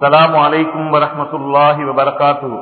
السلام عليكم ورحمة الله وبركاته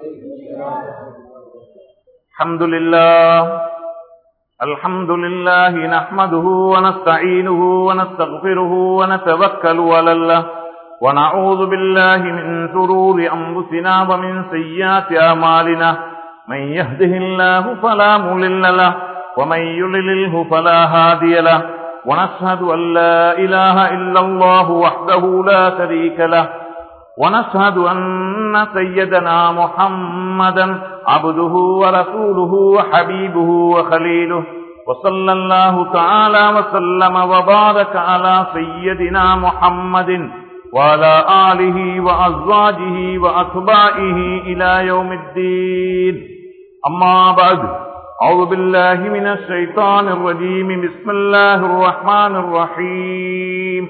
الحمد لله الحمد لله نحمده ونستعينه ونستغفره ونتوكل على الله ونعوذ بالله من شرور أنفسنا ومن سيئات أعمالنا من يهده الله فلا مضل له ومن يضلله فلا هادي له ونشهد أن لا إله إلا الله وحده لا شريك له ونشهد أن سيدنا محمدا عبده ورسوله وحبيبه وخليله وصلى الله تعالى وسلم وبارك على سيدنا محمد وعلى آله وأزواجه وأتباعه إلى يوم الدين أما بعد أعوذ بالله من الشيطان الرجيم بسم الله الرحمن الرحيم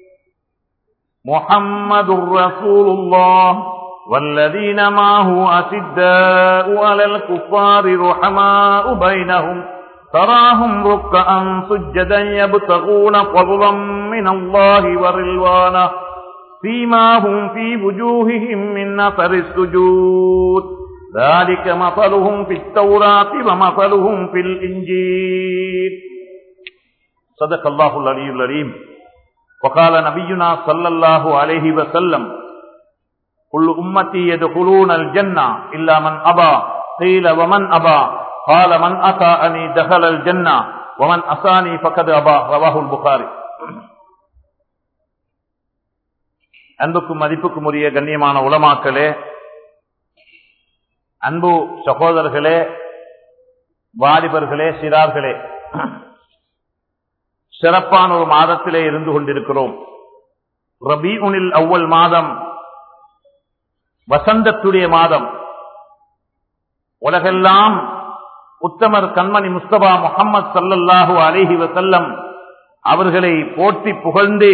محمد رسول الله والذين معه أشداء على الكفار رحماء بينهم تراهم ركعا سجدا يبتغون فضلا من الله ورلوانا فيما هم في وجوههم من نفر السجود ذلك مثلهم في التوراة ومثلهم في الإنجيل صدق الله العلي العليم وقال نبينا صلى الله عليه وسلم كل أمتي يدخلون الجنة إلا من أبى قيل ومن أبى قال من أطاعني دخل الجنة ومن أساني فقد أبى رواه البخاري அன்புக்கும் மதிப்புக்கும் உரிய கண்ணியமான உலமாக்களே அன்பு சகோதரர்களே வாலிபர்களே சிறார்களே சிறப்பான ஒரு மாதத்திலே இருந்து கொண்டிருக்கிறோம் ரபீஉனில் அவ்வள் மாதம் வசந்தத்துடைய மாதம் உலகெல்லாம் உத்தமர் கண்மணி முஸ்தபா முகமது சல்லல்லாஹு அலிஹி வசல்லம் அவர்களை போற்றி புகழ்ந்து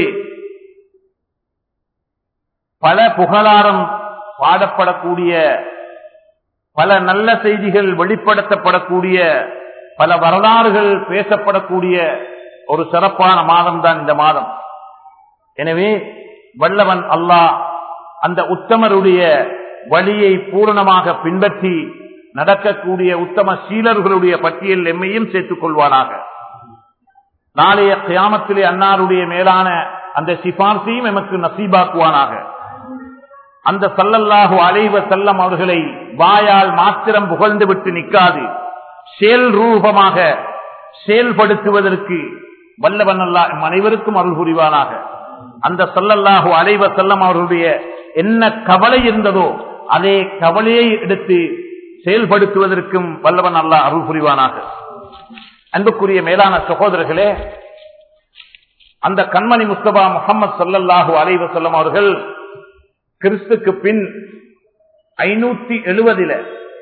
பல புகழாரம் பாடப்படக்கூடிய பல நல்ல செய்திகள் வெளிப்படுத்தப்படக்கூடிய பல வரலாறுகள் பேசப்படக்கூடிய ஒரு சிறப்பான மாதம் தான் இந்த மாதம் எனவே வல்லவன் அல்லாஹ் அந்த உத்தமருடைய வழியை பூரணமாக பின்பற்றி நடக்கக்கூடிய உத்தம சீலர்களுடைய பட்டியல் எம்மையும் சேர்த்துக் கொள்வானாக நாளைய கியாமத்திலே அன்னாருடைய மேலான அந்த சிபார்சையும் எமக்கு நசீபாக்குவானாக அந்த சல்லல்லாஹு அலைவ செல்லம் அவர்களை வாயால் மாத்திரம் புகழ்ந்து விட்டு நிற்காது செயல் ரூபமாக செயல்படுத்துவதற்கு வல்லவன் அல்லா அனைவருக்கும் அருள் புரிவானாக அந்த சல்லல்லாஹு அலைவ செல்லம் அவர்களுடைய என்ன கவலை இருந்ததோ அதே கவலையை எடுத்து செயல்படுத்துவதற்கும் வல்லவன் அல்லா அருள் புரிவானாக அன்புக்குரிய மேலான சகோதரர்களே அந்த கண்மணி முஸ்தபா முகமது சல்லல்லாஹு அலைவ செல்லம் அவர்கள் கிறிஸ்துக்கு பின் ஐநூத்தி எழுபதில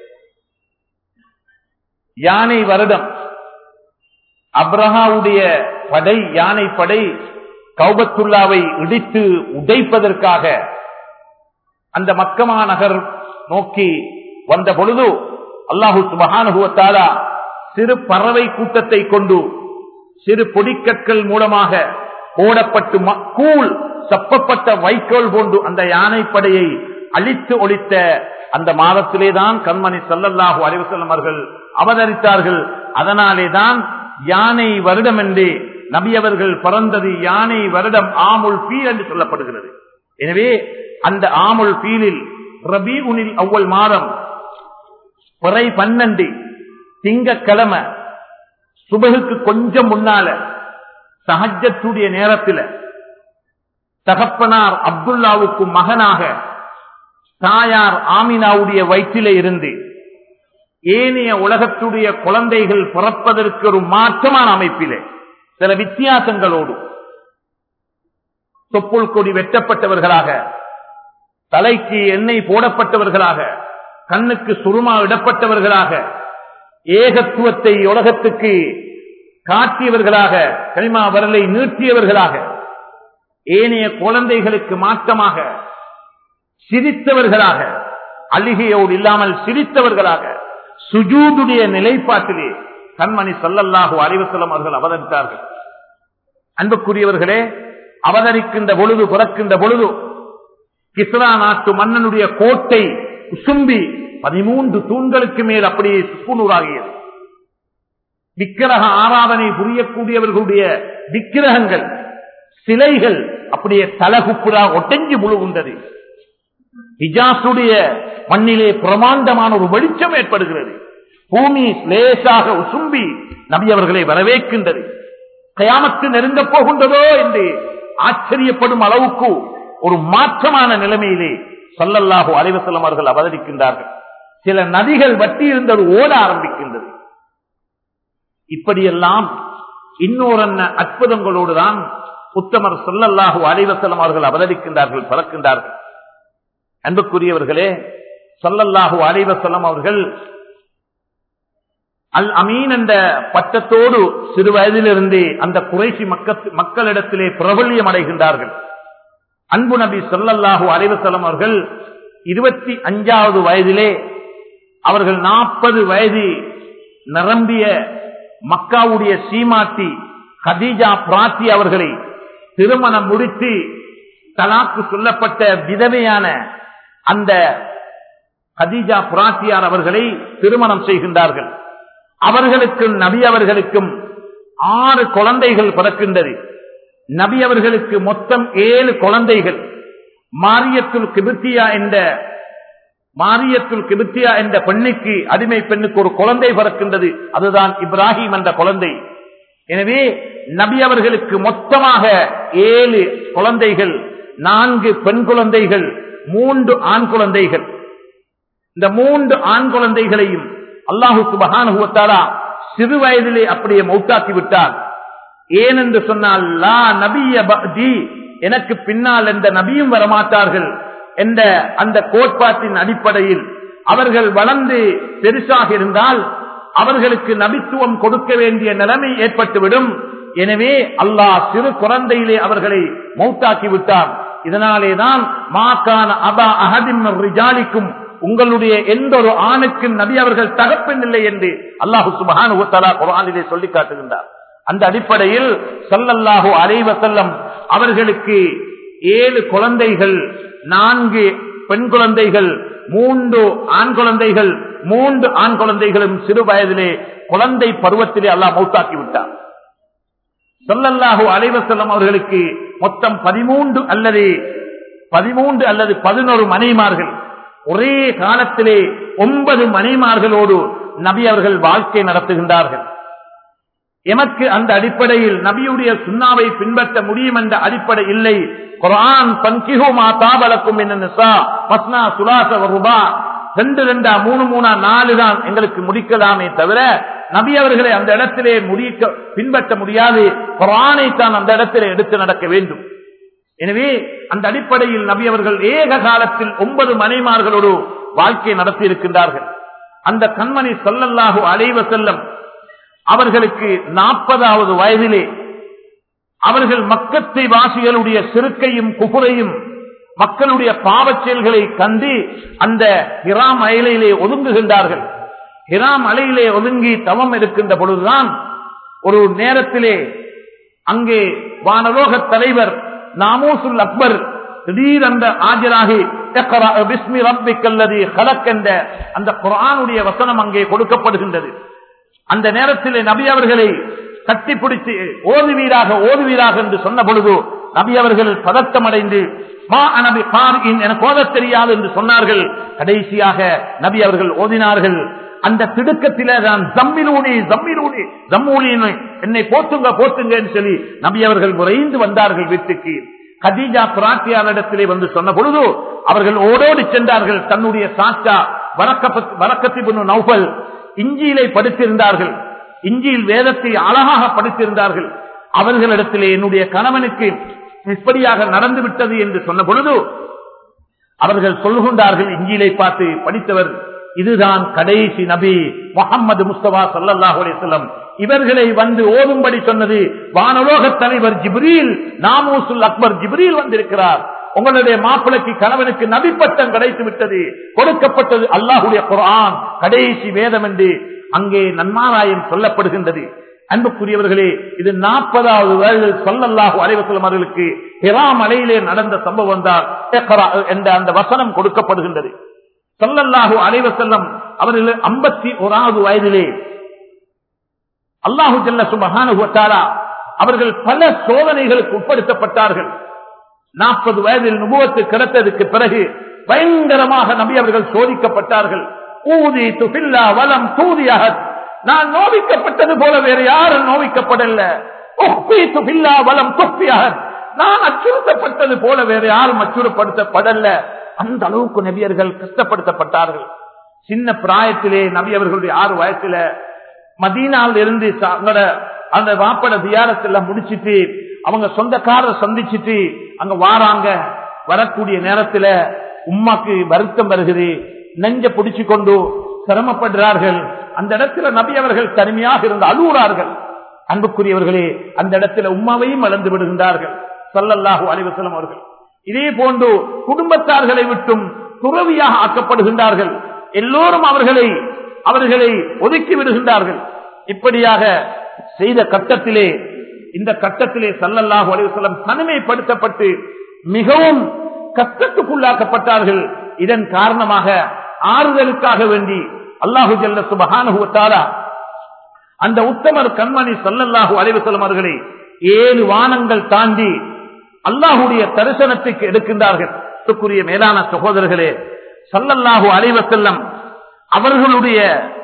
யானை வருடம் அப்ரஹாவுடைய படை யானை படை கௌபத்துல்லாவை இடித்து உடைப்பதற்காக அந்த மக்கமா நகர் நோக்கி வந்த பொழுது அல்லாஹு சுபகானுகுவத்தாலா சிறு பறவை கூட்டத்தை கொண்டு சிறு பொடிக்கற்கள் மூலமாக போடப்பட்டு கூழ் சப்பப்பட்ட வைக்கோல் போன்று அந்த யானை படையை அழித்து ஒழித்த அந்த மாதத்திலே தான் கண்மணி சல்லல்லாஹு அலிவசல்லம் அவர்கள் அவதரித்தார்கள் அதனாலே தான் யானை வருடம் என்று நபி அவர்கள் பிறந்தது யானை வருடம் ஆமுல் பீல் என்று சொல்லப்படுகிறது எனவே அந்த ஆமுல் பீலில் ரபி உனில் அவ்வள் மாதம் பிறை பன்னெண்டு திங்கக்கிழமை சுபகுக்கு கொஞ்சம் முன்னால சஹஜத்துடைய நேரத்தில் தகப்பனார் அப்துல்லாவுக்கு மகனாக தாயார் ஆமினாவுடைய வயிற்றிலே இருந்து ஏனைய உலகத்துடைய குழந்தைகள் பிறப்பதற்கு ஒரு மாற்றமான அமைப்பிலே சில வித்தியாசங்களோடு தொப்புள் கொடி வெட்டப்பட்டவர்களாக தலைக்கு எண்ணெய் போடப்பட்டவர்களாக கண்ணுக்கு சுருமா இடப்பட்டவர்களாக ஏகத்துவத்தை உலகத்துக்கு காட்டியவர்களாக கனிமா வரலை நீட்டியவர்களாக ஏனைய குழந்தைகளுக்கு மாற்றமாக சிரித்தவர்களாக அழுகையோடு இல்லாமல் சிரித்தவர்களாக சுஜூதுடைய நிலைப்பாட்டிலே கண்மணி சல்லல்லாஹு அறிவசலம் அவர்கள் அவதரித்தார்கள் அன்புக்குரியவர்களே அவதரிக்கின்ற பொழுது பிறக்கின்ற பொழுது கிஸ்ரா நாட்டு மன்னனுடைய கோட்டை சும்பி பதிமூன்று தூண்களுக்கு மேல் அப்படியே சுக்குநூறாகியது விக்கிரக ஆராதனை புரியக்கூடியவர்களுடைய விக்கிரகங்கள் சிலைகள் அப்படியே தலகுப்புறா ஒட்டஞ்சி முழுகுண்டது ஹிஜாசுடைய மண்ணிலே பிரமாண்டமான ஒரு வெளிச்சம் ஏற்படுகிறது பூமி லேசாக உசும்பி நபி அவர்களை வரவேற்கின்றது கயாமத்து நெருங்கப் போகின்றதோ என்று ஆச்சரியப்படும் அளவுக்கு ஒரு மாற்றமான நிலைமையிலே சொல்லல்லாஹு அலைவசல்லம் அவர்கள் அவதரிக்கின்றார்கள் சில நதிகள் வட்டி இருந்தது ஓட ஆரம்பிக்கின்றது இப்படியெல்லாம் இன்னொரு அற்புதங்களோடுதான் உத்தமர் சொல்லல்லாஹு அலைவசல்லம் அவர்கள் அவதரிக்கின்றார்கள் பறக்கின்றார்கள் அன்புக்குரியவர்களே சொல்லல்லாஹு அலைவசல்லம் அவர்கள் அல் அமீன் என்ற பட்டத்தோடு சிறு வயதிலிருந்தே அந்த குறைசி மக்களிடத்திலே பிரபல்யம் அடைகின்றார்கள் அன்பு நபி சொல்லல்லாஹு அலைவசலம் அவர்கள் இருபத்தி அஞ்சாவது வயதிலே அவர்கள் நாற்பது வயது நிரம்பிய மக்காவுடைய சீமாட்டி கதீஜா பிராத்தி அவர்களை திருமணம் முடித்து தலாக்கு சொல்லப்பட்ட விதவையான அந்த கதீஜா பிராத்தியார் அவர்களை திருமணம் செய்கின்றார்கள் அவர்களுக்கும் நபி அவர்களுக்கும் ஆறு குழந்தைகள் பிறக்கின்றது நபி அவர்களுக்கு மொத்தம் ஏழு குழந்தைகள் மாரியத்துல் கிபித்தியா என்ற மாரியத்துல் கிபித்தியா என்ற பெண்ணுக்கு அடிமை பெண்ணுக்கு ஒரு குழந்தை பிறக்கின்றது அதுதான் இப்ராஹிம் என்ற குழந்தை எனவே நபி அவர்களுக்கு மொத்தமாக ஏழு குழந்தைகள் நான்கு பெண் குழந்தைகள் மூன்று ஆண் குழந்தைகள் இந்த மூன்று ஆண் குழந்தைகளையும் அல்லாஹு சுபகானுவத்தாரா சிறு வயதிலே அப்படியே மௌத்தாக்கி விட்டார் ஏன் என்று சொன்னால் லா நபிய பக்தி எனக்கு பின்னால் எந்த நபியும் வரமாட்டார்கள் என்ற அந்த கோட்பாட்டின் அடிப்படையில் அவர்கள் வளர்ந்து பெருசாக இருந்தால் அவர்களுக்கு நபித்துவம் கொடுக்க வேண்டிய நிலைமை ஏற்பட்டுவிடும் எனவே அல்லாஹ் சிறு குழந்தையிலே அவர்களை மௌத்தாக்கி விட்டார் இதனாலேதான் மாக்கான அபா அகதின் ரிஜாலிக்கும் உங்களுடைய எந்த ஒரு ஆணுக்கும் நபி அவர்கள் தகப்பன் இல்லை என்று அல்லாஹு சுபஹான் குரானிலே சொல்லி காட்டுகின்றார் அந்த அடிப்படையில் சல்லல்லாஹு அலைவ செல்லம் அவர்களுக்கு ஏழு குழந்தைகள் நான்கு பெண் குழந்தைகள் மூன்று ஆண் குழந்தைகள் மூன்று ஆண் குழந்தைகளும் சிறு வயதிலே குழந்தை பருவத்திலே அல்லாஹ் மௌத்தாக்கி விட்டார் சொல்லல்லாஹு அலைவ செல்லம் அவர்களுக்கு மொத்தம் பதிமூன்று அல்லது பதிமூன்று அல்லது பதினோரு மனைமார்கள் ஒரே காலத்திலே ஒன்பது மனைமார்களோடு நபி அவர்கள் வாழ்க்கை நடத்துகின்றார்கள் எமக்கு அந்த அடிப்படையில் நபியுடைய சுண்ணாவை பின்பற்ற முடியும் என்ற அடிப்படை இல்லை குரான் பன்கிஹோமா தாபலக்கும் என்ன சுலாச ரூபா ரெண்டு ரெண்டா மூணு மூணா நாலு தான் எங்களுக்கு முடிக்கலாமே தவிர நபி அவர்களை அந்த இடத்திலே முடிக்க பின்பற்ற முடியாது குரானை தான் அந்த இடத்திலே எடுத்து நடக்க வேண்டும் எனவே அந்த அடிப்படையில் நபி அவர்கள் ஏக காலத்தில் ஒன்பது மனைமார்களோடு வாழ்க்கை நடத்தி இருக்கின்றார்கள் அந்த கண்மணி சொல்லல்லாஹு அலைவ செல்லம் அவர்களுக்கு நாற்பதாவது வயதிலே அவர்கள் மக்கத்தை வாசிகளுடைய சிறுக்கையும் குபுரையும் மக்களுடைய பாவச் செயல்களை கண்டு அந்த ஹிராம் அயலையிலே ஒதுங்குகின்றார்கள் ஹிராம் அலையிலே ஒதுங்கி தவம் இருக்கின்ற பொழுதுதான் ஒரு நேரத்திலே அங்கே வானலோக தலைவர் நாமோசுல் அக்பர் திடீரென்ற ஆஜராகி பிஸ்மி ரப்பிக்கல்லதி ஹலக் என்ற அந்த குரானுடைய வசனம் அங்கே கொடுக்கப்படுகின்றது அந்த நேரத்தில் நபி அவர்களை கட்டிப்பிடித்து ஓதுவீராக ஓதுவீராக என்று சொன்ன பொழுது நபி அவர்கள் பதட்டம் அடைந்து மா அனபி எனக்கு ஓத தெரியாது என்று சொன்னார்கள் கடைசியாக நபி அவர்கள் ஓதினார்கள் அந்த திடுக்கத்தில தான் ஜம்மிலூனி ஜம்மிலூனி ஜம்மூலின்னு என்னை போத்துங்க போத்துங்க என்று சொல்லி நபி அவர்கள் விரைந்து வந்தார்கள் வீட்டுக்கு கதீஜா பிராட்டியாரிடத்திலே வந்து சொன்ன பொழுது அவர்கள் ஓடோடி சென்றார்கள் தன்னுடைய சாச்சா வரக்கத்தி பொண்ணு நௌபல் இஞ்சியிலே படித்திருந்தார்கள் இஞ்சியில் வேதத்தை அழகாக படித்திருந்தார்கள் அவர்களிடத்திலே என்னுடைய கணவனுக்கு இப்படியாக நடந்து விட்டது என்று சொன்ன பொழுது அவர்கள் சொல்லுகின்றார்கள் இஞ்சியிலை பார்த்து படித்தவர் இதுதான் கடைசி நபி முகமது முஸ்தபா சல்லாஹூ அலிசல்லம் இவர்களை வந்து ஓதும்படி சொன்னது வானலோக தலைவர் ஜிப்ரீல் நாமூசுல் அக்பர் ஜிப்ரீல் வந்திருக்கிறார் உங்களுடைய மாப்பிளைக்கு கணவனுக்கு நபிப்பட்டம் கிடைத்து விட்டது கொடுக்கப்பட்டது அல்லாஹுடைய குரான் கடைசி வேதம் என்று அங்கே நன்மாராயம் சொல்லப்படுகின்றது அன்புக்குரியவர்களே இது நாற்பதாவது வயதில் சொல்லல்லாஹு அலைவசலம் அவர்களுக்கு ஹிரா மலையிலே நடந்த சம்பவம் தான் இக்ரா என்ற அந்த வசனம் கொடுக்கப்படுகின்றது சொல்லல்லாஹு அலைவசல்லம் அவர்கள் ஐம்பத்தி ஓராவது வயதிலே அல்லாஹு ஜல்ல சுபஹானுவத்தாரா அவர்கள் பல சோதனைகளுக்கு உட்படுத்தப்பட்டார்கள் நாற்பது வயதில் நுபுவத்து கிடைத்ததுக்கு பிறகு பயங்கரமாக நபி அவர்கள் சோதிக்கப்பட்டார்கள் ஊதி துபில்லா வலம் தூதியாக நான் நோவிக்கப்பட்டது போல வேற யாரும் நோவிக்கப்படல உஹ்பி துபில்லா வலம் துப்பியாக நான் அச்சுறுத்தப்பட்டது போல வேற யாரும் அச்சுறுத்தப்படல அந்த அளவுக்கு நபியர்கள் கஷ்டப்படுத்தப்பட்டார்கள் சின்ன பிராயத்திலே நபி அவர்களுடைய ஆறு வயசுல மதீனாவில் இருந்து தங்களோட அந்த வாப்பட தியாரத்துல முடிச்சிட்டு அவங்க சொந்தக்காரர் சந்திச்சுட்டு அங்க வாராங்க வரக்கூடிய நேரத்துல உம்மாக்கு வருத்தம் வருகிறது நெஞ்ச பிடிச்சு கொண்டு சிரமப்படுறார்கள் அந்த இடத்துல நபி அவர்கள் தனிமையாக இருந்து அழுகுறார்கள் அன்புக்குரியவர்களே அந்த இடத்துல உம்மாவையும் வளர்ந்து விடுகின்றார்கள் சல்லல்லாஹு அலைவசலம் அவர்கள் இதே போன்று குடும்பத்தார்களை விட்டும் துறவியாக ஆக்கப்படுகின்றார்கள் எல்லோரும் அவர்களை அவர்களை ஒதுக்கி விடுகின்றார்கள் இப்படியாக செய்த கட்டத்திலே இந்த கட்டத்திலே சல்லல்லாஹு அலைவசலம் தனிமைப்படுத்தப்பட்டு மிகவும் கஷ்டத்துக்குள்ளாக்கப்பட்டார்கள் இதன் காரணமாக ஆறுதலுக்காக வேண்டி அல்லாஹு ஜல்ல சுபஹானுவத்தாரா அந்த உத்தமர் கண்மணி சல்லல்லாஹு அலைவசலம் அவர்களை ஏழு வானங்கள் தாண்டி அல்லாஹுடைய தரிசனத்துக்கு எடுக்கின்றார்கள் க்குரிய மேலான சகோதரர்களே சல்லல்லாஹு அலைவசல்லம் அவர்களுடைய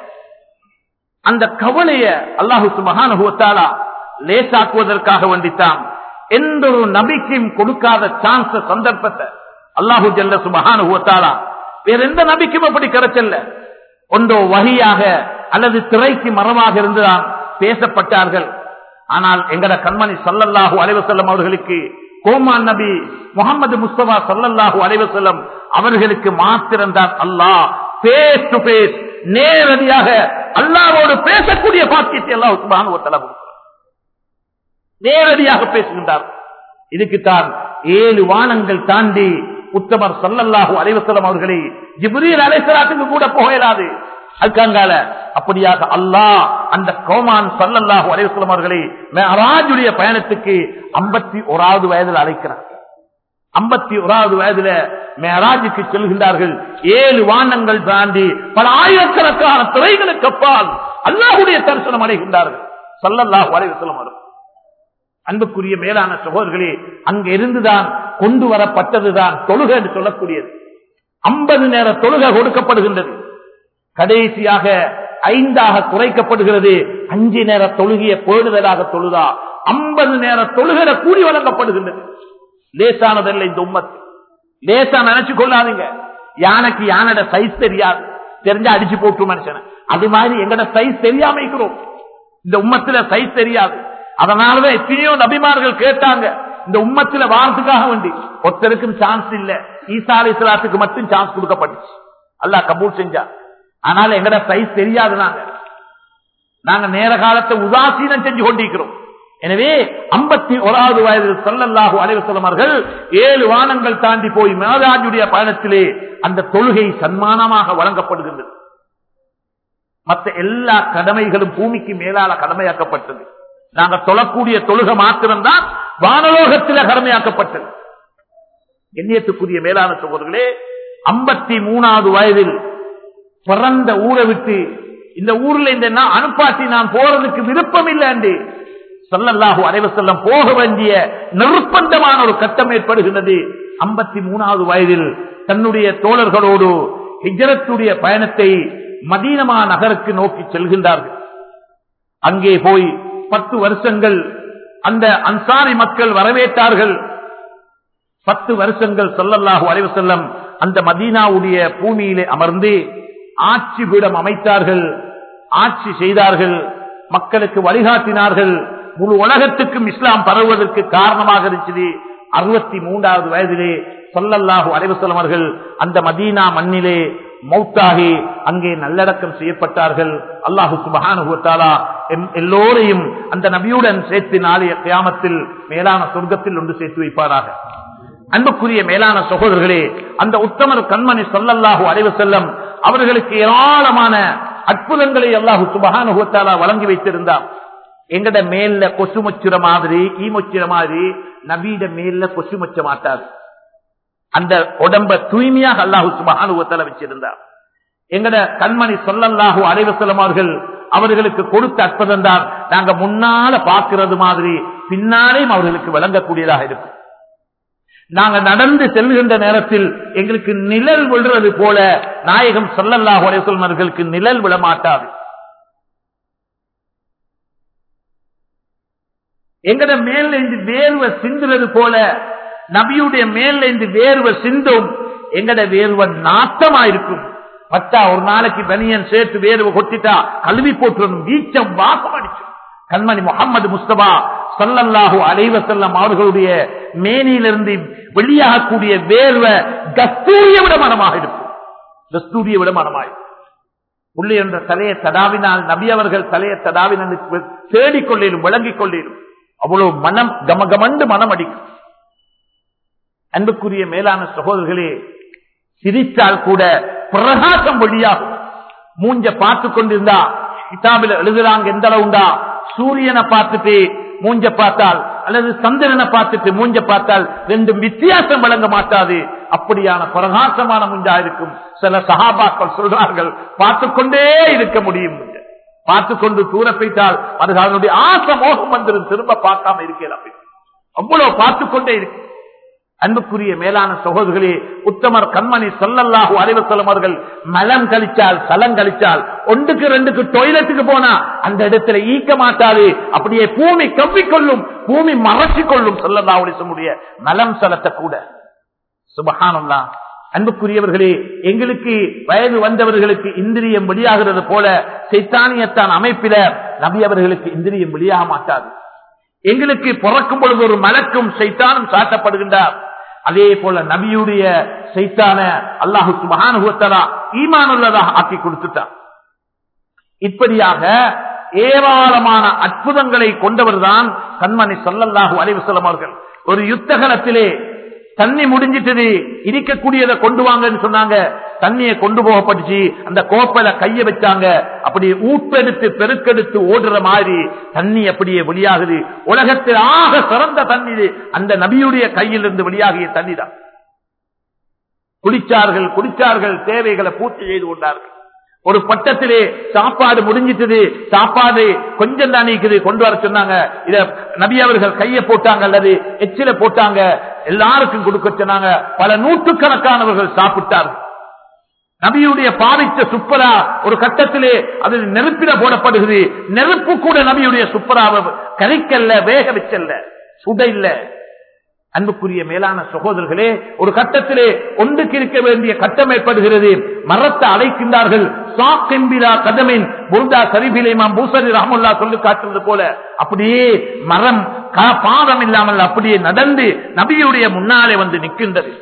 அந்த கவலைய அல்லாஹு சுபஹானுவத்தாலா லேசாக்குவதற்காக வேண்டித்தான் எந்த ஒரு நபிக்கும் கொடுக்காத சான்ஸ் சந்தர்ப்பத்தை அல்லாஹு ஜல்ல சுபஹானுவத்தாலா வேற எந்த நபிக்கும் அப்படி கிடைச்சல்ல ஒன்றோ வகையாக அல்லது திரைக்கு மரமாக இருந்துதான் பேசப்பட்டார்கள் ஆனால் எங்கட கண்மணி சல்லல்லாஹு அலைவசல்லம் அவர்களுக்கு கோமான் நபி முகமது முஸ்தபா சல்லல்லாஹு அலைவசல்லம் அவர்களுக்கு மாத்திரம்தான் அல்லாஹ் பேஸ் டு பேஸ் நேரடியாக அல்லாவோடு பேசக்கூடிய பாக்கியத்தை எல்லாம் உத்மான ஒரு தலை நேரடியாக பேசுகின்றார் இதுக்குத்தான் ஏழு வானங்கள் தாண்டி உத்தமர் சல்லல்லாஹு அலைவசலம் அவர்களை ஜிப்ரீல் அலைசலாத்துக்கு கூட போகலாது அதுக்காங்கால அப்படியாக அல்லாஹ் அந்த கோமான் சல்லல்லாஹு அலைவசலம் அவர்களை மேராஜுடைய பயணத்துக்கு ஐம்பத்தி ஓராவது வயதில் அழைக்கிறார் ஐம்பத்தி ஓராவது வயதுல மேராஜுக்கு செல்கின்றார்கள் ஏழு வானங்கள் தாண்டி பல ஆயிரக்கணக்கான துறைகளுக்கு அப்பால் அல்லாஹுடைய தரிசனம் அடைகின்றார்கள் சல்லல்லாஹு அலைவசலம் அவர்கள் அன்புக்குரிய மேலான சகோதரர்களே அங்க இருந்துதான் கொண்டு வரப்பட்டதுதான் தொழுகை என்று சொல்லக்கூடியது ஐம்பது நேர தொழுகை கொடுக்கப்படுகின்றது கடைசியாக ஐந்தாக குறைக்கப்படுகிறது அஞ்சு நேர தொழுகைய பேணுதலாக தொழுதா ஐம்பது நேர தொழுகிற கூலி வழங்கப்படுகின்றது லேசானதல்ல இந்த உம்மத்து லேசா நினைச்சு கொள்ளாதீங்க யானைக்கு யானோட சைஸ் தெரியாது தெரிஞ்சா அடிச்சு போட்டு மனுஷன அது மாதிரி எங்கட சைஸ் தெரியாம இருக்கிறோம் இந்த உம்மத்துல சைஸ் தெரியாது அதனாலதான் எத்தனையோ நபிமார்கள் கேட்டாங்க இந்த உம்மத்தில வாரத்துக்காக வேண்டி ஒருத்தருக்கும் சான்ஸ் இல்ல ஈசா அலி இஸ்லாத்துக்கு மட்டும் சான்ஸ் கொடுக்கப்பட்டுச்சு அல்லா கபூல் செஞ்சா ஆனால் எங்கட சைஸ் தெரியாது நாங்க நாங்க நேர காலத்தை உதாசீனம் செஞ்சு கொண்டிருக்கிறோம் எனவே ஐம்பத்தி ஓராவது வயதில் சொல்லல்லாஹு அலைவசலமர்கள் ஏழு வானங்கள் தாண்டி போய் மேலாஜுடைய பயணத்திலே அந்த தொழுகை சன்மானமாக வழங்கப்படுகின்றது மற்ற எல்லா கடமைகளும் பூமிக்கு மேலால கடமையாக்கப்பட்டது நாங்க தொழக்கூடிய தொழுகை மாத்திரம்தான் வானலோகத்தில் கடமையாக்கப்பட்டது எண்ணியத்துக்குரிய மேலான சகோதரர்களே ஐம்பத்தி மூணாவது வயதில் பிறந்த ஊரை விட்டு இந்த ஊர்ல இந்த அனுப்பாட்டி நான் போறதுக்கு விருப்பம் இல்லை சொல்லல்லாஹு அனைவசல்லம் போக வேண்டிய நிர்பந்தமான ஒரு கட்டம் ஏற்படுகின்றது ஐம்பத்தி மூணாவது வயதில் தன்னுடைய தோழர்களோடு ஹிஜரத்துடைய பயணத்தை மதீனமா நகருக்கு நோக்கி செல்கின்றார்கள் அங்கே போய் பத்து வருஷங்கள் அந்த அன்சாரி மக்கள் வரவேற்றார்கள் பத்து வருஷங்கள் சொல்லல்லாஹு அலைவு செல்லம் அந்த மதீனாவுடைய பூமியிலே அமர்ந்து ஆட்சி பீடம் அமைத்தார்கள் ஆட்சி செய்தார்கள் மக்களுக்கு வழிகாட்டினார்கள் முழு உலகத்துக்கும் இஸ்லாம் பரவுவதற்கு காரணமாக இருந்தது அறுபத்தி மூன்றாவது வயதிலே சொல்லல்லாஹு அலைவசலம் அவர்கள் அந்த மதீனா மண்ணிலே மௌத்தாகி அங்கே நல்லடக்கம் செய்யப்பட்டார்கள் அல்லாஹு சுபஹானுவத்தாலா எல்லோரையும் அந்த நபியுடன் சேர்த்து நாளைய கியாமத்தில் மேலான சொர்க்கத்தில் ஒன்று சேர்த்து வைப்பாராக அன்புக்குரிய மேலான சகோதரர்களே அந்த உத்தமர் கண்மணி சொல்லல்லாஹு அலைவு செல்லம் அவர்களுக்கு ஏராளமான அற்புதங்களை அல்லாஹு சுபஹானுவத்தாலா வழங்கி வைத்திருந்தார் எங்கட மேல்ல கொசு மொச்சுற மாதிரி ஈ மொச்சுற மாதிரி நபீட மேல்ல கொசு மொச்ச மாட்டாது அந்த உடம்ப தூய்மையாக அல்லாஹு சுபஹானுவத்தல வச்சிருந்தார் எங்கட கண்மணி சொல்லல்லாஹு அலைவசலம் அவர்கள் அவர்களுக்கு கொடுத்த அற்புதம் தான் நாங்க முன்னால பார்க்கிறது மாதிரி பின்னாலேயும் அவர்களுக்கு விளங்கக்கூடியதாக இருக்கும் நாங்க நடந்து செல்கின்ற நேரத்தில் எங்களுக்கு நிழல் விழுறது போல நாயகம் சொல்லல்லாஹு அலைவசலம் அவர்களுக்கு நிழல் விழ மாட்டாது எங்கட மேல இருந்து வேர்வை சிந்துறது போல நபியுடைய மேல இருந்து வேர்வை சிந்தும் எங்கட வேர்வை நாட்டமா இருக்கும் பத்தா ஒரு நாளைக்கு பனியன் சேர்த்து வேர்வை கொட்டிட்டா கழுவி போட்டுரும் வீச்சம் வாசம் அடிக்கும் கண்மணி முகமது முஸ்தபா சல்லல்லாஹு அலைவசல்லம் அவர்களுடைய மேனியிலிருந்து வெளியாகக்கூடிய வேர்வை கஸ்தூரிய விட மனமாக இருக்கும் கஸ்தூரிய விட மனமாக இருக்கும் புள்ளி என்ற தலையை தடாவினால் நபி அவர்கள் தலையை தடாவினால் தேடிக்கொள்ளிடும் விளங்கிக் கொள்ளிடும் அவ்வளவு மனம் கமகமண்டு மனம் அடிக்கும் அன்புக்குரிய மேலான சகோதரர்களே சிரித்தால் கூட பிரகாசம் வழியாகும் மூஞ்ச பார்த்து கொண்டிருந்தா கிதாபில் எழுதுறாங்க எந்த அளவுண்டா சூரியனை பார்த்துட்டு மூஞ்ச பார்த்தால் அல்லது சந்திரனை பார்த்துட்டு மூஞ்ச பார்த்தால் ரெண்டும் வித்தியாசம் வழங்க மாட்டாது அப்படியான பிரகாசமான முஞ்சா இருக்கும் சில சகாபாக்கள் சொல்றார்கள் பார்த்து கொண்டே இருக்க முடியும் பார்த்து கொண்டு தூர போய்த்தால் அது அதனுடைய ஆசை மோகம் வந்துடும் திரும்ப பார்க்காம இருக்கிறேன் அவ்வளவு பார்த்து கொண்டே இருக்கு அன்புக்குரிய மேலான சகோதரர்களே உத்தமர் கண்மணி சொல்லல்லாஹு அறிவசலம் அவர்கள் மலம் கழிச்சால் சலம் கழிச்சால் ஒன்றுக்கு ரெண்டுக்கு டொய்லெட்டுக்கு போனா அந்த இடத்துல ஈக்க மாட்டாது அப்படியே பூமி கவ்விக்கொள்ளும் பூமி மறைச்சு கொள்ளும் சொல்லல்லாவுடைய சொல்லுடைய மலம் சலத்தை கூட சுபகானம்லா அன்புக்குரியவர்களே எங்களுக்கு வயது வந்தவர்களுக்கு இந்திரியம் வெளியாகிறது போல சைத்தானியத்தான் அமைப்பில நபி அவர்களுக்கு இந்திரியம் வெளியாக மாட்டாது எங்களுக்கு பிறக்கும் பொழுது ஒரு மலக்கும் சைத்தானும் சாட்டப்படுகின்றார் அதே போல நபியுடைய சைத்தான அல்லாஹு சுபகானுகத்தலா ஈமானுள்ளதாக ஆக்கி கொடுத்துட்டார் இப்படியாக ஏராளமான அற்புதங்களை கொண்டவர்தான் கண்மணி சொல்லல்லாஹு அலைவசலம் அவர்கள் ஒரு யுத்தகலத்திலே தண்ணி முடிஞ்சிட்டது இருக்கக்கூடியதை கொண்டு வாங்கன்னு சொன்னாங்க தண்ணியை கொண்டு போகப்பட்டுச்சு அந்த கோப்பையில கைய வச்சாங்க அப்படி ஊட்டெடுத்து பெருக்கெடுத்து ஓடுற மாதிரி தண்ணி அப்படியே வெளியாகுது உலகத்தில் ஆக சிறந்த தண்ணீர் அந்த நபியுடைய கையில் இருந்து வெளியாகிய தண்ணி தான் குடிச்சார்கள் குடிச்சார்கள் தேவைகளை பூர்த்தி செய்து கொண்டார்கள் ஒரு பட்டத்திலே சாப்பாடு முடிஞ்சிட்டது சாப்பாடு கொஞ்சம் தான் நீக்குது கொண்டு வர சொன்னாங்க இத நபி அவர்கள் கைய போட்டாங்க அல்லது எச்சில போட்டாங்க எல்லாருக்கும் கொடுக்க சொன்னாங்க பல நூற்றுக்கணக்கானவர்கள் சாப்பிட்டார்கள் நபியுடைய பாவித்த சுப்பரா ஒரு கட்டத்திலே அது நெருப்பில போடப்படுகிறது நெருப்பு கூட நபியுடைய சுப்பராவை கரைக்கல்ல வேக வச்சல்ல சுட இல்ல அன்புக்குரிய மேலான சகோதரர்களே ஒரு கட்டத்திலே ஒன்றுக்கு இருக்க வேண்டிய கட்டம் ஏற்படுகிறது மரத்தை அழைக்கின்றார்கள் சாக்கெம்பிரா கதமின் புர்தா சரிபிலேமாம் பூசரி ராமுல்லா சொல்லி காட்டுறது போல அப்படியே மரம் பாதம் இல்லாமல் அப்படியே நடந்து நபியுடைய முன்னாலே வந்து நிற்கின்றது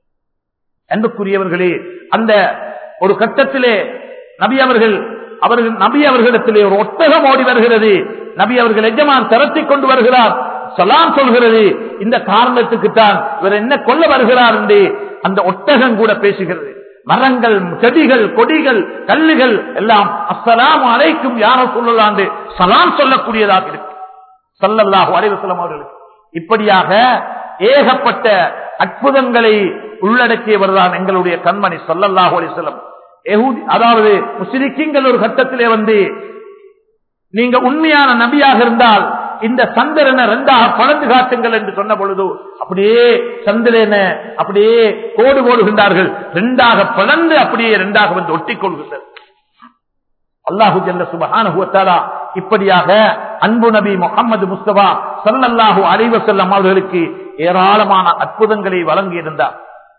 அன்புக்குரியவர்களே அந்த ஒரு கட்டத்திலே நபி அவர்கள் அவர்கள் நபி அவர்களிடத்திலே ஒரு ஒட்டகம் ஓடி வருகிறது நபி அவர்கள் எஜமான் திரட்டி கொண்டு வருகிறார் சலாம் சொல்கிறது இந்த காரணத்துக்கு தான் இவர் என்ன கொல்ல வருகிறார் என்று அந்த ஒட்டகம் கூட பேசுகிறது மரங்கள் செடிகள் கொடிகள் கல்லுகள் எல்லாம் அஸ்ஸலாம் அலைக்கும் யாரோ சொல்லலாண்டு சலாம் சொல்லக்கூடியதாக இருக்கு சல்லல்லாஹு அலைவசலம் அவர்களுக்கு இப்படியாக ஏகப்பட்ட அற்புதங்களை உள்ளடக்கியவர் தான் எங்களுடைய கண்மணி சொல்லல்லாஹு அலிசல்லம் அதாவது முஸ்லிக்கிங்கள் ஒரு கட்டத்திலே வந்து நீங்க உண்மையான நபியாக இருந்தால் இந்த சந்திரனை ரெண்டாக பழந்து காட்டுங்கள் என்று சொன்ன பொழுது அப்படியே சந்திரனை அப்படியே கோடு போடுகின்றார்கள் ரெண்டாக பிளந்து அப்படியே ரெண்டாக வந்து ஒட்டிக் கொள்கின்றது அல்லாஹு ஜல்ல சுபஹானுவத்தாலா இப்படியாக அன்பு நபி முகமது முஸ்தபா சல்லல்லாஹு அலைவசல்லம் அவர்களுக்கு ஏராளமான அற்புதங்களை வழங்கியிருந்தார்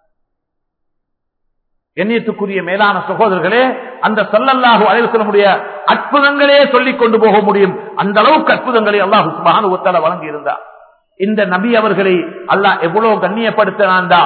எண்ணியத்துக்குரிய மேலான சகோதரர்களே அந்த சல்லல்லாஹு அலைவசலமுடைய அற்புதங்களே சொல்லிக் கொண்டு போக முடியும் அந்த அளவுக்கு அற்புதங்களை அல்லாஹு சுபஹானுவத்தாலா வழங்கியிருந்தார் இந்த நபி அவர்களை அல்லாஹ் எவ்வளவு கண்ணியப்படுத்தினான்டா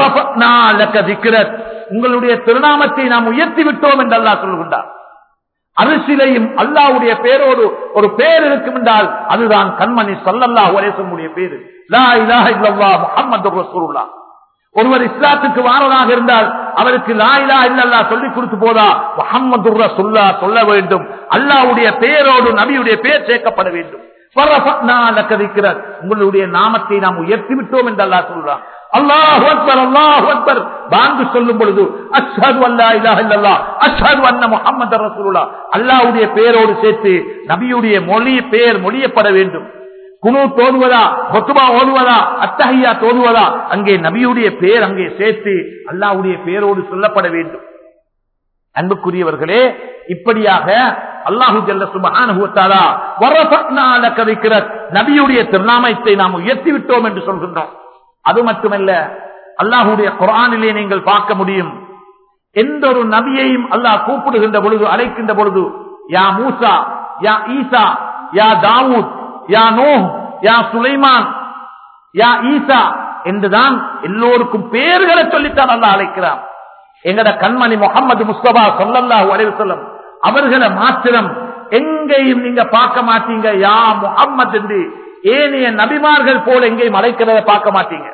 உங்களுடைய திருநாமத்தை நாம் உயர்த்தி விட்டோம் என்று அல்லாஹ் சொல்கின்றார் அரிசிலையும் அல்லாவுடைய பேரோடு ஒரு பேர் இருக்கும் என்றால் அதுதான் கண்மணி சல்லல்லா ஒரேசனுடைய பேரு லா இலாஹ இல்லல்லா முஹம்மது ரசூலுல்லாஹ் ஒருவர் இஸ்லாத்துக்கு வாரதாக இருந்தால் அவருக்கு லா இலா இல்லல்லா சொல்லிக் கொடுத்து போதா முகம்மது ரசுல்லா சொல்ல வேண்டும் அல்லாவுடைய பேரோடு நபியுடைய பேர் சேர்க்கப்பட வேண்டும் இருக்கிறார் உங்களுடைய நாமத்தை நாம் உயர்த்தி விட்டோம் என்று அல்லாஹ் சொல்றான் அல்லாஹு அக்பர் அல்லாஹு அக்பர் பாங்கு சொல்லும் பொழுது அஷ்ஹது அல்லா இலாஹ இல்லல்லாஹ் அஷ்ஹது அன்ன முஹம்மது ரசூலுல்லாஹ் அல்லாஹ்வுடைய பெயரோடு சேர்த்து நபியுடைய மொழி பெயர் மொழியப்பட வேண்டும் குனு தோதுவதா கொத்துபா ஓதுவதா அத்தகையா தோதுவதா அங்கே நபியுடைய பெயர் அங்கே சேர்த்து அல்லாஹ்வுடைய பெயரோடு சொல்லப்பட வேண்டும் அன்புக்குரியவர்களே இப்படியாக அல்லாஹு ஜல்ல சுபஹானுவத்தாலா வரபத்னால கதைக்கிற நபியுடைய திருநாமத்தை நாம் உயர்த்தி விட்டோம் என்று சொல்கின்றோம் அது மட்டுமல்ல அல்லாஹுடைய குரானிலே நீங்கள் பார்க்க முடியும் எந்த ஒரு நபியையும் அல்லாஹ் கூப்பிடுகின்ற பொழுது அழைக்கின்ற பொழுது யா மூசா யா ஈசா யா தாவூத் யா நோ யா சுலைமான் யா ஈசா என்றுதான் எல்லோருக்கும் பெயர்களை சொல்லித்தான் அல்லாஹ் அழைக்கிறான் எங்கட கண்மணி முகமது முஸ்தபா சொல்லல்லாஹு அலைவசல்லம் அவர்களை மாத்திரம் எங்கேயும் நீங்க பார்க்க மாட்டீங்க யா முகம்மது என்று ஏனைய நபிமார்கள் போல எங்கேயும் அழைக்கிறத பார்க்க மாட்டீங்க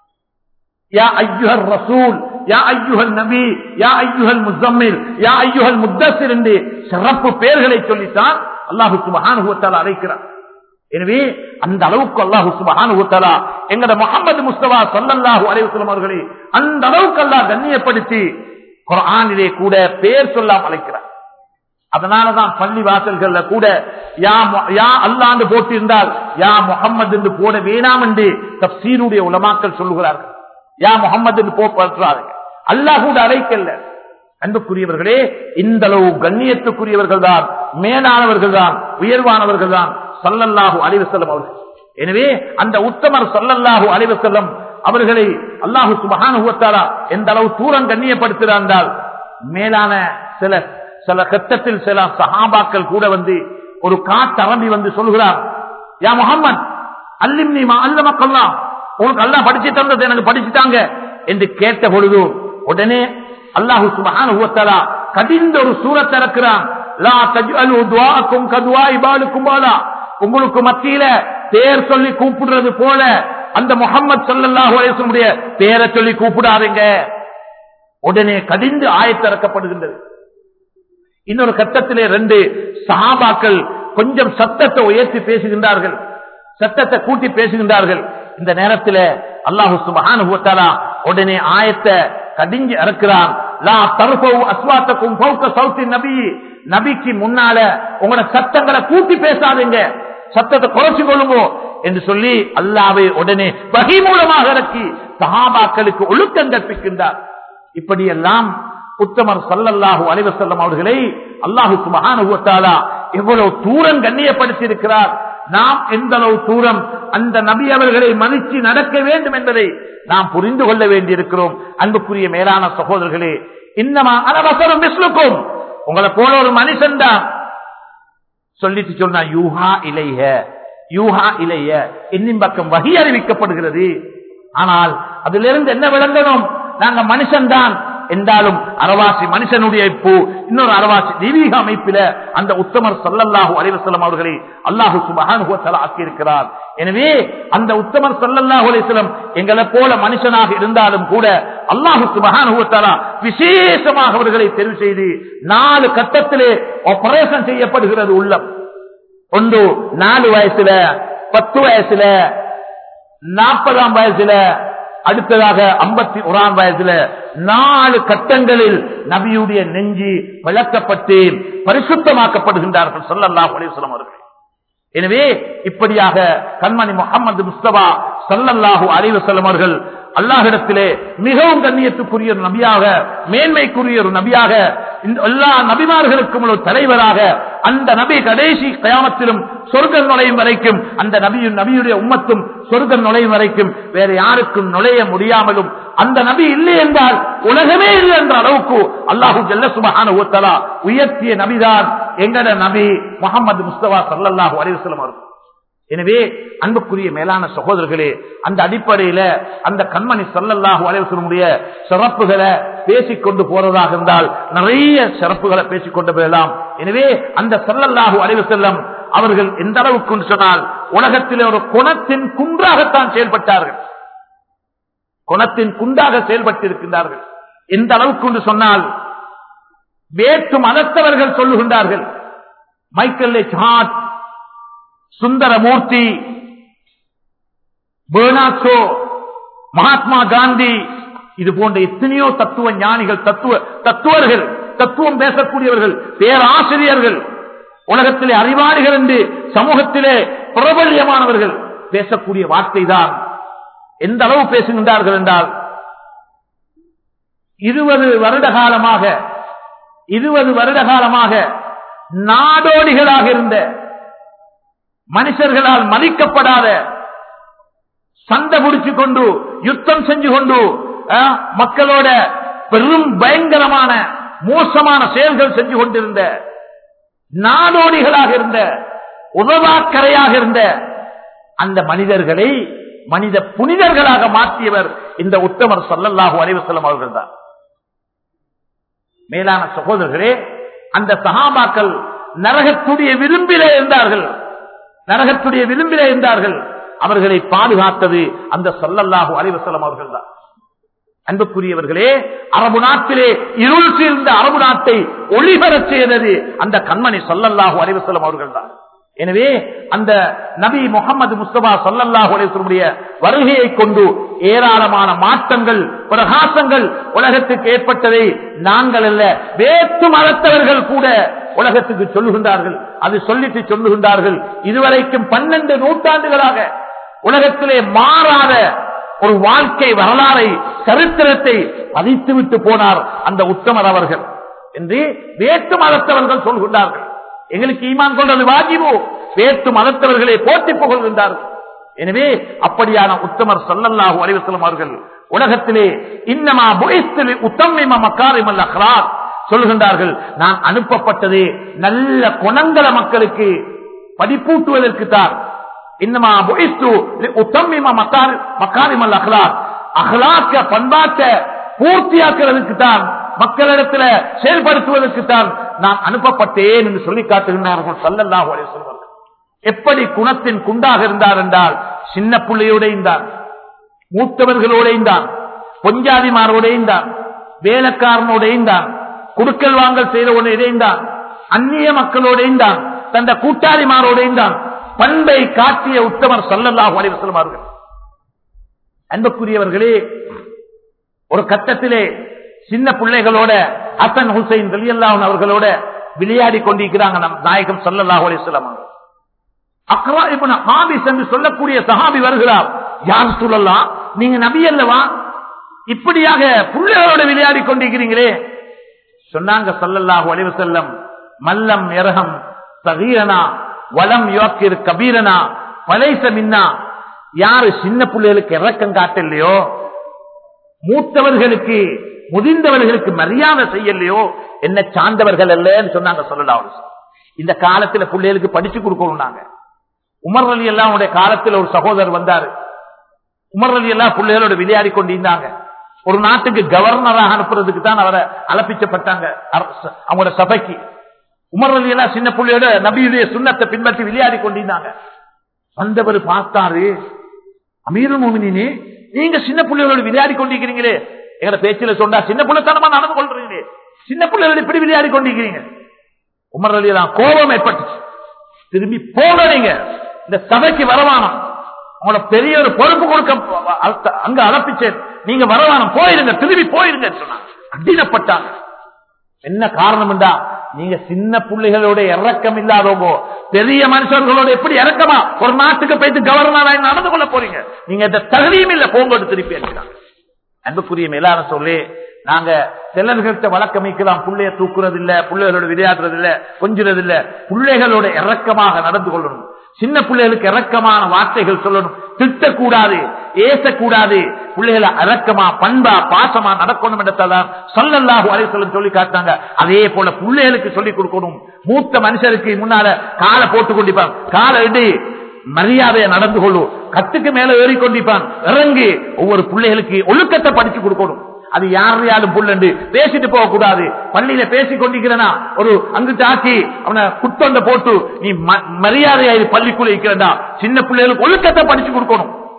யா ஐயுஹல் ரசூல் யா ஐயுஹல் நபி யா ஐயுஹல் முசம்மில் யா ஐயுஹல் முத்தசிர் என்று சிறப்பு பெயர்களை சொல்லித்தான் அல்லாஹு சுபஹானுவத்தால் அழைக்கிறார் எனவே அந்த அளவுக்கு அல்லாஹு சுபஹானுவத்தாலா எங்கட முகமது முஸ்தபா சொல்லல்லாஹு அலைவசலம் அவர்களை அந்த அளவுக்கு அல்லாஹ் கண்ணியப்படுத்தி குரானிலே கூட பேர் சொல்லாம அழைக்கிறார் அதனாலதான் பள்ளி வாசல்கள்ல கூட யா மு- யா அல்லாண்டு போட்டிருந்தால் யா முகம்மது என்று போட வேணாம் என்று தப்சீருடைய உலமாக்கள் சொல்லுகிறார்கள் யா முகம்மது என்று போட்டுறார்கள் அல்லாஹ் கூட அழைக்கல்ல அன்புக்குரியவர்களே இந்த அளவு கண்ணியத்துக்குரியவர்கள் தான் மேலானவர்கள் தான் உயர்வானவர்கள் தான் சல்லல்லாஹு அலிவசல்லம் அவர்கள் எனவே அந்த உத்தமர் சல்லல்லாஹு அலிவசல்லம் அவர்களை அல்லாஹு சுபஹானுவத்தாலா எந்த அளவு தூரம் கண்ணியப்படுத்துகிறார் மேலான சில சில கட்டத்தில் சில சஹாபாக்கள் கூட வந்து ஒரு காட்டரம்பி வந்து சொல்கிறார் யா முகம்மது அல்லிம் நீ அல்ல மக்கள்லாம் உனக்கு அல்லா படிச்சு தந்தது எனக்கு படிச்சுட்டாங்க என்று கேட்ட பொழுது உடனே அல்லாஹு சுபஹானுவத்தாலா கடிந்த ஒரு சூரத்தை இறக்கிறான் லா தஜ்அலு துஆக்கும் கதுவா இபாலுக்கும் பாலா உங்களுக்கு மத்தியில பேர் சொல்லி கூப்பிடுறது போல அந்த முகம்மது சல்லல்லாஹு அலைஹி வஸல்லம் பேரை சொல்லி கூப்பிடாதீங்க உடனே கடிந்து ஆயத்திறக்கப்படுகின்றது இன்னொரு கட்டத்திலே ரெண்டு சஹாபாக்கள் கொஞ்சம் சத்தத்தை உயர்த்தி பேசுகின்றார்கள் சத்தத்தை கூட்டி பேசுகின்றார்கள் இந்த நேரத்தில் அல்லாஹு சுபஹானஹு வ தஆலா உடனே ஆயத்தை கடிஞ்சு இறக்கிறான் லா தர்ஃபவு அஸ்வாத்தக்கும் ஃபௌக சௌத்தி நபி நபிக்கு முன்னால உங்களோட சத்தங்களை கூட்டி பேசாதீங்க சத்தத்தை குறைச்சு கொள்ளுமோ என்று சொல்லி அல்லாவை உடனே வகை மூலமாக இறக்கி சஹாபாக்களுக்கு ஒழுக்கம் கற்பிக்கின்றார் இப்படியெல்லாம் உத்தமர் சல்லல்லாஹு அலைவசல்லம் அவர்களை அல்லாஹு சுபஹானுவத்தாலா எவ்வளவு தூரம் கண்ணியப்படுத்தி இருக்கிறார் நாம் எந்த அளவு தூரம் அந்த நபி அவர்களை மதிச்சு நடக்க வேண்டும் என்பதை நாம் புரிந்து கொள்ள வேண்டியிருக்கிறோம் அன்புக்குரிய மேலான சகோதரர்களே இன்னமா அனவசரம் விஸ்லுக்கும் உங்களை போல ஒரு மனுஷன் தான் சொல்லிட்டு சொன்னா யூஹா இலைய யூஹா இலைய என்னின் பக்கம் வகி அறிவிக்கப்படுகிறது ஆனால் அதிலிருந்து என்ன விளங்கணும் நாங்க மனுஷன்தான் என்றாலும் அரவாசி மனுஷனுடைய இப்போ இன்னொரு அரவாசி தெய்வீக அமைப்பில அந்த உத்தமர் சல்லல்லாஹு அலைவசல்லம் அவர்களை அல்லாஹு சுபஹானுவத்தலா ஆக்கியிருக்கிறார் எனவே அந்த உத்தமர் சல்லல்லாஹு அலைவசல்லம் எங்களை போல மனுஷனாக இருந்தாலும் கூட அல்லாஹு சுபஹானுவத்தலா விசேஷமாக அவர்களை தெரிவு செய்து நாலு கட்டத்திலே ஆபரேஷன் செய்யப்படுகிறது உள்ளம் ஒன்று நாலு வயசுல பத்து வயசுல நாற்பதாம் வயசுல அடுத்ததாக ஐம்பத்தி ஓராம் வயசுல நாலு கட்டங்களில் நபியுடைய நெஞ்சி விளக்கப்பட்டு பரிசுத்தமாக்கப்படுகின்றார்கள் சொல்லல்லாஹ் அலிஸ்லாம் அவர்கள் எனவே இப்படியாக கண்மணி முகமது முஸ்தபா சல்லல்லாஹு அலிவசல்லம் அவர்கள் அல்லாஹிடத்திலே மிகவும் கண்ணியத்துக்குரிய ஒரு நபியாக மேன்மைக்குரிய ஒரு நபியாக இந்த எல்லா நபிமார்களுக்கும் ஒரு தலைவராக அந்த நபி கடைசி கயாமத்திலும் சொர்க்கம் நுழையும் வரைக்கும் அந்த நபியும் நபியுடைய உம்மத்தும் சொர்க்கம் நுழையும் வரைக்கும் வேற யாருக்கும் நுழைய முடியாமலும் அந்த நபி இல்லை என்றால் உலகமே இல்லை என்ற அளவுக்கு அல்லாஹு ஜல்ல சுபஹான ஊத்தலா உயர்த்திய நபிதான் எங்கட நபி முகமது முஸ்தபா சல்லாஹூ அலிவசலம் அவர்கள் எனவே அன்புக்குரிய மேலான சகோதரர்களே அந்த அடிப்படையில அந்த கண்மணி சல்லல்லாஹு அலைவசனுடைய சிறப்புகளை பேசிக்கொண்டு போறதாக இருந்தால் நிறைய சிறப்புகளை பேசிக்கொண்டு போகலாம் எனவே அந்த சல்லல்லாஹு அலைவசல்லம் அவர்கள் எந்த அளவுக்கு சொன்னால் உலகத்திலே ஒரு குணத்தின் குன்றாகத்தான் செயல்பட்டார்கள் குணத்தின் குண்டாக செயல்பட்டிருக்கின்றார்கள் எந்த அளவுக்கு சொன்னால் வேற்று மதத்தவர்கள் சொல்லுகின்றார்கள் Michael Hart Sundaramurthy Bernard Shaw Mahatma Gandhi இது போன்ற எத்தனையோ தத்துவ ஞானிகள் தத்துவ தத்துவர்கள் தத்துவம் பேசக்கூடியவர்கள் பேராசிரியர்கள் உலகத்திலே அறிவாளிகள் என்று சமூகத்திலே பிரபல்யமானவர்கள் பேசக்கூடிய வார்த்தை தான் எந்த அளவு பேசுகின்றார்கள் என்றால் இருபது வருட காலமாக இருபது வருட காலமாக நாடோடிகளாக இருந்த மனுஷர்களால் மதிக்கப்படாத சண்டை முடிச்சு கொண்டு யுத்தம் செஞ்சு கொண்டு அஹ், மக்களோட பெரும் பயங்கரமான மோசமான செயல்கள் செஞ்சு கொண்டிருந்த நாடோடிகளாக இருந்த உதவாக்கரையாக இருந்த அந்த மனிதர்களை மனித புனிதர்களாக மாற்றியவர் இந்த உத்தமர் சல்லல்லாஹு அலைவசல்லம் அவர்கள் தான் மேலான சகோதரர்களே அந்த சகாபாக்கள் நரகத்துடைய விரும்பிலே இருந்தார்கள் நரகத்துடைய விரும்பிலே இருந்தார்கள் அவர்களை பாதுகாத்தது அந்த சல்லல்லாஹு அலைவசல்லம் அவர்கள் தான் அன்புக்குரியவர்களே அரபு நாட்டிலே இருள் சேர்ந்த அரபு நாட்டை ஒளிபரச் செய்தது அந்த கண்மணி சொல்லல்லாஹு அலைவசல்லம் அவர்கள் தான் எனவே அந்த நபி முகமது முஸ்தபா சொல்லல்லாஹு அலைவசல்லுடைய வருகையை கொண்டு ஏராளமான மாற்றங்கள் பிரகாசங்கள் உலகத்துக்கு ஏற்பட்டதை நாங்கள் அல்ல வேற்று மதத்தவர்கள் கூட உலகத்துக்கு சொல்லுகின்றார்கள் அது சொல்லிட்டு சொல்லுகின்றார்கள் இதுவரைக்கும் பன்னெண்டு நூற்றாண்டுகளாக உலகத்திலே மாறாத ஒரு வாழ்க்கை வரலாறை சரித்திரத்தை பதித்துவிட்டு போனார் அந்த உத்தமர் அவர்கள் என்று வேற்று மதத்தவர்கள் சொல்கின்றார்கள் எங்களுக்கு ஈமான் கொண்டது வாஜிபோ வேற்று மதத்தவர்களை போட்டி புகழ்கின்றார்கள் எனவே அப்படியான உத்தமர் சல்லல்லாஹு அலைவசலம் அவர்கள் உலகத்திலே இன்னமா புயத்தில் உத்தமிம மக்காரிமல் அஹ்லாக் சொல்கின்றார்கள் நான் அனுப்பப்பட்டதே நல்ல குணங்கள மக்களுக்கு படிப்பூட்டுவதற்கு தான் இன்னமா புயத்து உத்தமிம மக்காரிமல் அஹ்லாக் அஹ்லாக்க பண்பாட்ட பூர்த்தியாக்குறதுக்கு தான் மக்களிடத்துல செயல்படுத்துவதற்கு தான் நான் அனுப்பப்பட்டேன் என்று சொல்லி காட்டுகின்றார்கள் சல்லல்லாஹு அலைஹி வஸல்லம் எப்படி குணத்தின் குண்டாக இருந்தார் என்றால் சின்ன பிள்ளையோட இருந்தார் மூத்தவர்களோட இருந்தார் பொஞ்சாதிமாரோட இருந்தார் வேலைக்காரனோட இருந்தார் குடுக்கல் வாங்கல் செய்தவனோட இணைந்தான் அந்நிய மக்களோட இருந்தான் தந்த கூட்டாளிமாரோட இருந்தான் பண்பை காட்டிய உத்தமர் சல்லல்லாஹு அலைஹி வஸல்லம் அவர்கள் அன்புக்குரியவர்களே ஒரு கட்டத்திலே சின்ன பிள்ளைகளோட அசன் ஹுசைன் ரலியல்லாஹு அவர்களோட விளையாடி கொண்டிருக்கிறாங்க நம் நாயகம் சல்லல்லாஹு அலைஹி வஸல்லம் அவர்கள். அக்ரா இப்னு ஹாபிஸ் என்று சொல்லக்கூடிய சஹாபி வருகிறார் யார் சொல்லலாம் நீங்க நபி அல்லவா இப்படியாக பிள்ளைகளோட விளையாடி கொண்டிருக்கிறீங்களே சொன்னாங்க சல்லல்லாஹு அலைஹி வஸல்லம் மல்லம் இரகம் சகீரனா வலம் யோக்கிர் கபீரனா பலைச மின்னா யாரு சின்ன பிள்ளைகளுக்கு இறக்கம் காட்டலையோ மூத்தவர்களுக்கு முதிர்ந்தவர்களுக்கு மரியாதை செய்யலையோ என்ன சார்ந்தவர்கள் அல்லன்னு சொன்னாங்க சொல்லலாம் இந்த காலத்துல பிள்ளைகளுக்கு படிச்சு கொடுக்கணும் நாங்க உமர் அலி எல்லாம் உடைய காலத்தில் ஒரு சகோதரர் வந்தாரு உமர் அலி எல்லாம் பிள்ளைகளோட விளையாடி கொண்டிருந்தாங்க ஒரு நாட்டுக்கு கவர்னராக அனுப்புறதுக்கு தான் அவரை அலப்பிச்சப்பட்டாங்க அரச- அவங்களோட சபைக்கு உமர் அலி எல்லாம் சின்ன பிள்ளையோட நபியுடைய சுண்ணத்தை பின்பற்றி விளையாடி கொண்டிருந்தாங்க வந்தவர் பார்த்தாரு அமீருல் மோமினே நீங்க சின்ன பிள்ளைகளோட விளையாடி கொண்டிருக்கிறீங்களே எங்கட பேச்சில சொன்னா சின்ன பிள்ளைத்தனமா நடந்து கொள்றீங்களே சின்ன பிள்ளைகளோட இப்படி விளையாடி கொண்டிருக்கிறீங்க உமர் அலி எல்லாம் கோபம் ஏற்பட்டுச்சு திரும்பி போக நீங்க இந்த சபைக்கு வரவானம் உங்களோட பெரிய ஒரு பொறுப்பு கொடுக்க அ- அங்க அலப்பிச்சேன் நீங்க வரவானம் போயிருங்க திரும்பி போயிருங்க சொன்னாங்க அடினப்பட்டாங்க என்ன காரணம் என்றா நீங்க சின்ன பிள்ளைகளோட இறக்கம் இல்லாதவங்க பெரிய மனுஷர்களோட எப்படி இறக்கமா ஒரு நாட்டுக்கு போயிட்டு கவர்னராக நடந்து கொள்ள போறீங்க நீங்க இந்த தகுதியும் இல்ல போங்க திருப்பி அடிக்கிறாங்க அன்புக்குரிய மேலான சொல்லி நாங்க சிலர்கிட்ட வழக்கமைக்கலாம் பிள்ளைய தூக்குறது இல்ல பிள்ளைகளோட விளையாடுறது இல்ல கொஞ்சுறது இல்ல பிள்ளைகளோட இறக்கமாக நடந்து கொள்ளணும் சின்ன பிள்ளைகளுக்கு இறக்கமான வார்த்தைகள் சொல்லணும் திட்டக்கூடாது ஏசக்கூடாது பிள்ளைகளை இறக்கமா பண்பா பாசமா நடக்கணும் என்றதான் சொல்லல்லாஹு அலைசலம் சொல்லி காட்டாங்க அதே போல பிள்ளைகளுக்கு சொல்லிக் கொடுக்கணும் மூத்த மனுஷருக்கு முன்னால காலை போட்டு கொண்டிருப்பான் காலை இடி மரியாதையை நடந்து கொள்ளும் கத்துக்கு மேல ஏறிக்கொண்டிருப்பான் இறங்கி ஒவ்வொரு பிள்ளைகளுக்கு ஒழுக்கத்தை படிச்சு கொடுக்கணும் அது யாரையாலும் புள்ளண்டு பேசிட்டு போக கூடாது பள்ளியில பேசிக் கொண்டிருக்கிறனா ஒரு அங்கிட்டு ஆக்கி அவனை குத்தொண்ட போட்டு நீ ம- மரியாதையா இது பள்ளிக்குள்ள இருக்கிறதா சின்ன பிள்ளைகளுக்கு ஒழுக்கத்தை படிச்சு கொடுக்கணும்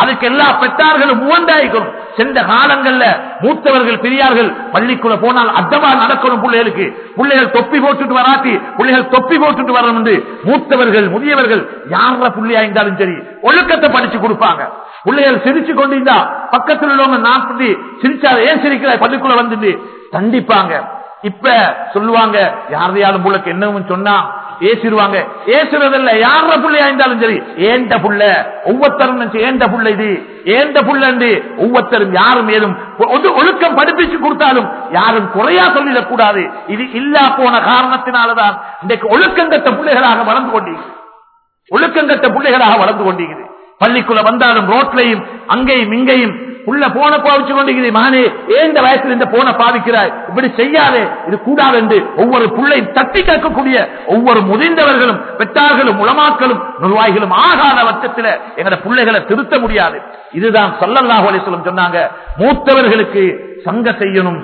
அதுக்கு எல்லா பெற்றார்களும் உவந்தாயிக்கணும் சென்ற காலங்கள்ல மூத்தவர்கள் பெரியார்கள் பள்ளிக்குள்ள போனால் அத்தமா நடக்கணும் பிள்ளைகளுக்கு பிள்ளைகள் தொப்பி போட்டுட்டு வராட்டி பிள்ளைகள் தொப்பி போட்டுட்டு வரணும் என்று மூத்தவர்கள் முதியவர்கள் யார புள்ளையா இருந்தாலும் சரி ஒழுக்கத்தை படிச்சு கொடுப்பாங்க பிள்ளைகள் சிரிச்சு கொண்டிருந்தா பக்கத்தில் உள்ளவங்க நாற்பது சிரிச்சாரு ஏன் சிரிக்கிற பள்ளிக்குள்ள வந்து தண்டிப்பாங்க இப்ப சொல்லுவாங்க யாரையாலும் புள்ளக்கு என்னவும் சொன்னா ஏசிடுவாங்க ஏசுறதில்ல யார புள்ளையா இருந்தாலும் சரி ஏண்ட புள்ள ஒவ்வொருத்தரும் நினைச்சு ஏண்ட புள்ள இது ஏண்ட புள்ள ஒவ்வொருத்தரும் யாரும் ஏதும் ஒ- ஒழுக்கம் படிப்பிச்சு கொடுத்தாலும் யாரும் குறையா சொல்லிடக் கூடாது இது இல்லா போன காரணத்தினாலதான் இன்றைக்கு ஒழுக்கம் கட்ட பிள்ளைகளாக வளர்ந்து கொண்டீர்கள் ஒழுக்கம் கட்ட பிள்ளைகளாக வளர்ந்து கொண்டிருக்கிறது பள்ளிக்குள்ள வந்தாலும் ரோட்லையும் அங்கேயும் இங்கேயும் உள்ள போன பாவிச்சு கொண்டிருக்கிறது மகனே ஏன் இந்த வயசுல இந்த போன பாவிக்கிறாய் இப்படி செய்யாதே இது கூடாது என்று ஒவ்வொரு பிள்ளையும் தட்டி கேட்கக்கூடிய ஒவ்வொரு முதிர்ந்தவர்களும் பெற்றார்களும் உளமாக்களும் நிர்வாகிகளும் ஆகாத பட்சத்தில் எங்கட பிள்ளைகளை திருத்த முடியாது இதுதான் சல்லல்லாஹு அலைஹி வஸல்லம் சொன்னாங்க மூத்தவர்களுக்கு சங்க செய்யணும்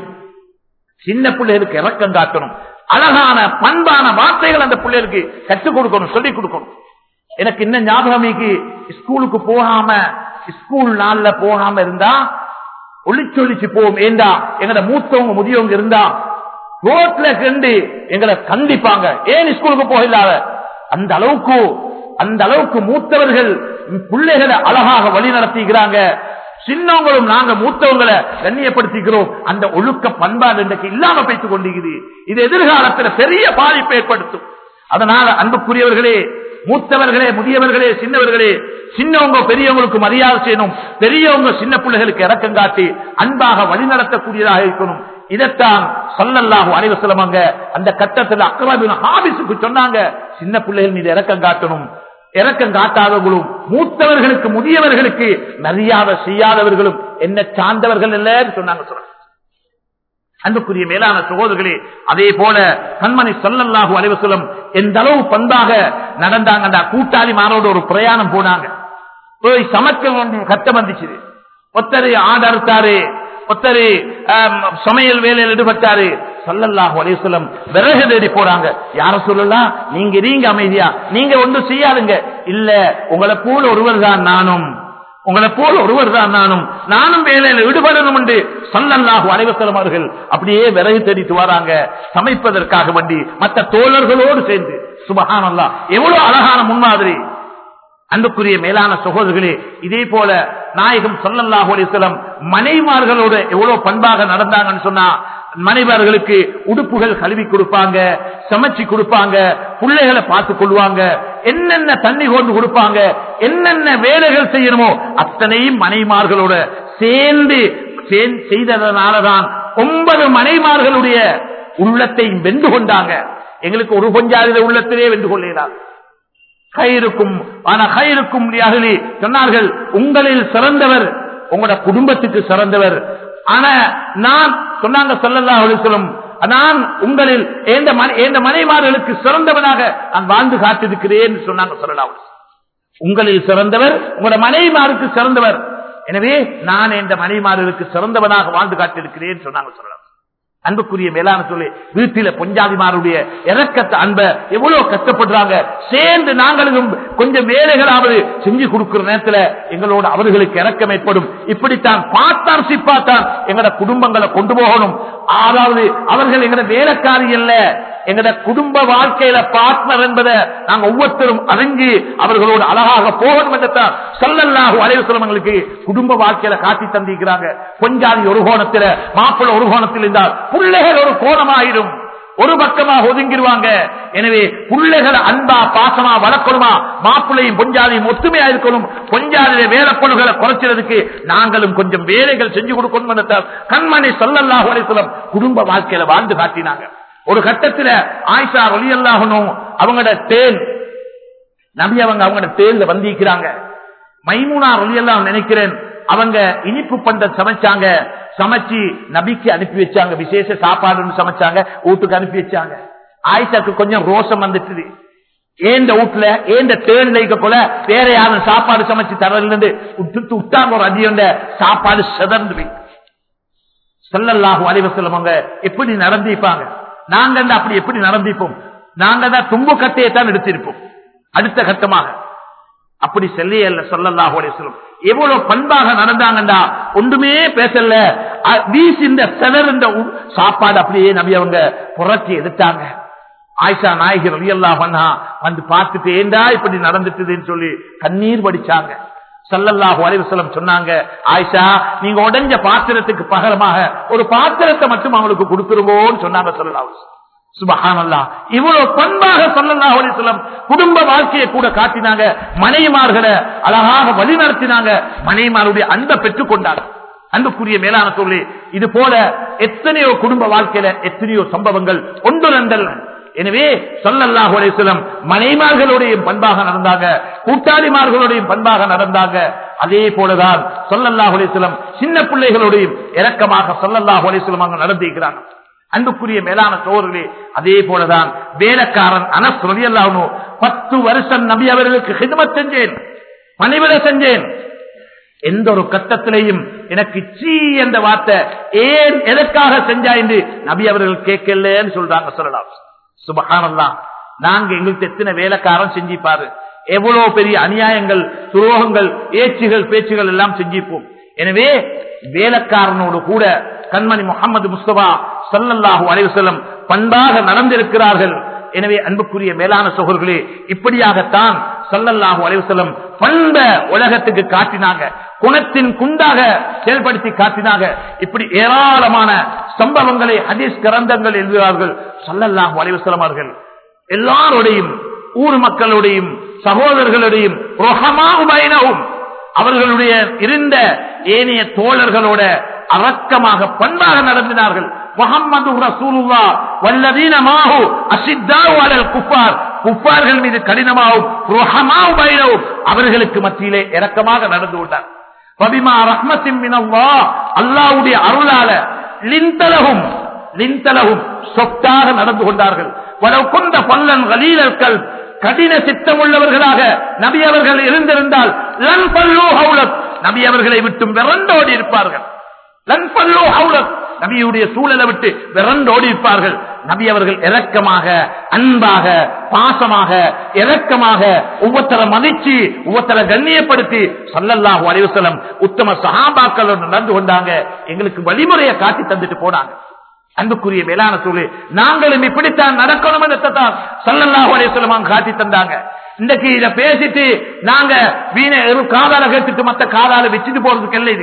சின்ன பிள்ளைகளுக்கு இறக்கம் காட்டணும் அழகான பண்பான வார்த்தைகள் அந்த பிள்ளைகளுக்கு கற்றுக் கொடுக்கணும் சொல்லிக் கொடுக்கணும் எனக்கு இன்னும் ஞாபகம் இருக்கு, ஸ்கூலுக்கு போகாம ஸ்கூல் நாள்ல போகாம இருந்தா ஒளிச்சு ஒளிச்சு போவோம் ஏண்டா எங்கட மூத்தவங்க முதியவங்க இருந்தா ரோட்ல கண்டு எங்களை கண்டிப்பாங்க ஏன் ஸ்கூலுக்கு போகலாத அந்த அளவுக்கு அந்த அளவுக்கு மூத்தவர்கள் பிள்ளைகளை அழகாக வழி நடத்திக்கிறாங்க சின்னவங்களும் நாங்க மூத்தவங்களை கண்ணியப்படுத்திக்கிறோம் அந்த ஒழுக்க பண்பாடு இன்றைக்கு இல்லாம பேசிக் கொண்டிருக்குது இது எதிர்காலத்தில் பெரிய பாதிப்பை ஏற்படுத்தும் அதனால அன்புக்குரியவர்களே மூத்தவர்களே முதியவர்களே சின்னவர்களே சின்னவங்க பெரியவங்களுக்கு மரியாதை செய்யணும் பெரியவங்க சின்ன பிள்ளைகளுக்கு இறக்கம் காட்டி அன்பாக வழிநடத்தக்கூடியதாக இருக்கணும் இதைத்தான் சொல்லல்லாஹு அனைவசலமாங்க அந்த கட்டத்தில் அக்ரபின் ஹாபிஸுக்கு சொன்னாங்க சின்ன பிள்ளைகள் மீது இறக்கம் காட்டணும் இறக்கம் காட்டாதவர்களும் மூத்தவர்களுக்கு முதியவர்களுக்கு மரியாதை செய்யாதவர்களும் என்ன சார்ந்தவர்கள் இல்லைன்னு சொன்னாங்க சொல்றாங்க அன்புக்குரிய மேலான சகோதரர்களே அதே போல கண்மணி சொல்லல்லாஹு அலைவசலம் எந்த அளவு பண்பாக நடந்தாங்க கூட்டாளி மாரோட ஒரு பிரயாணம் போனாங்க போய் சமைக்க வேண்டிய கட்டம் வந்துச்சு ஒத்தரு ஆடு அறுத்தாரு ஒத்தரு ஆம், சமையல் வேலையில் ஈடுபட்டாரு சல்லல்லாஹு அலைவசலம் விறகு தேடி போறாங்க யார சொல்லலாம் நீங்க நீங்க அமைதியா நீங்க ஒன்றும் செய்யாதுங்க இல்ல உங்களை போல ஒருவர் தான் நானும் உங்களை போல ஒருவர் தான் நானும் நானும் வேலையில் ஈடுபடணும் என்று சல்லல்லாஹு அலைவசலம் அவர்கள் அப்படியே விறகு தேடிட்டு வராங்க சமைப்பதற்காக வேண்டி மற்ற தோழர்களோடு சேர்ந்து சுபஹானல்லா எவ்வளவு அழகான முன்மாதிரி அன்புக்குரிய மேலான சகோதரர்களே இதே போல நாயகம் சொல்லல்லாஹு அலிஸ்லம் மனைமார்களோட எவ்வளவு பண்பாக நடந்தாங்கன்னு சொன்னா மனைவர்களுக்கு உடுப்புகள் கழுவி கொடுப்பாங்க சமைச்சு கொடுப்பாங்க பிள்ளைகளை பார்த்துக் கொள்வாங்க என்னென்ன தண்ணி கொண்டு கொடுப்பாங்க என்னென்ன வேலைகள் செய்யணுமோ அத்தனையும் மனைமார்களோட சேர்ந்து சேர்ந்து செய்ததனாலதான் ஒன்பது மனைமார்களுடைய உள்ளத்தை வென்று கொண்டாங்க எங்களுக்கு ஒரு கொஞ்சாத உள்ளத்திலே வென்று கொள்ளலாம் கயிறுக்கும் ஆனா கயிறுக்கும் அகலி சொன்னார்கள் உங்களில் சிறந்தவர் உங்களோட குடும்பத்துக்கு சிறந்தவர் ஆனா நான் சொன்னாங்க சொல்லலாம் சொல்லும் நான் உங்களில் எந்த மனை- எந்த மனைமார்களுக்கு சிறந்தவனாக நான் வாழ்ந்து காட்டிருக்கிறேன் சொன்னாங்க சொல்லலாம் உங்களில் சிறந்தவர் உங்களோட மனைமாருக்கு சிறந்தவர் எனவே நான் இந்த மனைமார்களுக்கு சிறந்தவனாக வாழ்ந்து காட்டிருக்கிறேன் சொன்னாங்க சொல்லலாம் அன்புக்குரிய மேலான சொல்லி வீட்டில பொஞ்சாதிமாருடைய இறக்கத்தை அன்ப எவ்வளவு கஷ்டப்படுறாங்க சேர்ந்து நாங்களும் கொஞ்சம் வேலைகளாவது செஞ்சு கொடுக்கிற நேரத்துல எங்களோட அவர்களுக்கு இறக்கம் ஏற்படும் இப்படித்தான் பார்ட்னர்ஷிப்பா தான் எங்களோட குடும்பங்களை கொண்டு போகணும் அதாவது அவர்கள் எங்களோட வேலைக்காரி அல்ல எங்களோட குடும்ப வாழ்க்கையில பார்ட்னர் என்பதை நாங்க ஒவ்வொருத்தரும் அறிஞ்சு அவர்களோடு அழகாக போகணும் என்றால் சொல்லல்லாக அலைவசலங்களுக்கு குடும்ப வாழ்க்கையில காட்டி தந்திக்கிறாங்க பொஞ்சாதி ஒரு கோணத்தில மாப்பிள்ள ஒரு கோணத்தில் இருந்தால் பிள்ளைகள் ஒரு கோணமாயிடும் ஒரு பக்கமாக ஒதுங்கிடுவாங்க எனவே பிள்ளைகளை அன்பா பாசமா வளர்க்கணுமா மாப்பிள்ளையும் பொஞ்சாதியும் ஒத்துமையா இருக்கணும் பொஞ்சாதிய வேலை பொருள்களை குறைச்சதுக்கு நாங்களும் கொஞ்சம் வேலைகள் செஞ்சு கொடுக்கணும் என்றால் கண்மணி சொல்லல்லாஹு அலைவசலம் குடும்ப வாழ்க்கையில வாழ்ந்து காட்டினாங்க ஒரு கட்டத்துல ஆயிஷா ஒலியல்லாகணும் அவங்களோட தேன் நபி அவங்க அவங்களோட தேன்ல வந்திருக்கிறாங்க மைமூனா ஒலியெல்லாம் நினைக்கிறேன் அவங்க இனிப்பு பண்ட சமைச்சாங்க சமைச்சு நபிக்கு அனுப்பி வச்சாங்க விசேஷ சாப்பாடுன்னு சமைச்சாங்க வீட்டுக்கு அனுப்பி வச்சாங்க ஆயிஷாக்கு கொஞ்சம் ரோஷம் வந்துட்டு ஏந்த வீட்டுல ஏந்த தேன்ல இருக்கக்குள்ள வேற யாரும் சாப்பாடு சமைச்சு தரல விட்டுட்டு விட்டாங்க ஒரு அதிகம் சாப்பாடு சிதர்ந்து போய் செல்லல்லாஹு அலைவசல்லவங்க எப்படி நடந்திருப்பாங்க நாங்க தான் அப்படி எப்படி நடந்திருப்போம் நாங்க தான் தும்பு கட்டையை தான் எடுத்திருப்போம் அடுத்த கட்டமாக அப்படி செல்லியல்ல சொல்லல்லாஹு அலைஹிஸ்ஸலாம் எவ்வளவு பண்பாக நடந்தாங்கண்டா ஒன்றுமே பேசல அ- வீசிந்த செலர்ந்த உ- சாப்பாடு அப்படியே நபி அவங்க புரட்சி எடுத்தாங்க ஆயிஷா நாயகர் ரலியல்லாஹு அன்ஹா வந்து பார்த்துட்டு ஏண்டா இப்படி நடந்துட்டுதுன்னு சொல்லி கண்ணீர் வடிச்சாங்க சல்லல்லாஹு அலைஹி வஸல்லம் சொன்னாங்க ஆயிஷா நீங்க உடைஞ்ச பாத்திரத்துக்கு பகரமாக ஒரு பாத்திரத்தை மட்டும் அவங்களுக்கு கொடுத்துருவோம்னு சொன்னாங்க சொல்லலாம் சுபஹானல்லா இவ்வளவு பண்பாக சொல்லல்லாஹு அலைஹி வஸல்லம் குடும்ப வாழ்க்கையை கூட காட்டினாங்க மனைவிமார்களை அழகாக வழி நடத்தினாங்க மனைவிமாருடைய அன்பை பெற்றுக் கொண்டாங்க அன்புக்குரிய மேலான சொல்லி இது போல எத்தனையோ குடும்ப வாழ்க்கையில எத்தனையோ சம்பவங்கள் ஒன்று ரெண்டல்ல எனவே சொல்லல்லாஹு அலைஹி வஸல்லம் மனைமார்களுடையும் பண்பாக நடந்தாங்க கூட்டாளிமார்களுடையும் பண்பாக நடந்தாங்க அதே போலதான் சொல்லல்லாஹு அலைஹி வஸல்லம் சின்ன பிள்ளைகளுடையும் இரக்கமாக சொல்லல்லாஹு அலைஹி வஸல்லம் அங்க நடந்திருக்கிறாங்க அன்புக்குரிய மேலான சோழர்களே அதே போலதான் வேலைக்காரன் அனஸ் ரலியல்லாஹு பத்து வருஷம் நபி அவர்களுக்கு ஹிதமத் செஞ்சேன் பணிவிட செஞ்சேன் எந்த ஒரு கட்டத்திலையும் எனக்கு சீ என்ற வார்த்தை ஏன் எதற்காக செஞ்சா என்று நபி அவர்கள் கேட்கலன்னு சொல்றாங்க சொல்லலாம் சுபகானல்லாம் நாங்க எங்களுக்கு எத்தனை வேலைக்காரன் செஞ்சிப்பாரு எவ்வளவு பெரிய அநியாயங்கள் துரோகங்கள் ஏச்சுகள் பேச்சுகள் எல்லாம் செஞ்சிப்போம் எனவே வேலைக்காரனோடு கூட கண்மணி முகமது முஸ்தபா சல்லல்லாஹு அலைவசல்லம் பண்பாக நடந்திருக்கிறார்கள் எனவே அன்புக்குரிய மேலான சோழர்களே இப்படியாகத்தான் சல்லல்லாஹு அலைவசல்லம் பண்ப உலகத்துக்கு காட்டினாங்க குணத்தின் குண்டாக செயல்படுத்தி காட்டினாங்க இப்படி ஏராளமான சம்பவங்களை ஹதீஸ் கிரந்தங்கள் எழுதுகிறார்கள் சல்லல்லாஹு அலைவசல்லம் அவர்கள் எல்லாருடையும் ஊர் மக்களுடையும் சகோதரர்களுடையும் ரோஹமாவும் அவர்களுடைய இருந்த ஏனைய தோழர்களோட அரக்கமாக பண்பாக நடந்தினார்கள் முகம்மது ரசூலுல்லா வல்லதீன மாஹு அசித்தாவு அலல் குஃபார் குஃபார்கள் மீது கடினமாகவும் ருஹமாவும் பைனவும் அவர்களுக்கு மத்தியிலே இரக்கமாக நடந்து கொண்டார் பபிமா ரஹ்மத்தின் மினல்லா அல்லாவுடைய அருளால லிந்தலகும் லிந்தலகும் சொத்தாக நடந்து கொண்டார்கள் வலவு கொண்ட பல்லன் கலீலர்கள் கடின சித்தம் உள்ளவர்களாக நபி அவர்கள் இருந்திருந்தால் லன் பல்லு ஹவுலத் நபி அவர்களை விட்டும் விரண்டோடி இருப்பார்கள் லன் பல்லு ஹவுலத் நபியுடைய சூழலை விட்டு விரண்டோடி இருப்பார்கள் நபி அவர்கள் இரக்கமாக அன்பாக பாசமாக இரக்கமாக ஒவ்வொருத்தர மதிச்சு ஒவ்வொருத்தர கண்ணியப்படுத்தி சல்லல்லாஹு அலைவசலம் உத்தம சகாபாக்களோடு நடந்து கொண்டாங்க எங்களுக்கு வழிமுறையை காட்டி தந்துட்டு போனாங்க அன்புக்குரிய மேலான சொல்லு நாங்களும் இப்படித்தான் நடக்கணும் என்றதான் சல்லல்லாஹு அலைவசலம் காட்டி தந்தாங்க இன்றைக்கு இத பேசிட்டு நாங்க வீண காதால கேட்டுட்டு மத்த காதால வச்சுட்டு போறதுக்கு இல்லை இது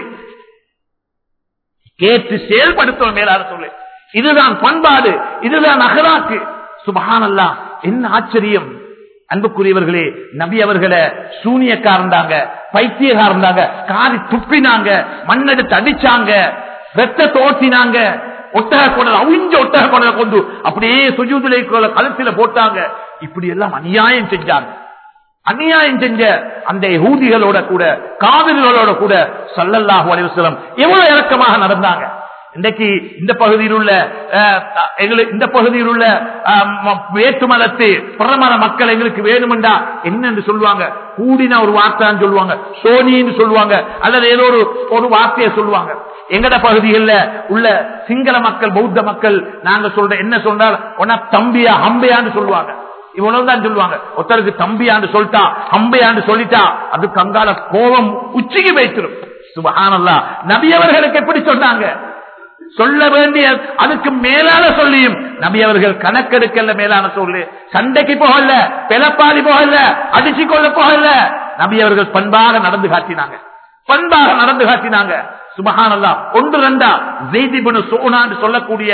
கேட்டு செயல்படுத்தணும் மேலான சொல்லு இதுதான் பண்பாடு இதுதான் அகலாக்கு சுபஹானல்லா என்ன ஆச்சரியம் அன்புக்குரியவர்களே நபி அவர்களை சூனியக்காரந்தாங்க பைத்தியக்காரந்தாங்க காரி துப்பினாங்க மண்ணெடுத்து அடிச்சாங்க வெத்த தோட்டினாங்க ஒட்டக குடல் அவிஞ்ச ஒட்டக குடலை கொண்டு அப்படியே சுஜூதுலை கழுத்துல போட்டாங்க இப்படி எல்லாம் அநியாயம் செஞ்சாங்க அநியாயம் செஞ்ச அந்த ஹூதிகளோட கூட காவிரிகளோட கூட சல்லல்லாஹு அலைவசலம் எவ்வளவு இறக்கமாக நடந்தாங்க இன்றைக்கு இந்த பகுதியில் உள்ள எங்களுக்கு இந்த பகுதியில் உள்ள வேற்று மதத்து பிரமர மக்கள் எங்களுக்கு வேணுமெண்டா என்னன்னு சொல்லுவாங்க கூடின ஒரு வார்த்தைன்னு சொல்லுவாங்க சோனின்னு சொல்லுவாங்க அல்லது ஏதோ ஒரு ஒரு வார்த்தையை சொல்லுவாங்க எங்கட பகுதிகளில் உள்ள சிங்கள மக்கள் பௌத்த மக்கள் நாங்க சொல்ற என்ன சொன்னால் உன தம்பியா ஹம்பையான்னு சொல்லுவாங்க இவ்வளவுதான் சொல்லுவாங்க ஒருத்தருக்கு தம்பியாண்டு சொல்லிட்டா ஹம்பையாண்டு சொல்லிட்டா அது கங்கால கோபம் உச்சிக்கு வைத்திரும் சுபஹானல்லா நபி அவர்களுக்கு எப்படி சொன்னாங்க சொல்ல வேண்டிய அதுக்கு மேலான சொல்லியும் நபி அவர்கள் கணக்கெடுக்கல மேலான சொல்லு சண்டைக்கு போகல பிளப்பாதி போகல அடிச்சு கொள்ள போகல நபி அவர்கள் பண்பாக நடந்து காட்டினாங்க பண்பாக நடந்து காட்டினாங்க சுபஹானல்லா ஒன்று ரெண்டா ஜெய்திபுனு சோனான்னு சொல்லக்கூடிய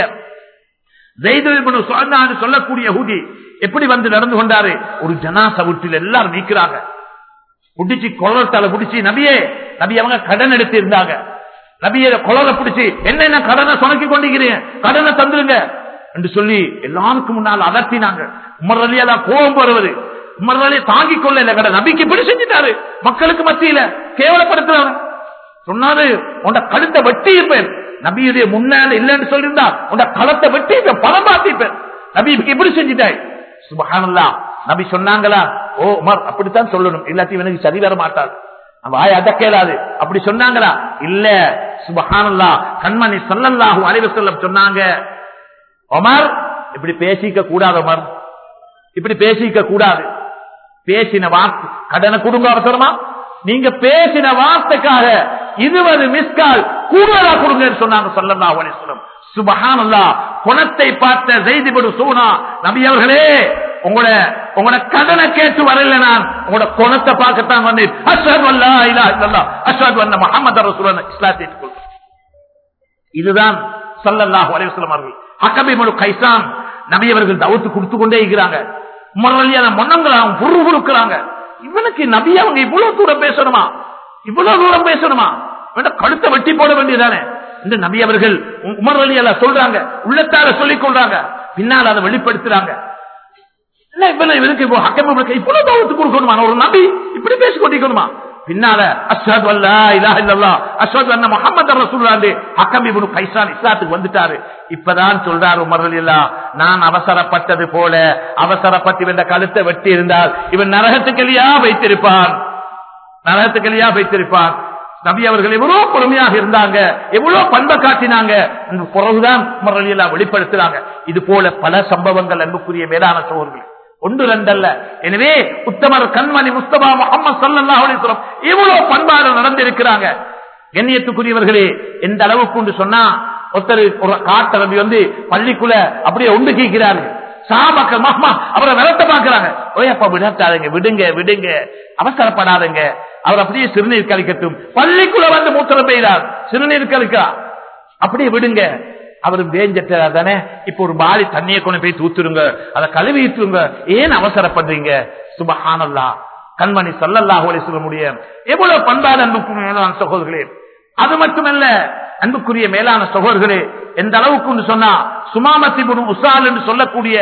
ஜெய்திபுனு சோனான்னு சொல்லக்கூடிய ஹூதி எப்படி வந்து நடந்து கொண்டாரு ஒரு ஜனாச வீட்டில் எல்லாரும் நீக்கிறாங்க புடிச்சு கொலத்தால புடிச்சு நபியே நபி அவங்க கடன் எடுத்து இருந்தாங்க நபிய கொலரை பிடிச்சி என்ன கடனை சுணக்கி கொண்டிருக்கிறீங்க கடனை தந்துருங்க என்று சொல்லி எல்லாருக்கும் முன்னால் அதட்டினாங்க உமர் அலியெல்லாம் கோபம் வருவது உமர் அலியை தாங்கிக் கொள்ள இல்லை கடை நபிக்கு இப்படி செஞ்சுட்டாரு மக்களுக்கு மத்தியில கேவலப்படுத்துறாரு சொன்னாரு உண்ட கழுத்தை வெட்டி இருப்பேன் நபியுடைய முன்னால இல்லைன்னு சொல்லியிருந்தா உண்ட களத்தை வெட்டி இருப்பேன் பணம் பார்த்திருப்பேன் நபி இப்படி செஞ்சுட்டாய் சுபஹானல்லா நபி சொன்னாங்களா ஓ உமர் அப்படித்தான் சொல்லணும் இல்லாட்டி இவனுக்கு சரி வர மாட்டார் வாய் அதக்கேலாது அப்படி சொன்னாங்களா இல்ல சுபஹானல்லா கண்மணி சல்லல்லாஹு அலைவ செல்லம் சொன்னாங்க ஒமர் இப்படி பேசிக்க கூடாது ஒமர் இப்படி பேசிக்க கூடாது பேசின வார்த்தை கடனை கொடுங்க அவசரமா நீங்க பேசின வார்த்தைக்காக இருபது மிஸ்கால் கூடுதலா கொடுங்கன்னு சொன்னாங்க சொல்லலாம் அலிஸ்லம் சுபஹானல்லா குணத்தை பார்த்த செய்திபடு சூனா நபி அவர்களே உங்களோட உங்களோட கடனை கேட்டு வரல நான் உங்களோட குணத்தை பார்க்கத்தான் வந்தேன் அஸ்வத் அல்லா இல்லா இல்லல்லா அஸ்வத் வந்த முகமது ரசூலன் இஸ்லாத்தை ஏற்றுக்கொள்ளும் இதுதான் சல்லல்லாஹு அலைவசலம் அவர்கள் ஹக்கபிமுடு கைசான் நபி அவர்கள் தவத்து கொடுத்து கொண்டே இருக்கிறாங்க முறையான மொன்னங்களாம் புரு புருக்கிறாங்க இவனுக்கு நபி அவங்க இவ்வளவு தூரம் பேசணுமா இவ்வளவு தூரம் பேசணுமா வேண்டாம் கழுத்தை வெட்டி போட வேண்டியதானே இந்த நபி அவர்கள் உமர் அலி அல்ல சொல்றாங்க உள்ளத்தால சொல்லிக் கொள்றாங்க பின்னால் அதை வெளிப்படுத்துறாங்க இல்ல இவ்வளவு இவருக்கு இப்போ ஹக்கம் இவ்வளவு தவத்து கொடுக்கணுமா ஒரு நபி இப்படி பேசிக் கொண்டிருக்கணுமா பின்னால அஸ்வத் அல்லா இலா இல்லல்லா அஸ்வத் அண்ணா முகமது ரசூல்லாண்டு ஹக்கம் இப்னு கைசான் இஸ்லாத்துக்கு வந்துட்டாரு இப்பதான் சொல்றாரு உமர் இல்லா நான் அவசரப்பட்டது போல அவசரப்பட்டு இவன் கழுத்தை வெட்டி இருந்தால் இவன் நரகத்துக்கெளியா வைத்திருப்பான் நரகத்துக்கெளியா வைத்திருப்பான் நபி அவர்கள் எவ்வளவு பொறுமையாக இருந்தாங்க எவ்வளவு பண்பை காட்டினாங்க பிறகுதான் முறையிலா வெளிப்படுத்துறாங்க இது போல பல சம்பவங்கள் அன்புக்குரிய மேலான சோர்கள் ஒன்று ரெண்டல்ல எனவே உத்தமர் கண்மணி முஸ்தபா முகமது சல்லா அலிஸ்வரம் எவ்வளவு பண்பாடு நடந்திருக்கிறாங்க கண்ணியத்துக்குரியவர்களே எந்த அளவுக்கு உண்டு சொன்னா ஒருத்தர் ஒரு காட்டரம்பி வந்து பள்ளிக்குள்ள அப்படியே ஒன்று கீக்கிறாரு சாபக்கள் மஹ்மா அவரை விரட்ட பாக்குறாங்க ஓயப்பா விடட்டாதுங்க விடுங்க விடுங்க அவசரப்படாதுங்க அவர் அப்படியே சிறுநீர் கழிக்கட்டும் பள்ளிக்குள்ள வந்து மூத்திரம் பெய்தார் சிறுநீர் கழிக்கிறார் அப்படியே விடுங்க அவர் வேஞ்சட்டா தானே இப்ப ஒரு பாடி தண்ணியை கொண்டு போய் தூத்துருங்க அதை கழுவி ஊத்துருங்க ஏன் அவசரப்படுறீங்க சுபஹானல்லா கண்மணி சல்லல்லாஹு அலைஹி சொல்ல முடியும் எவ்வளவு பண்பாடு அன்புக்குரிய மேலான சகோதரர்களே அது மட்டுமல்ல அன்புக்குரிய மேலான சகோதரர்களே எந்த அளவுக்கு சொன்னா சுமாமத்தி உசால் என்று சொல்லக்கூடிய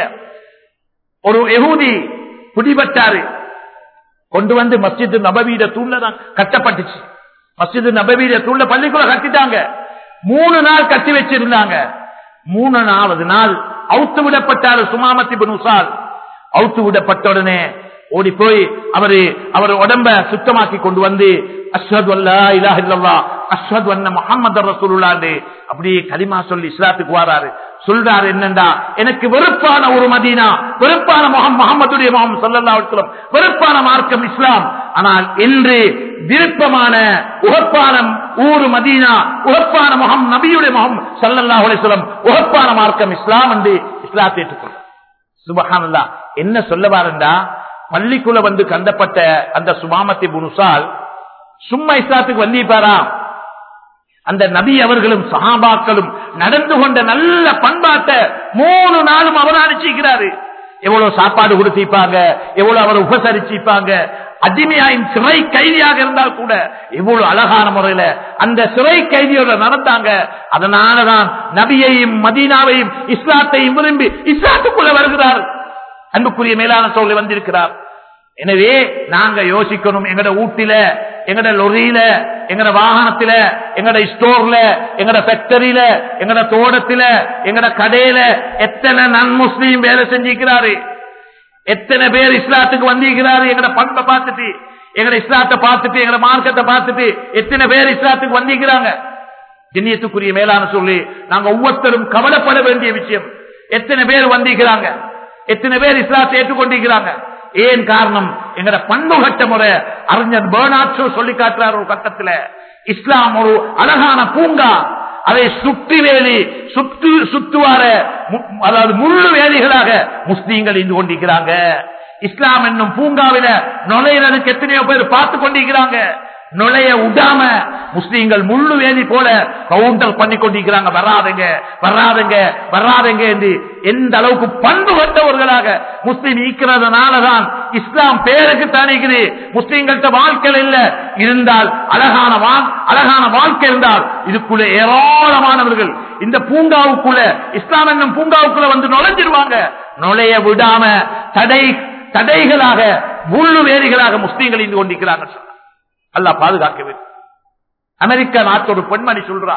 ஒரு எகூதி பிடிபட்டாரு கொண்டு வந்து மஸ்ஜித் நபவீட தூண்ல தான் கட்டப்பட்டுச்சு மஸ்ஜித் நபவீட தூண்ல பள்ளிக்குள்ள கட்டிட்டாங்க மூணு நாள் கட்டி வச்சிருந்தாங்க மூணு நாலாவது நாள் அவுத்து விடப்பட்டாரு சுமாமத்தி உசால் அவுத்து விடப்பட்ட உடனே ஓடி போய் அவரு அவர் உடம்ப சுத்தமாக்கி கொண்டு வந்து அஸ்வத் அல்லா இலா இல்லல்லா அஸ்வத் வண்ண முகமது ரசூலுல்லாண்டு அப்படியே கலிமா சொல்லி இஸ்லாத்துக்கு வாராரு சொல்றாரு என்னண்டா எனக்கு வெறுப்பான ஒரு மதீனா வெறுப்பான முகம் முகமதுடைய முகம் சொல்லல்லா வெறுப்பான மார்க்கம் இஸ்லாம் ஆனால் என்று விருப்பமான உகப்பான ஊரு மதீனா உகப்பான முகம் நபியுடைய முகம் சல்லல்லா அலிஸ்லம் உகப்பான மார்க்கம் இஸ்லாம் என்று இஸ்லாத்தை ஏற்றுக்கொள்ளும் சுபஹானல்லா என்ன சொல்ல வாரண்டா பள்ளிக்குள்ள வந்து கண்டப்பட்ட அந்த சுமாமத்தி புனுசால் சும்மா இஸ்லாத்துக்கு வந்திப்பாரா அந்த நபி அவர்களும் சஹாபாக்களும் நடந்து கொண்ட நல்ல பண்பாட்டை மூணு நாளும் அவதானிச்சிருக்கிறாரு எவ்வளவு சாப்பாடு கொடுத்திருப்பாங்க எவ்வளவு அவரை உபசரிச்சிருப்பாங்க அடிமையாயின் சிறை கைதியாக இருந்தால் கூட எவ்வளவு அழகான முறையில அந்த சிறை கைதியோட நடந்தாங்க அதனாலதான் நபியையும் மதீனாவையும் இஸ்லாத்தையும் விரும்பி இஸ்லாத்துக்குள்ள வருகிறார் அன்புக்குரிய மேலான சோழ வந்திருக்கிறார் எனவே நாங்க யோசிக்கணும் எங்கட ஊட்டில எங்கட லொரியில எங்கட வாகனத்தில எங்கட ஸ்டோர்ல எங்கட ஃபேக்டரியில எங்கட தோட்டத்தில எங்கட கடையில எத்தனை நன் முஸ்லீம் வேலை செஞ்சிருக்கிறாரு எத்தனை பேர் இஸ்லாத்துக்கு வந்திருக்கிறாரு எங்கட பண்பை பார்த்துட்டு எங்கட இஸ்லாத்தை பார்த்துட்டு எங்கட மார்க்கத்தை பார்த்துட்டு எத்தனை பேர் இஸ்லாத்துக்கு வந்திருக்கிறாங்க திண்ணியத்துக்குரிய மேலான சொல்லி நாங்க ஒவ்வொருத்தரும் கவலைப்பட வேண்டிய விஷயம் எத்தனை பேர் வந்திருக்கிறாங்க எத்தனை பேர் இஸ்லாத்தை ஏற்றுக்கொண்டிருக்கிறாங்க ஏன் காரணம் எங்கட பண்பு கட்ட முறை அறிஞர் பேர்னாட்சோ சொல்லி காட்டுறார் ஒரு கட்டத்தில் இஸ்லாம் ஒரு அழகான பூங்கா அதை சுற்றி வேலி சுற்று சுற்றுவார அதாவது முள்ளு வேலிகளாக முஸ்லீம்கள் இருந்து கொண்டிருக்கிறாங்க இஸ்லாம் என்னும் பூங்காவில நுழையிறதுக்கு எத்தனையோ பேர் பார்த்து கொண்டிருக்கிறாங்க நுழைய விடாம முஸ்லீம்கள் முள்ளு வேலி போல கவுண்டர் பண்ணி கொண்டிருக்கிறாங்க வராதுங்க வராதுங்க வராதுங்க என்று எந்த அளவுக்கு பண்பு கொண்டவர்களாக முஸ்லீம் ஈக்கிறதுனாலதான் இஸ்லாம் பேருக்கு தானிக்குது முஸ்லீம்கள்ட்ட வாழ்க்கை இல்ல இருந்தால் அழகான அழகான வாழ்க்கை இருந்தால் இதுக்குள்ள ஏராளமானவர்கள் இந்த பூங்காவுக்குள்ள இஸ்லாம் என்னும் பூங்காவுக்குள்ள வந்து நுழைஞ்சிருவாங்க நுழைய விடாம தடை தடைகளாக முள்ளு வேலிகளாக முஸ்லீம்கள் இருந்து கொண்டிருக்கிறாங்க அல்லா பாதுகாக்க வேண்டும் அமெரிக்க நாட்டோட பெண்மணி சொல்றா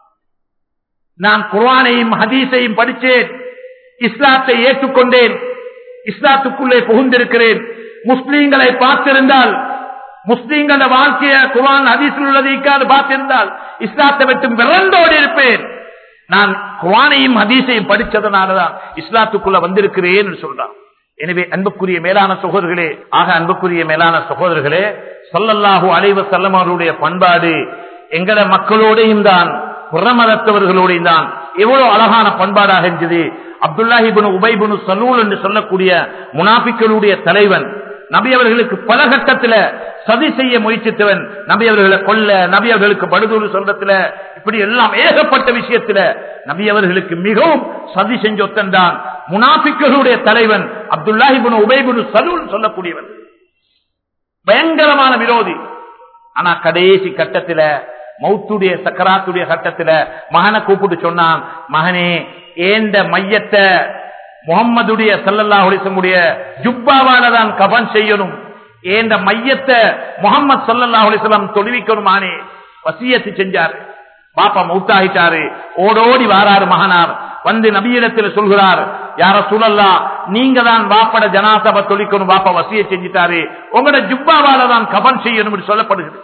நான் குர்வானையும் ஹதீஸையும் படித்தேன் இஸ்லாத்தை ஏற்றுக்கொண்டேன் இஸ்லாத்துக்குள்ளே புகுந்திருக்கிறேன் முஸ்லீம்களை பார்த்திருந்தால் முஸ்லீம்கள வாழ்க்கைய குர்வான் ஹதீஸில் உள்ளதைக்காது பார்த்திருந்தால் இஸ்லாத்தை விட்டு விரண்டோடு இருப்பேன் நான் குர்வானையும் ஹதீஸையும் படிச்சதுனாலதான் இஸ்லாத்துக்குள்ள வந்திருக்கிறேன் சொல்றான் எனவே அன்புக்குரிய மேலான சகோதரர்களே ஆக அன்புக்குரிய மேலான சகோதரர்களே சொல்லல்லாஹு அலைவ செல்லம் அவருடைய பண்பாடு எங்கட மக்களோடையும் தான் புறமதத்தவர்களோடையும் தான் எவ்வளவு அழகான பண்பாடாக இருந்தது அப்துல்லாஹிபுனு உபைபுனு சலூல் என்று சொல்லக்கூடிய முனாபிக்களுடைய தலைவன் நபி அவர்களுக்கு பல கட்டத்துல சதி செய்ய முயற்சித்தவன் நபி அவர்களை கொல்ல நபி அவர்களுக்கு படுதூறு சொல்றதுல இப்படி எல்லாம் ஏகப்பட்ட விஷயத்துல நபி அவர்களுக்கு மிகவும் சதி செஞ்சொத்தன் தான் முனாபிக்களுடைய தலைவன் அப்துல்லாஹிபுனு உபைபுனு சலூல் சொல்லக்கூடியவன் பயங்கரமான விரோதி ஆனா கடைசி கட்டத்துல மௌத்துடைய சக்கராத்துடைய கட்டத்துல மகனை கூப்பிட்டு சொன்னான் மகனே ஏந்த மையத்தை முகம்மதுடைய சல்லல்லா ஒலிசமுடைய ஜுப்பாவால தான் கபன் செய்யணும் ஏந்த மையத்தை முகமது சல்லல்லா ஒலிசலம் தொழுவிக்கணுமானே வசியத்து செஞ்சார் பாப்பா மௌத்தாகிட்டாரு ஓடோடி வாராரு மகனார் வந்து நபியிடத்தில் சொல்கிறார் யார சூழல்லா நீங்க தான் பாப்பட ஜனாசப தொழிக்கணும் பாப்பா வசிய செஞ்சிட்டாரு உங்களோட ஜுப்பாவால தான் கபன் செய்யணும் என்று சொல்லப்படுகிறது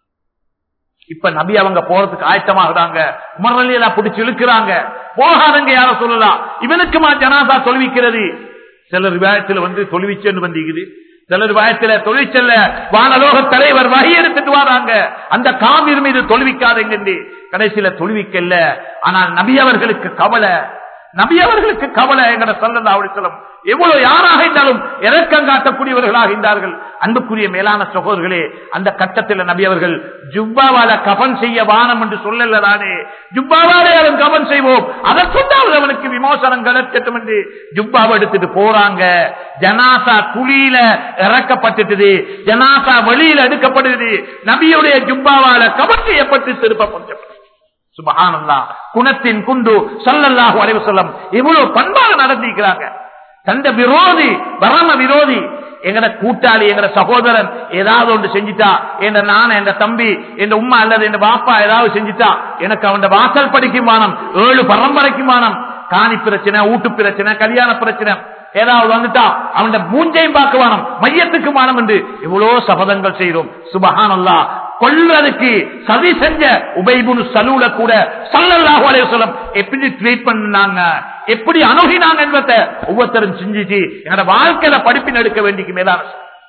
இப்ப நபி அவங்க போறதுக்கு ஆயத்தமாகறாங்க உமரலாம் பிடிச்சு இழுக்கிறாங்க போகாதங்க யார சொல்லலாம் இவனுக்குமா ஜனாசா தொழுவிக்கிறது சிலர் விவாயத்தில் வந்து தொழுவிச்சேன்னு வந்திருக்குது சிலர் விவாயத்துல தொழிற்சல்ல வானலோக தலைவர் வகை எடுத்துட்டு வராங்க அந்த காவிர் மீது தொழுவிக்காதங்க கடைசியில தொழுவிக்கல்ல ஆனால் நபி அவர்களுக்கு கவலை நபி அவர்களுக்கு கவலை எங்கட சொல்லல அவர்களும் எவ்வளவு யாராக இருந்தாலும் இறக்கம் காட்டக்கூடியவர்களாக இருந்தார்கள் அன்புக்குரிய மேலான சகோதரர்களே அந்த கட்டத்தில் நபி அவர்கள் ஜுப்பாவால கபன் செய்ய வானம் என்று சொல்லலதானே ஜுப்பாவாலே அவன் கபன் செய்வோம் அதற்குண்டாவது அவனுக்கு விமோசனம் கிடைக்கட்டும் என்று ஜுப்பாவை எடுத்துட்டு போறாங்க ஜனாசா குழியில இறக்கப்பட்டுட்டது ஜனாசா வெளியில எடுக்கப்படுது நபியுடைய ஜுப்பாவால கபன் செய்யப்பட்டு திருப்பப்பட்டது சுபஹானல்லா குணத்தின் குண்டு சல்லல்லாஹு அலைவு சொல்லம் இவ்வளவு பண்பாக நடந்திருக்கிறாங்க தந்த விரோதி பரம விரோதி எங்கட கூட்டாளி எங்கட சகோதரன் ஏதாவது ஒன்று செஞ்சிட்டா என்ற நான் என்ற தம்பி என்ற உம்மா அல்லது என்ற பாப்பா ஏதாவது செஞ்சிட்டா எனக்கு அவன் வாசல் படிக்கும் மானம் ஏழு பரம்பரைக்கும் மானம் காணி பிரச்சனை ஊட்டு பிரச்சனை கல்யாண பிரச்சனை ஏதாவது வந்துட்டா அவன் மூஞ்சையும் பார்க்க வேணும் மையத்துக்கு மானம் என்று எவ்வளவு சபதங்கள் செய்கிறோம் சுபஹானல்லா கொல்வதற்கு சதி செஞ்ச உபைபுனு சலூல கூட சல்லல்லாஹு அலைஹி வஸல்லம் எப்படி ட்ரீட் பண்ணாங்க எப்படி அணுகினாங்க என்பதை ஒவ்வொருத்தரும் செஞ்சுட்டு என்னோட வாழ்க்கையில படிப்பின் எடுக்க வேண்டிக்கு மேலான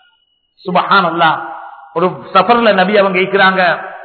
சுபஹானல்லா ஒரு சஃபர்ல நபி அவங்க இருக்கிறாங்க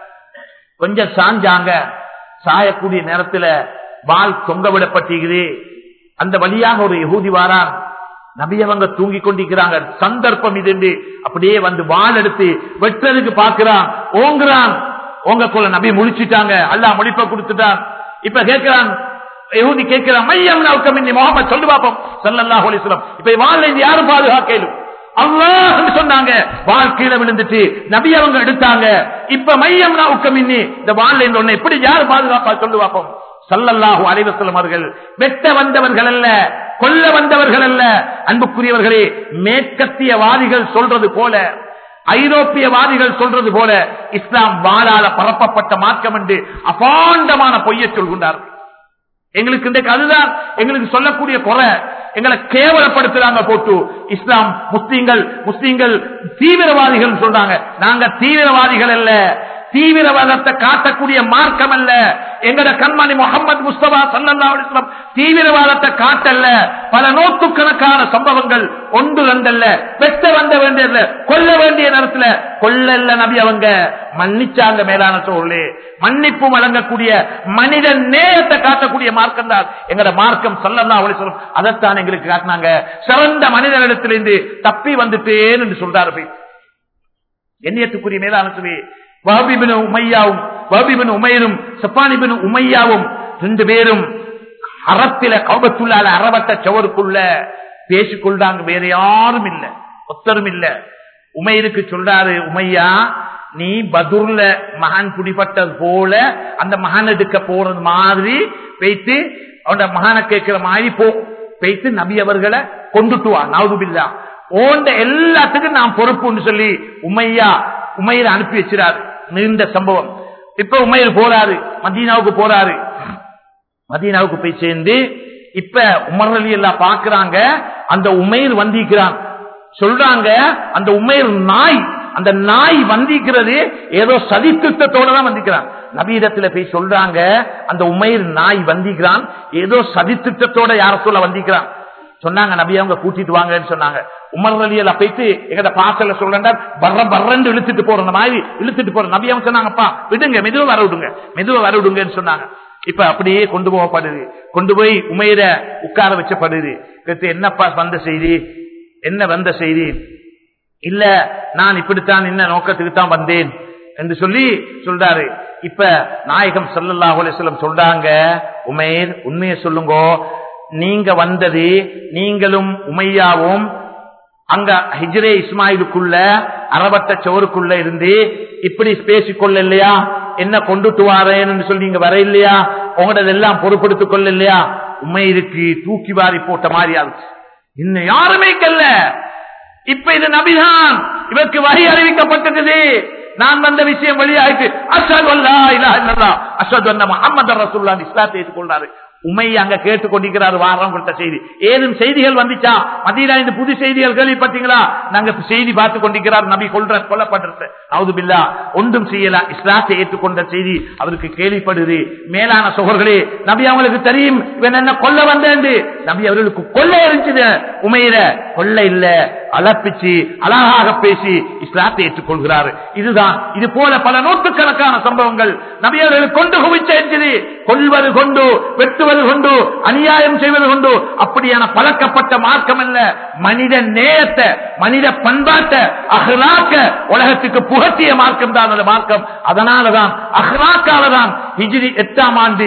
கொஞ்சம் சாஞ்சாங்க சாயக்கூடிய நேரத்துல வால் தொங்க விடப்பட்டிருக்குது அந்த வழியாக ஒரு யகூதி வாரான் நபி அவங்க தூங்கி கொண்டிருக்கிறாங்க சந்தர்ப்பம் இது என்று அப்படியே வந்து வாள் எடுத்து வெட்டுறதுக்கு பாக்குறான் ஓங்குறான் ஓங்க கொள்ள நபி முடிச்சிட்டாங்க அல்லா முடிப்ப கொடுத்துட்டான் இப்ப கேட்கிறான் யகூதி கேட்கிறான் மையம் நவுக்கம் இன்னி முகமது சொல்லு பாப்போம் சல்லல்லாஹு அலைஹி வஸல்லம் இப்ப வாள்ல இருந்து யாரும் பாதுகாக்கலும் அல்லாஹ் சொன்னாங்க வாழ்க்கையில விழுந்துட்டு நபி அவங்க எடுத்தாங்க இப்ப மையம் நவுக்கம் இன்னி இந்த வாள்ல இருந்து ஒண்ணு எப்படி யாரு பாதுகாப்பா சொல்லு பாப்போம் சல்லல்லாஹு அலைவசல்லம் அவர்கள் வெட்ட வந்தவர்கள் அல்ல கொல்ல வந்தவர்கள் அல்ல அன்புக்குரியவர்களே மேற்கத்தியவாதிகள் சொல்றது போல ஐரோப்பியவாதிகள் சொல்றது போல இஸ்லாம் வாழால பரப்பப்பட்ட மார்க்கம் என்று அபாண்டமான பொய்யை சொல்கின்றார்கள் எங்களுக்கு இன்றைக்கு அதுதான் எங்களுக்கு சொல்லக்கூடிய குறை எங்களை கேவலப்படுத்துறாங்க போட்டு இஸ்லாம் முஸ்லீம்கள் முஸ்லீம்கள் தீவிரவாதிகள் சொல்றாங்க நாங்க தீவிரவாதிகள் அல்ல தீவிரவாதத்தை காட்டக்கூடிய மார்க்கம் அல்ல எங்கட கண்மணி முகமது முஸ்தபா சல்லா அலிஸ்லாம் தீவிரவாதத்தை காட்டல்ல பல நூற்றுக்கணக்கான சம்பவங்கள் ஒன்று ரெண்டல்ல வெட்ட வந்த வேண்டியதுல கொல்ல வேண்டிய நேரத்துல கொல்லல்ல நபி அவங்க மன்னிச்சாங்க மேலான சோழே மன்னிப்பு வழங்கக்கூடிய மனித நேயத்தை காட்டக்கூடிய மார்க்கம் தான் எங்கட மார்க்கம் சல்லல்லா அலிஸ்லாம் அதைத்தான் எங்களுக்கு காட்டினாங்க சிறந்த மனிதனிடத்திலிருந்து தப்பி வந்துட்டேன் என்று சொல்றாரு போய் எண்ணியத்துக்குரிய மேலான சொல்லி வஹபிபின் உமையாவும் வஹபிபின் உமையரும் சப்பானிபின் உமையாவும் ரெண்டு பேரும் அறத்தில கௌபத்துள்ளால அறவட்ட சவருக்குள்ள பேசிக்கொள்றாங்க வேற யாரும் இல்ல ஒத்தரும் இல்ல உமையருக்கு சொல்றாரு உமையா நீ பதுர்ல மகான் குடிப்பட்டது போல அந்த மகான் எடுக்க போறது மாதிரி வைத்து அவனோட மகானை கேட்கிற மாதிரி போ வைத்து நபி அவர்களை கொண்டுட்டு வா நவதுபில்லா ஓண்ட எல்லாத்துக்கும் நான் பொறுப்புன்னு சொல்லி உமையா உமையில அனுப்பி வச்சிடாரு நீண்ட சம்பவம் இப்ப உமையில் போறாரு மதீனாவுக்கு போறாரு மதீனாவுக்கு போய் சேர்ந்து இப்ப உமரலி எல்லாம் பாக்குறாங்க அந்த உமையில் வந்திருக்கிறான் சொல்றாங்க அந்த உமையில் நாய் அந்த நாய் வந்திருக்கிறது ஏதோ சதித்திட்டத்தோட தான் வந்திருக்கிறான் நபீதத்துல போய் சொல்றாங்க அந்த உமையில் நாய் வந்திருக்கிறான் ஏதோ சதித்திட்டத்தோட யார சொல்ல வந்திருக்கிறான் சொன்னாங்க நபி அவங்க கூட்டிட்டு வாங்கன்னு சொன்னாங்க உமர் அலியல போயிட்டு எங்கட பாசல சொல்றா பர்ற பர்றன்னு இழுத்துட்டு போற மாதிரி இழுத்துட்டு போற நபி அவங்க சொன்னாங்கப்பா விடுங்க மெதுவா வர விடுங்க மெதுவா வர விடுங்கன்னு சொன்னாங்க இப்ப அப்படியே கொண்டு போகப்படுது கொண்டு போய் உமையில உட்கார வச்சப்படுது கேட்டு என்னப்பா வந்த செய்தி என்ன வந்த செய்தி இல்ல நான் இப்படித்தான் என்ன நோக்கத்துக்கு தான் வந்தேன் என்று சொல்லி சொல்றாரு இப்ப நாயகம் ஸல்லல்லாஹு அலைஹி வஸல்லம் சொல்றாங்க உமைர் உண்மையை சொல்லுங்க நீங்க வந்தது நீங்களும் உமையாவும் அங்க ஹிஜ்ரே இஸ்மாயிலுக்குள்ள அறவட்ட சோருக்குள்ள இருந்து இப்படி பேசிக்கொள்ள இல்லையா என்ன கொண்டுட்டு வாரேன்னு சொல்லி நீங்க வர இல்லையா உங்களோட எல்லாம் பொறுப்படுத்திக் கொள்ள இல்லையா உமையிருக்கு தூக்கி வாரி போட்ட மாதிரி ஆச்சு இன்னும் யாருமே கல்ல இப்ப இது நபிதான் இவருக்கு வகை அறிவிக்கப்பட்டது நான் வந்த விஷயம் வெளியாயிட்டு அஷது அல்லா இலா இல்லல்லா அஷது அன்ன முஹம்மது ரசூலுல்லாஹி இஸ்லாத்தை ஏற்றுக்கொண்டாரு உமை அங்க கேட்டுக்கொண்டிருக்கிறார் வாரம் கொடுத்த செய்தி ஏதும் செய்திகள் வந்துச்சா மதியில இந்த புது செய்திகள் கேள்விப்பட்டீங்களா நாங்க செய்தி பார்த்து கொண்டிருக்கிறார் நபி கொள்ற கொல்லப்பட்டிருக்க அவுது பில்லா ஒன்றும் செய்யல இஸ்லாத்தை ஏற்றுக்கொண்ட செய்தி அவருக்கு கேள்விப்படுது மேலான சோழர்களே நபி அவங்களுக்கு தெரியும் இவன் என்ன கொல்ல வந்தேன் நபி அவர்களுக்கு கொல்ல இருந்துச்சு உமையில கொல்ல இல்ல அலப்பிச்சு அழகாக பேசி இஸ்லாத்தை ஏற்றுக்கொள்கிறார் இதுதான் இது போல பல நூற்றுக்கணக்கான சம்பவங்கள் நபியவர்கள் கொண்டு குவிச்சது கொள்வது கொண்டு வெட்டுவது கொண்டு அநியாயம் செய்வது கொண்டு அப்படியான பழக்கப்பட்ட மார்க்கம் அல்ல மனித நேயத்தை மனித பண்பாட்டை அஹ்லாக்க உலகத்துக்கு புகட்டிய மார்க்கம் தான் அந்த மார்க்கம் அதனாலதான் அஹ்லாக்கால தான் ஹிஜ்ரி எட்டாம் ஆண்டு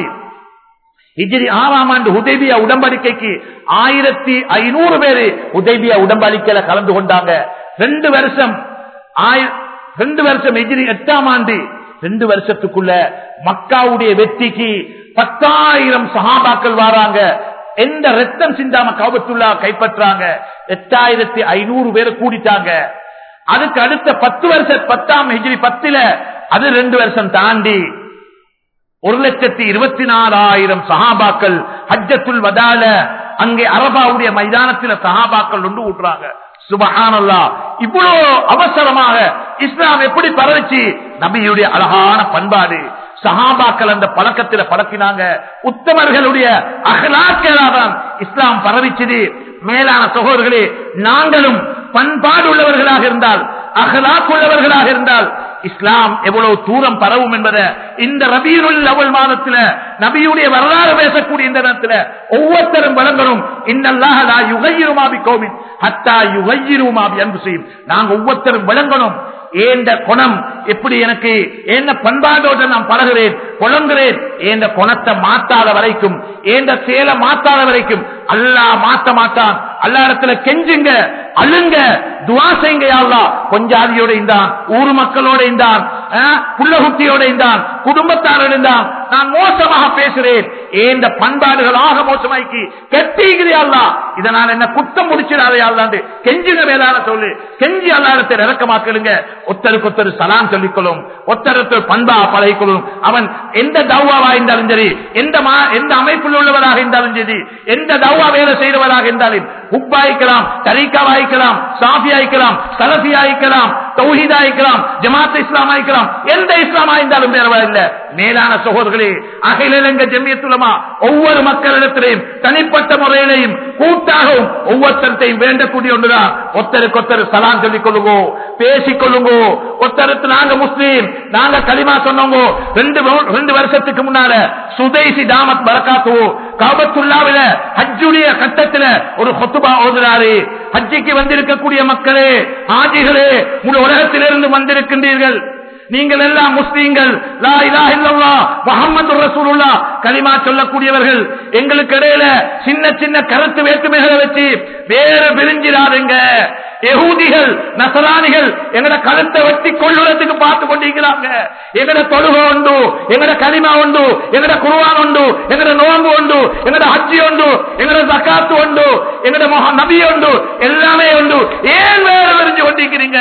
ஹிஜ்ரி ஆறாம் ஆண்டு உதவியா உடம்படிக்கைக்கு ஆயிரத்தி ஐநூறு பேரு உதவியா உடம்படிக்கையில கலந்து கொண்டாங்க ரெண்டு வருஷம் ஆய- ரெண்டு வருஷம் ஹிஜ்ரி எட்டாம் ஆண்டு ரெண்டு வருஷத்துக்குள்ள மக்காவுடைய வெற்றிக்கு பத்தாயிரம் சஹாபாக்கள் வராங்க எந்த ரத்தம் சிந்தாம காபத்துள்ளா கைப்பற்றாங்க எட்டாயிரத்தி ஐநூறு பேரை கூடிட்டாங்க அதுக்கு அடுத்த பத்து வருஷம் பத்தாம் ஹிஜ்ரி பத்துல அது ரெண்டு வருஷம் தாண்டி ஒரு லட்சத்தி இருபத்தி நாலாயிரம் சஹாபாக்கள் ஹஜ்ஜத்துல் வதால அங்கே அரபாவுடைய மைதானத்தில் சஹாபாக்கள் ஒன்று ஊட்டுறாங்க சுபஹானல்லா இவ்வளவு அவசரமாக இஸ்லாம் எப்படி பரவச்சு நபியுடைய அழகான பண்பாடு சஹாபாக்கள் அந்த பழக்கத்தில பழக்கினாங்க உத்தமர்களுடைய அகலாக்களாதான் இஸ்லாம் பரவிச்சது மேலான சகோதரர்களே நாங்களும் பண்பாடு உள்ளவர்களாக இருந்தால் அகலாக் உள்ளவர்களாக இருந்தால் இஸ்லாம் எவ்வளவு தூரம் பரவும் என்பதை இந்த ரபீருல் அவள் மாதத்துல நபியுடைய வரலாறு பேசக்கூடிய இந்த நேரத்துல ஒவ்வொருத்தரும் வழங்கணும் இன்னல்லாஹலா யுகையிருமாபி கோவின் ஹத்தா யுகையிருமாபி அன்பு செய்யும் நாங்க ஒவ்வொருத்தரும் வழங்கணும் ஏந்த குணம் எப்படி எனக்கு என்ன பண்பாடோடு நான் பழகிறேன் புலங்குறேன் ஏந்த குணத்தை மாத்தாத வரைக்கும் ஏந்த சேலை மாத்தாத வரைக்கும் அல்லா மாத்த மாட்டான் அல்லா இடத்துல கெஞ்சுங்க அழுங்க துவா செய்யுங்க யாழ்லா கொஞ்சாதியோட இருந்தான் ஊர் மக்களோட இருந்தான் புள்ளகுட்டியோட இருந்தான் குடும்பத்தாரோட இருந்தான் நான் மோசமாக பேசுறேன் ஏந்த பண்பாடுகள் ஆக மோசமாக்கி கெட்டிகிறியாள்லா இதனால் என்ன குத்தம் முடிச்சிடாதையாள்லாண்டு கெஞ்சுங்க மேலான சொல்லு கெஞ்சி அல்லாடத்தை இறக்கமாக்கலுங்க ஒத்தருக்கு ஒத்தரு சலாம் சொல்லிக்கொள்ளும் ஒத்தருக்கு பண்பா பழகிக்கொள்ளும் அவன் எந்த தௌவாவா இருந்தாலும் சரி எந்த மா- எந்த அமைப்பில் உள்ளவராக இருந்தாலும் சரி எந்த தௌவா வேலை செய்தவராக இருந்தாலும் உப்பாய்க்கலாம் தரீக்காவாய்க்கலாம் சாஃபியாய்க்கலாம் சலஃபியாய்க்கலாம் தௌஹீதாய்க்கலாம் ஜமாத் இஸ்லாம் ஆய்க்கலாம் எந்த இஸ்லாம் ஆயிருந்தாலும் பரவாயில்ல மேலான சகோதரர்களே அகில இலங்கை ஜெமியத்துலமா ஒவ்வொரு மக்களிடத்திலையும் தனிப்பட்ட முறையிலையும் கூட்டாகவும் ஒவ்வொருத்தரத்தையும் வேண்டக்கூடிய ஒன்றுதான் ஒருத்தருக்கு ஒருத்தர் சலாம் சொல்லிக் கொள்ளுங்கோ பேசிக் கொள்ளுங்கோ ஒருத்தருக்கு நாங்க முஸ்லீம் நாங்க களிமா சொன்னோங்க ரெண்டு வரு- ரெண்டு வருஷத்துக்கு முன்னால சுதேசி தாமத் பரக்காத்துவோ காபத்துல்லாவில ஹஜ்ஜுடைய கட்டத்துல ஒரு கொத்துபா ஓதுறாரு ஹஜ்ஜிக்கு வந்திருக்கக்கூடிய மக்களே ஆஜிகளே முழு உலகத்திலிருந்து வந்திருக்கின்றீர்கள் நீங்கள் எல்லாம் முஸ்லீம்கள் லா இலாஹ இல்லல்லாஹ் முஹம்மது ரசூலுல்லாஹ் கலிமா சொல்லக்கூடியவர்கள் எங்களுக்கு இடையில சின்ன சின்ன கருத்து வேற்றுமைகளை வச்சு வேறு பிரிஞ்சிடாதுங்க யகூதிகள் நசராணிகள் எங்கட கருத்தை வெட்டி கொள்ளுறதுக்கு பார்த்து கொண்டிருக்கிறாங்க எங்கட தொழுகை உண்டு எங்கட களிமா உண்டு எங்கட குருவான் உண்டு எங்கட நோம்பு உண்டு எங்கட ஹஜ்ஜி உண்டு எங்கட ஜக்காத்து உண்டு எங்கட மொஹ நபி உண்டு எல்லாமே உண்டு ஏன் வேறு விரிஞ்சு கொண்டிருக்கிறீங்க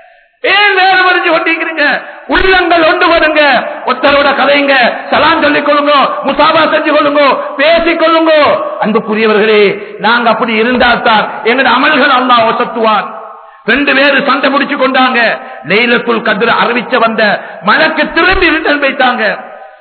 ஏன் வேறு விரிஞ்சு கொண்டிருக்கிறீங்க உள்ளங்கள் ஒன்று வருங்க ஒருத்தரோட கதைங்க சலாம் சொல்லிக் கொள்ளுங்க முசாபா செஞ்சு கொள்ளுங்க பேசிக் கொள்ளுங்க அன்புக்குரியவர்களே நாங்க அப்படி இருந்தால்தான் எங்கட அமல்கள் அல்லாஹ் ஒசத்துவான் ரெண்டு பேரு சண்டை முடிச்சு கொண்டாங்க நெய்லத்துள் கதிர அறிவிச்ச வந்த மலக்கு திரும்பி ரிட்டர்ன் வைத்தாங்க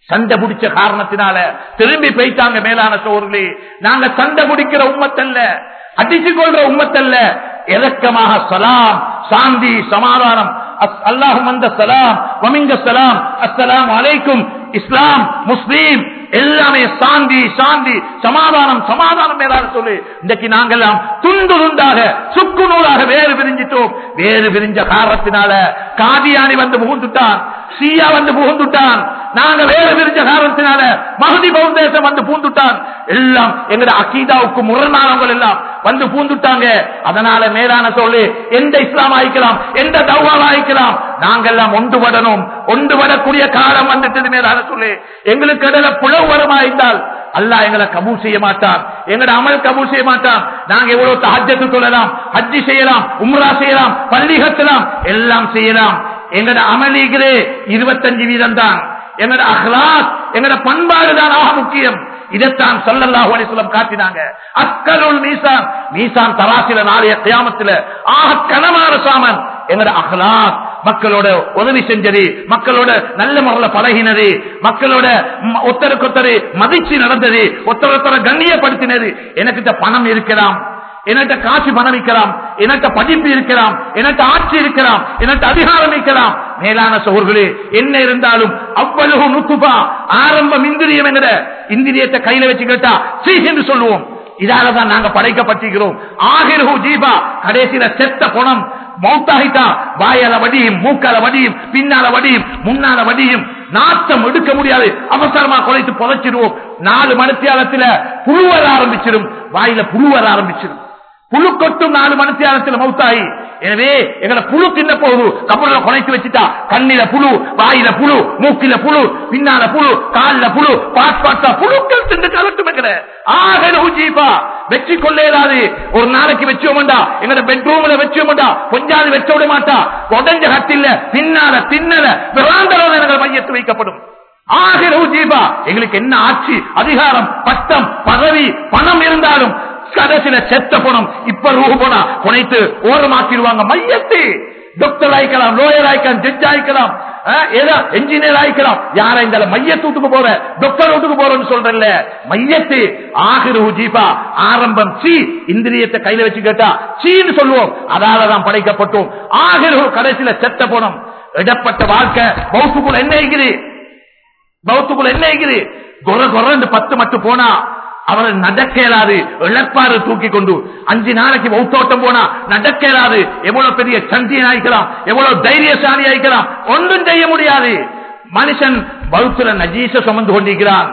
சண்டை பிடிச்ச காரணத்தினால திரும்பி போயிட்டாங்க மேலான சோர்களே நாங்க சண்டை பிடிக்கிற உம்மத்தல்ல அடிச்சு கொள்ற உம்மத்தல்ல இறக்கமாக சலாம் சாந்தி சமாதானம் அல்லாஹும் அந்த சலாம் வமிங்க சலாம் அஸ்ஸலாம் அலைக்கும் இஸ்லாம் முஸ்லீம் எல்லாமே சாந்தி சாந்தி சமாதானம் சமாதானம் மேலான சொல்லு இன்றைக்கு நாங்கெல்லாம் துண்டு துண்டாக சுக்கு நூலாக வேறு பிரிஞ்சிட்டோம் வேறு பிரிஞ்ச காரணத்தினால காதியானி வந்து புகுந்துட்டான் சீயா வந்து புகுந்துட்டான் நாங்க வேறு பிரிஞ்ச காரணத்தினால மகதி பௌந்தேசம் வந்து பூந்துட்டான் எல்லாம் எங்கட அக்கீதாவுக்கு முரணானவங்க எல்லாம் வந்து பூந்துட்டாங்க அதனால மேலான சொல்லு எந்த இஸ்லாம் ஆயிக்கலாம் எந்த தௌவா ஆயிக்கலாம் நாங்கெல்லாம் ஒன்றுபடணும் ஒன்றுபடக்கூடிய காலம் வந்துட்டது மேலான சொல்லு எங்களுக்கு இடையில புலவு வருமாயிருந்தால் அல்லாஹ் எங்களை கபூல் செய்ய மாட்டான் எங்கட அமல் கபூல் செய்ய மாட்டான் நாங்க எவ்வளவு தஹஜத்து சொல்லலாம் ஹஜ்ஜி செய்யலாம் உம்ரா செய்யலாம் பள்ளி கட்டலாம் எல்லாம் செய்யலாம் எங்கட அமலிகளே இருபத்தஞ்சு வீதம் தான் எங்கட அஹ்லாத் எங்கட பண்பாடு தான் ஆக முக்கியம் இதைத்தான் சல்லல்லாஹு அலைஹி வஸல்லம் காட்டினாங்க அக்கலுல் மீசான் மீசான் தராசில நாளைய கியாமத்துல ஆக கனமான சாமன் எங்கட அஹ்லாத் மக்களோட உதவி செஞ்சது மக்களோட நல்ல முறையில பழகினது மக்களோட ம- ஒருத்தருக்கு ஒருத்தர் மதிச்சு நடந்தது ஒருத்தர் ஒருத்தரை கண்ணியப்படுத்தினது எனக்கு இந்த பணம் இருக்கலாம் என்கிட்ட காசு பணம் இருக்கலாம் என்கிட்ட படிப்பு இருக்கலாம் என்கிட்ட ஆட்சி இருக்கலாம் என்கிட்ட அதிகாரம் இருக்கலாம் மேலான சோர்களே என்ன இருந்தாலும் அவ்வளவு நுத்துபா ஆரம்பம் இந்திரியம் என்கிற இந்திரியத்தை கையில வச்சு கேட்டா சீ என்று சொல்லுவோம் இதாலதான் நாங்க படைக்கப்பட்டிருக்கிறோம் ஆகிரகு ஜீபா கடைசியில செத்த குணம் மௌத்தாகிட்டா வாயால வடியும் மூக்கால வடியும் பின்னால வடியும் முன்னால வடியும் நாட்டம் எடுக்க முடியாது அவசரமா குறைத்து புதைச்சிடுவோம் நாலு மணித்தியாலத்துல புழுவர ஆரம்பிச்சிடும் வாயில புழுவர ஆரம்பிச்சிடும் புழு கொட்டும் நாலு மணித்தியாலத்துல மௌத்தாகி எனவே எங்களை புழு தின்ன போகுது கப்பல குறைத்து வச்சுட்டா கண்ணில புழு வாயில புழு மூக்கில புழு பின்னால புழு கால்ல புழு பாட் பாட்டா புழுக்கள் திண்டு கலட்டும் என்கிற ஆக ஜீபா வச்சு கொள்ளேதாது ஒரு நாளைக்கு வச்சோம்டா எங்கட பெட்ரூம்ல வச்சோம்டா கொஞ்சாவது வச்ச விட மாட்டா உடஞ்ச கட்டில பின்னால தின்னல விராந்தரோட எங்கள் மையத்து வைக்கப்படும் ஆகிரவு ஜீபா எங்களுக்கு என்ன ஆட்சி அதிகாரம் பட்டம் பதவி பணம் இருந்தாலும் கடைசியில செத்த பணம் இப்ப ரூபு போனா குனைத்து ஓரமாக்கிடுவாங்க மையத்து டாக்டர் ஆயிக்கலாம் லோயர் ஆயிக்கலாம் ஜட்ஜ் ஆயிக்கலாம் அஹ், ஏதோ என்ஜினியர் ஆயிக்கலாம் யார இந்த மையத்து வீட்டுக்கு போற டாக்டர் வீட்டுக்கு போறேன்னு சொல்றேன்ல மையத்து ஆகிரு ஜீபா ஆரம்பம் சி இந்திரியத்தை கையில வச்சு கேட்டா சீன்னு சொல்லுவோம் அதாலதான் படைக்கப்பட்டோம் ஆகிரு கடைசியில செத்த பணம் இடப்பட்ட வாழ்க்கை பௌத்துக்குள்ள என்ன இருக்குது பௌத்துக்குள்ள என்ன இருக்குது கொர கொரண்டு பத்து மட்டும் போனா அவரை நடக்க இயலாது இழப்பாறு தூக்கி கொண்டு அஞ்சு நாளைக்கு பௌத்தோட்டம் போனா நடக்க இயலாது எவ்வளவு பெரிய சந்தியன் ஆயிக்கலாம் எவ்வளவு தைரியசாலி ஆயிக்கலாம் ஒன்றும் செய்ய முடியாது மனுஷன் பௌத்துல நஜீச சுமந்து கொண்டிருக்கிறான்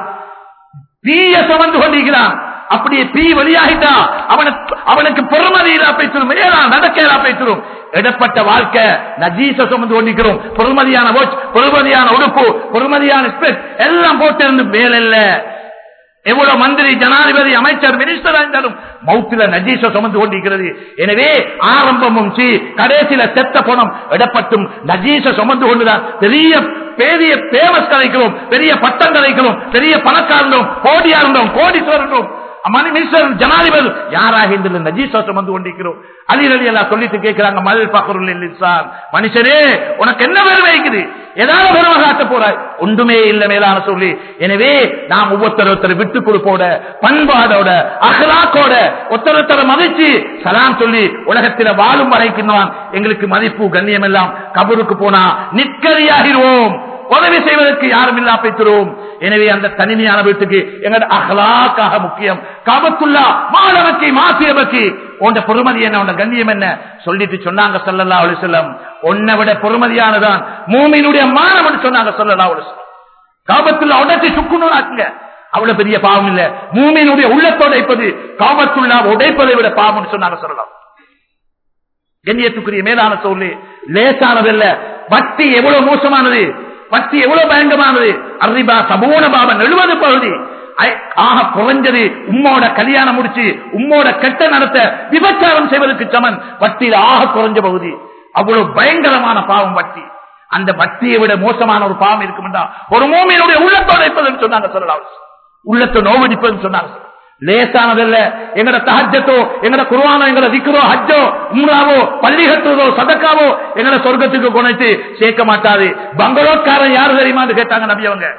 தீய சுமந்து கொண்டிருக்கிறான் அப்படியே தீ வெளியாகிட்டா அவனுக்கு அவனுக்கு பெருமதியிலா பேசிடும் மேலா நடக்கலா பேசிடும் இடப்பட்ட வாழ்க்கை நஜீச சுமந்து கொண்டிருக்கிறோம் பெருமதியான watch, பெருமதியான உடுப்பு பெருமதியான ஸ்பெட் எல்லாம் போட்டிருந்து மேலல்ல எவ்வளவு மந்திரி ஜனாதிபதி அமைச்சர் மினிஸ்டர் இருந்தாலும் மௌத்தில நஜீச சுமந்து கொண்டிருக்கிறது எனவே ஆரம்பமும் சி கடைசியில செத்த பணம் இடப்பட்டும் நஜீச சுமந்து கொண்டுதான் பெரிய பெரிய பேமஸ் கிடைக்கிறோம் பெரிய பட்டம் கிடைக்கிறோம் பெரிய பணக்காரனும் கோடியா இருந்தோம் கோடீஸ்வரனும் மணி மினிஸ்டர் ஜனாதிபதி யாராக இந்த நஜீசா சுமந்து கொண்டிருக்கிறோம் அலி அலி எல்லாம் சொல்லிட்டு கேட்கிறாங்க மல் பக்கருள் சார் மனுஷனே உனக்கு என்ன பெருமை இருக்குது ஏதாவது பெருமை காட்ட போறாய் ஒன்றுமே இல்ல மேலான சொல்லி எனவே நாம் ஒவ்வொருத்தர் ஒருத்தர் விட்டு கொடுப்போட பண்பாடோட அகலாக்கோட ஒருத்தர் ஒருத்தர் மதிச்சு சலாம் சொல்லி உலகத்தில வாழும் வரைக்கும் தான் எங்களுக்கு மதிப்பு கண்ணியம் எல்லாம் கபருக்கு போனா நிற்கரியாகிறோம் உதவி செய்வதற்கு யாரும் இல்லா பெற்றுறோம் எனவே அந்த தனிமையான வீட்டுக்கு எங்களோட அகலாக்காக முக்கியம் காபத்துள்ளா மாணவக்கி மாசியவக்கி உண்ட பொறுமதி என்ன உண்ட கண்ணியம் என்ன சொல்லிட்டு சொன்னாங்க சொல்லல்லா அலி செல்லம் உன்னை விட பொறுமதியானதான் மூமியினுடைய மாணவன் சொன்னாங்க சொல்லல்லா அலி காபத்துள்ள உடச்சி சுக்குன்னு ஆக்குங்க அவ்வளவு பெரிய பாவம் இல்ல மூமியினுடைய உள்ளத்தோட உடைப்பது காபத்துள்ளா உடைப்பதை விட பாவம்னு சொன்னாங்க சொல்லலாம் கண்ணியத்துக்குரிய மேலான சொல்லி லேசானதல்ல வட்டி எவ்வளவு மோசமானது வட்டி எவ்வளவு பயங்கரமானது அறிபா சபூன பாபன் எழுபது பகுதி ஐ- ஆக குறைஞ்சது உம்மோட கல்யாணம் முடிச்சு உம்மோட கெட்ட நடத்த விபச்சாரம் செய்வதற்கு சமன் வட்டியில் ஆக குறைஞ்ச பகுதி அவ்வளவு பயங்கரமான பாவம் வட்டி அந்த வட்டியை விட மோசமான ஒரு பாவம் இருக்குமெண்டா ஒரு மூமியினுடைய உள்ளத்தோட இருப்பதுன்னு சொன்னாங்க சொல்லலாம் உள்ளத்தை நோவடிப்பதுன்னு சொன்னாங்க லேசானதல்ல எங்கட தஹஜத்தோ எங்கட குருவானோ எங்கட திக்கரோ ஹஜ்ஜோ உம்ராவோ பள்ளி கட்டுறதோ சதக்காவோ எங்கட சொர்க்கத்துக்கு குணைத்து சேர்க்க மாட்டாது பங்களோட்காரன் யாரு தெரியுமான்னு கேட்டாங்க நபி அவங்க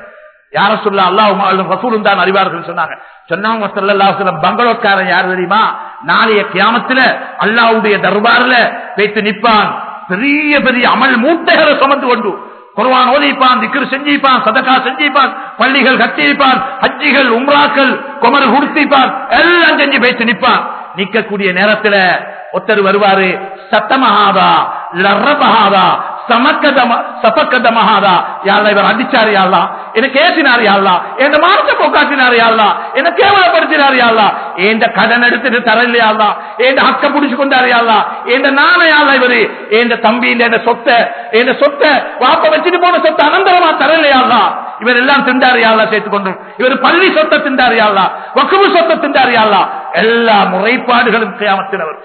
யார சொல்ல அல்லாஹ் ரசூலும் தான் அறிவார்கள் சொன்னாங்க சொன்னாங்க ஸல்லல்லாஹு அலைஹி வஸல்லம் பங்களோட்காரன் யார் தெரியுமா நாளைய கியாமத்துல அல்லாஹ்வுடைய தர்பார்ல வைத்து நிப்பான் பெரிய பெரிய அமல் மூட்டைகளை சுமந்து கொண்டு குர்ஆன் ஓதிப்பான் திக்ர் செஞ்சிப்பான் சதகா செஞ்சிப்பான் பள்ளிகள் கட்டிப்பான் ஹஜ்ஜிகள் உம்ராக்கள் குமர் குடுத்திப்பான் எல்லாம் செஞ்சு வைத்து நிப்பான் நிக்கக்கூடிய நேரத்துல ஒருத்தர் வருவாரு சத்தமகாதா லர்ரபகாதா சமக்கதம சபக்கதமகாதா யாழ்லா இவர் அடிச்சாரு யாழ்லா என்ன கேசினார் யாழ்லா என் மானத்தை போக்காட்டினார் யாழ்லா என்ன கேவலப்படுத்தினார் யாழ்லா என் கடன் எடுத்துட்டு தரலையாள்லா என் ஹக்க புடிச்சு கொண்டாரு யாழ்லா என் நான யாழ்லா இவரு என் தம்பி இந்த சொத்தை என் சொத்தை வாப்ப வச்சுட்டு போன சொத்தை அனந்தரமா தரலையாள்லா இவர் எல்லாம் திண்டாரு யாழ்லா சேர்த்து கொண்டு இவர் பள்ளி சொத்தை திண்டாரு யாழ்லா வக்குவு சொத்தை திண்டாரு யாழ்லா எல்லா முறைப்பாடுகளும் கியாமத்தினவர்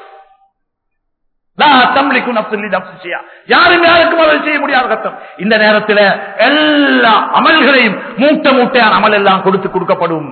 யாரும் யாருக்கும் அதை செய்ய முடியாத கட்டம் இந்த நேரத்தில் எல்லா அமல்களையும் மூட்டை மூட்டையான அமல் எல்லாம் கொடுத்து கொடுக்கப்படும்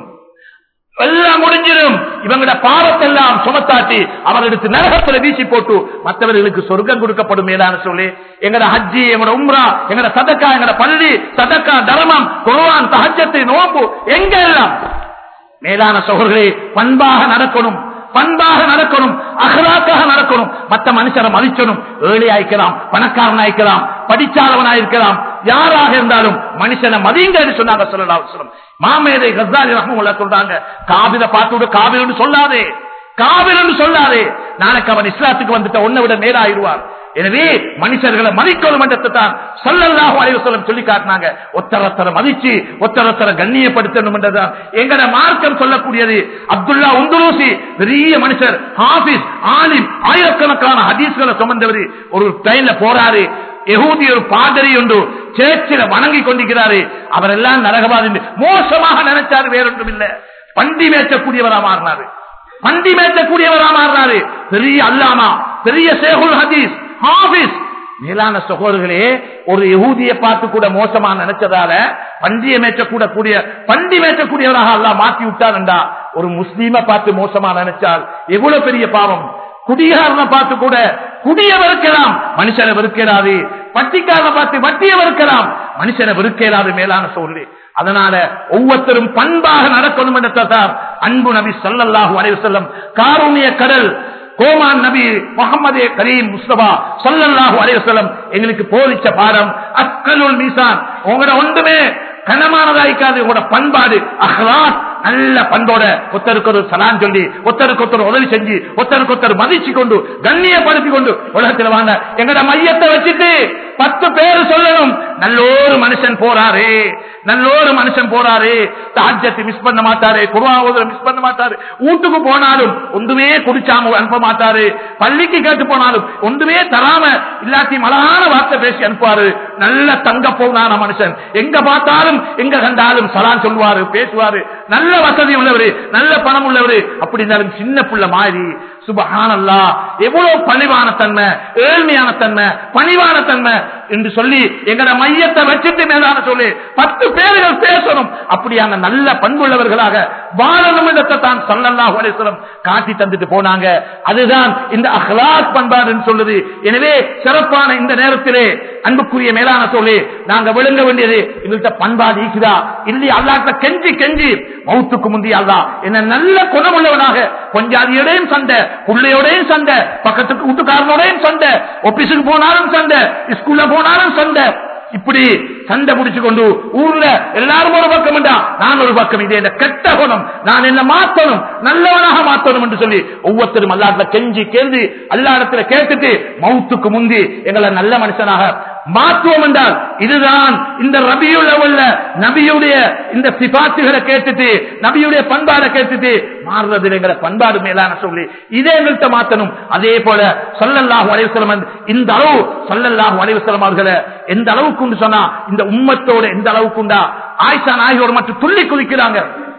எல்லாம் முடிஞ்சிடும் இவங்களோட பாவத்தெல்லாம் சுமத்தாட்டி அவர்களுக்கு நரகத்துல வீசி போட்டு மற்றவர்களுக்கு சொர்க்கம் கொடுக்கப்படும் மேலான சொல்லி எங்கட ஹஜ்ஜி எங்களோட உம்ரா எங்கட சதக்கா எங்கட பள்ளி சதக்கா தர்மம் குருவான் தஹஜத்தை நோம்பு எங்க எல்லாம் மேலான சோழர்களே பண்பாக நடக்கணும் பண்பாக நடக்கணும் அகலாக்காக நடக்கணும் மற்ற மனுஷரை மதிச்சணும் ஏழை ஆயிக்கலாம் பணக்காரன் ஆயிக்கலாம் படிச்சாதவன் ஆயிருக்கலாம் யாராக இருந்தாலும் மனுஷனை மதிங்கன்னு சொன்னாங்க சொல்லலாம் மாமேதை கசாலி ரஹமுல்லா சொல்றாங்க காபில பார்த்து காபில் சொல்லாதே காபில் சொல்லாதே நாளைக்கு அவன் இஸ்லாத்துக்கு வந்துட்ட ஒன்னை விட மேலாயிருவார் எனவே மனுஷர்களை மதிக்கணும் என்றதான் சொல்லல்லாஹு அலைவசலம் சொல்லி காட்டினாங்க ஒத்தரத்தரை மதிச்சு ஒத்தரத்தரை கண்ணியப்படுத்தணும் என்றதான் எங்கட மார்க்கம் சொல்லக்கூடியது அப்துல்லா உந்துலூசி பெரிய மனுஷர் ஹாபிஸ் ஆலிம் ஆயிரக்கணக்கான ஹதீஸ்களை சுமந்தவர் ஒரு ட்ரெயின்ல போறாரு எகூதி ஒரு பாதரி ஒன்று சேர்ச்சில வணங்கி கொண்டிருக்கிறாரு அவரெல்லாம் நரகவாதி மோசமாக நினைச்சாரு வேறொன்றும் இல்ல பண்டி மேய்ச்சக்கூடியவரா மாறினாரு பண்டி மேய்ச்சக்கூடியவரா மாறினாரு பெரிய அல்லாமா பெரிய சேகுல் ஹதீஸ் ஹாபிஸ் மேலான சகோதரர்களே ஒரு யகூதியை பார்த்து கூட மோசமா நினைச்சதால பண்டியை மேய்ச்சக்கூட கூடிய பண்டி மேய்ச்சக்கூடியவராக அல்லா மாற்றி விட்டாருண்டா ஒரு முஸ்லீமை பார்த்து மோசமா நினைச்சால் எவ்வளவு பெரிய பாவம் குடிகாரனை பார்த்து கூட குடிய வெறுக்கலாம் மனுஷனை வெறுக்கிறாது பட்டிக்காரனை பார்த்து வட்டியை வெறுக்கலாம் மனுஷனை வெறுக்கிறாது மேலான சோழர்களே அதனால ஒவ்வொருத்தரும் பண்பாக நடக்கணும் என்றார் அன்பு நபி சொல்லல்லாஹு அலைவு செல்லம் காரூணிய கடல் கோமான் நபி முகமது கரீம் முஸ்தபா சொல்லல்லாஹு அலைவசல்லம் எங்களுக்கு போதிச்ச பாடம் அக்கலுல் மீசான் உங்களோட ஒன்றுமே கனமானதாய்க்காது உங்களோட பண்பாடு அஹ்லாத் நல்ல பண்போட ஒத்தருக்கு ஒரு சலான் சொல்லி ஒத்தருக்கு ஒருத்தர் உதவி செஞ்சு ஒத்தருக்கு ஒருத்தர் மதிச்சு கொண்டு கண்ணியப்படுத்தி கொண்டு உலகத்தில் வாங்க எங்கட மையத்தை வச்சுட்டு பத்து பேர் சொல்லணும் நல்லோரு மனுஷன் போறாரு நல்லோரு மனுஷன் போறாரு தாஜ்யத்தை மிஸ் பண்ண மாட்டாரு குருவாவதரை மிஸ் பண்ண மாட்டாரு வீட்டுக்கு போனாலும் ஒன்றுமே குடிச்சாம அனுப்ப மாட்டாரு பள்ளிக்கு கேட்டு போனாலும் ஒன்றுமே தராம இல்லாட்டி மலகான வார்த்தை பேசி அனுப்புவாரு நல்ல தங்க போனான மனுஷன் எங்க பார்த்தாலும் எங்க கண்டாலும் சலான் சொல்லுவாரு பேசுவாரு நல்ல வசதி உள்ளவரு நல்ல பணம் உள்ளவரு அப்படி இருந்தாலும் சின்ன புள்ள மாதிரி சுபஹானல்லா எவ்வளவு பணிவான தன்மை ஏழ்மையான தன்மை பணிவான தன்மை என்று சொல்லி எங்கட மையத்தை வச்சுட்டு மேலான சொல்லி பத்து பேர்கள் பேசணும் அப்படியான நல்ல பண்புள்ளவர்களாக வாழணும் இடத்தை தான் சல்லல்லாஹு அலிஸ்லம் காட்டி தந்துட்டு போனாங்க அதுதான் இந்த அஹ்லாத் பண்பாடுன்னு சொல்லுது எனவே சிறப்பான இந்த நேரத்திலே அன்புக்குரிய மேலான சொல்லி நாங்க விளங்க வேண்டியது எங்கள்கிட்ட பண்பாடு ஈக்குதா இல்லையா அல்லாட்ட கெஞ்சி கெஞ்சி மௌத்துக்கு முந்தைய அல்லா என்ன நல்ல குணமுள்ளவனாக கொஞ்சாதியோடையும் சண்டை பிள்ளையோடையும் சண்டை பக்கத்துக்கு வீட்டுக்காரனோடையும் சண்டை ஆபீஸுக்கு போனாலும் சண்டை ஸ்கூல்ல போனாலும் சண்டை இப்படி சண்டை முடிச்சு கொண்டு ஊர்ல எல்லாரும் ஒரு பக்கம் நான் ஒரு பக்கம் இதே கெட்ட குணம் நான் என்ன மாத்தணும் நல்லவனாக மாத்தணும் என்று சொல்லி ஒவ்வொருத்தரும் அல்லாத்துல கெஞ்சி கேள்வி அல்லா இடத்துல கேட்டுட்டு மவுத்துக்கு முந்தி எங்களை நல்ல மனுஷனாக மாற்றுவோம் என்றால் இதுதான் இந்த ரபியுள்ள உள்ள நபியுடைய இந்த சிபாத்துகளை கேட்டுட்டு நபியுடைய பண்பாடை கேட்டுட்டு மாறுறது எங்களை பண்பாடு மேலான சொல்லி இதே எங்கள்கிட்ட மாத்தணும் அதே போல சொல்லல்லாஹு அலைவசலம் இந்த அளவு சொல்லல்லாஹு அலைவசலம் அவர்களை எந்த அளவுக்கு சொன்னா இந்த உம்மத்தோட எந்த அளவுக்கு உண்டா ஆயிஷா நாயகோடு மட்டும் துள்ளி குதிக்கிறாங்க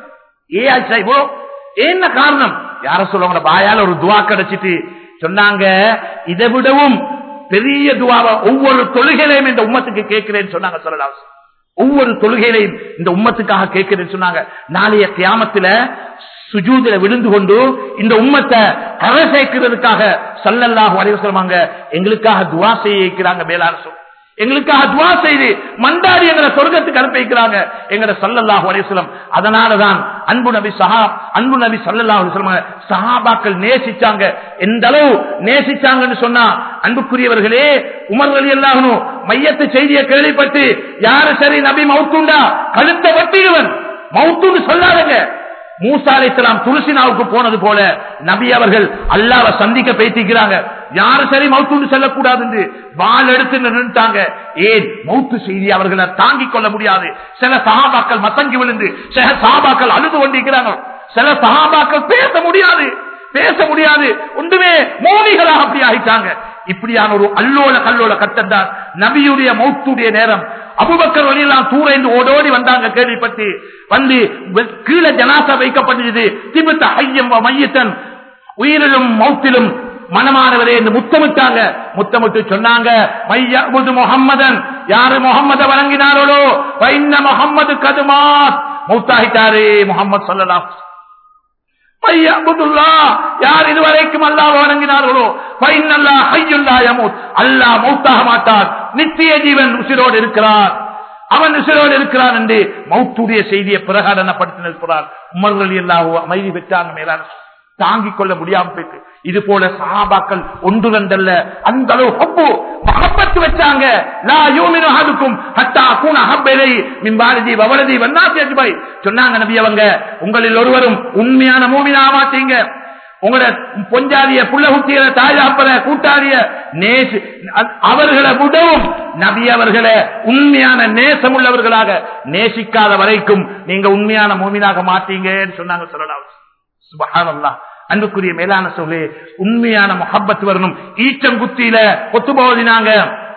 ஏ ஆயிஷா இவ்வளோ என்ன காரணம் யார சொல்லுவாங்க பாயால ஒரு துவா கிடைச்சிட்டு சொன்னாங்க இதை விடவும் பெரிய துவாவை ஒவ்வொரு தொழுகையிலையும் இந்த உம்மத்துக்கு கேட்கிறேன்னு சொன்னாங்க சொல்லலாம் ஒவ்வொரு தொழுகையிலையும் இந்த உம்மத்துக்காக கேட்கிறேன்னு சொன்னாங்க நாளைய கியாமத்துல சுஜூதில விழுந்து கொண்டு இந்த உம்மத்தை கரை சேர்க்கிறதுக்காக சல்லல்லாஹு அலைவசலமாங்க எங்களுக்காக துவா செய்ய வைக்கிறாங்க மேலான சொல் எங்களுக்காக துவா செய்து மண்டாடி எங்களை சொர்க்கத்துக்கு அனுப்பி வைக்கிறாங்க எங்கட சல்லல்லாஹு அலிஸ்லம் அதனாலதான் அன்பு நபி சஹா அன்பு நபி சல்லல்லாஹு அலிஸ்லம் சஹாபாக்கள் நேசிச்சாங்க எந்த அளவு நேசிச்சாங்கன்னு சொன்னா அன்புக்குரியவர்களே உமர் அலி அல்லாஹனும் மையத்து செய்தியை கேள்விப்பட்டு யாரு சரி நபி மவுத்துண்டா கழுத்த வட்டிடுவன் மவுத்துன்னு சொல்லாதங்க மூசா அலைஹிஸ்ஸலாம் துளசினாவுக்கு போனது போல நபி அவர்கள் அல்லாவை சந்திக்க பேசிக்கிறாங்க யாரு சரி மவுத்துன்னு செல்லக்கூடாது என்று வாள் எடுத்து நின்றுட்டாங்க ஏன் மவுத்து செய்தி அவர்களை தாங்கிக் கொள்ள முடியாது சில சகாபாக்கள் மத்தங்கி விழுந்து சில சகாபாக்கள் அழுது கொண்டிருக்கிறாங்க சில சகாபாக்கள் பேச முடியாது பேச முடியாது ஒன்றுமே மோனிகளாக அப்படி ஆகிட்டாங்க இப்படியான ஒரு அல்லோல கல்லோல கட்டம் தான் நபியுடைய மௌத்துடைய நேரம் அபுபக்கர் வழியெல்லாம் தூரைந்து ஓடோடி வந்தாங்க கேள்விப்பட்டு வந்து வெ- கீழே ஜனாசா வைக்கப்பட்டது திபுத்த ஐயம் வ மையத்தன் உயிரிலும் மௌத்திலும் மனமானவரே என்று முத்தமிட்டாங்க முத்தமிட்டு சொன்னாங்க மையபுது முகம்மதன் யாரு முகம்மத வழங்கினார்களோ வைன்ன முகம்மது கதுமாத் மௌத்தாகிட்டாரே முகமது சொல்லலாம் யார் இதுவரைக்கும் அல்லாஹ் வணங்கினார்களோ ஃபைனல்லா ஹய்யுல்லா யமூத் அல்லாஹ் மௌத்தாக மாட்டார் நித்திய ஜீவன் உசிரோடு இருக்கிறார் அவன் உசிரோடு இருக்கிறான் என்று மௌத்துடைய செய்தியை பிரகடனப்படுத்தினார் உமர்கள் எல்லாவோ அமைதி பெற்றாங்க மேலான தாங்கிக் கொள்ள முடியாம போயிட்டு இது போல சஹாபாக்கள் ஒன்று ரெண்டல்ல அந்த அளவு ஹப்பு மகப்பத்து வச்சாங்க லா யூமினு அஹதுக்கும் ஹத்தா கூன ஹப்பலை மின் பாரதி வவலதி வன்னாசி அஜ்பாய் சொன்னாங்க நபி அவங்க உங்களில் ஒருவரும் உண்மையான மூமினா மாட்டீங்க உங்களோட பொஞ்சாதிய புள்ள குட்டிய தாயாப்பல கூட்டாளிய நேசு அ- அவர்களை விடவும் நபி அவர்களை உண்மையான நேசம் உள்ளவர்களாக நேசிக்காத வரைக்கும் நீங்க உண்மையான மூமினாக மாட்டீங்கன்னு சொன்னாங்க சொல்லலாம் சுபஹானல்லாஹ் அன்புக்குரிய மேலான சொல்லு உண்மையான முஹப்பத் வரணும் ஈச்சங்குத்தியில கொத்து போதினாங்க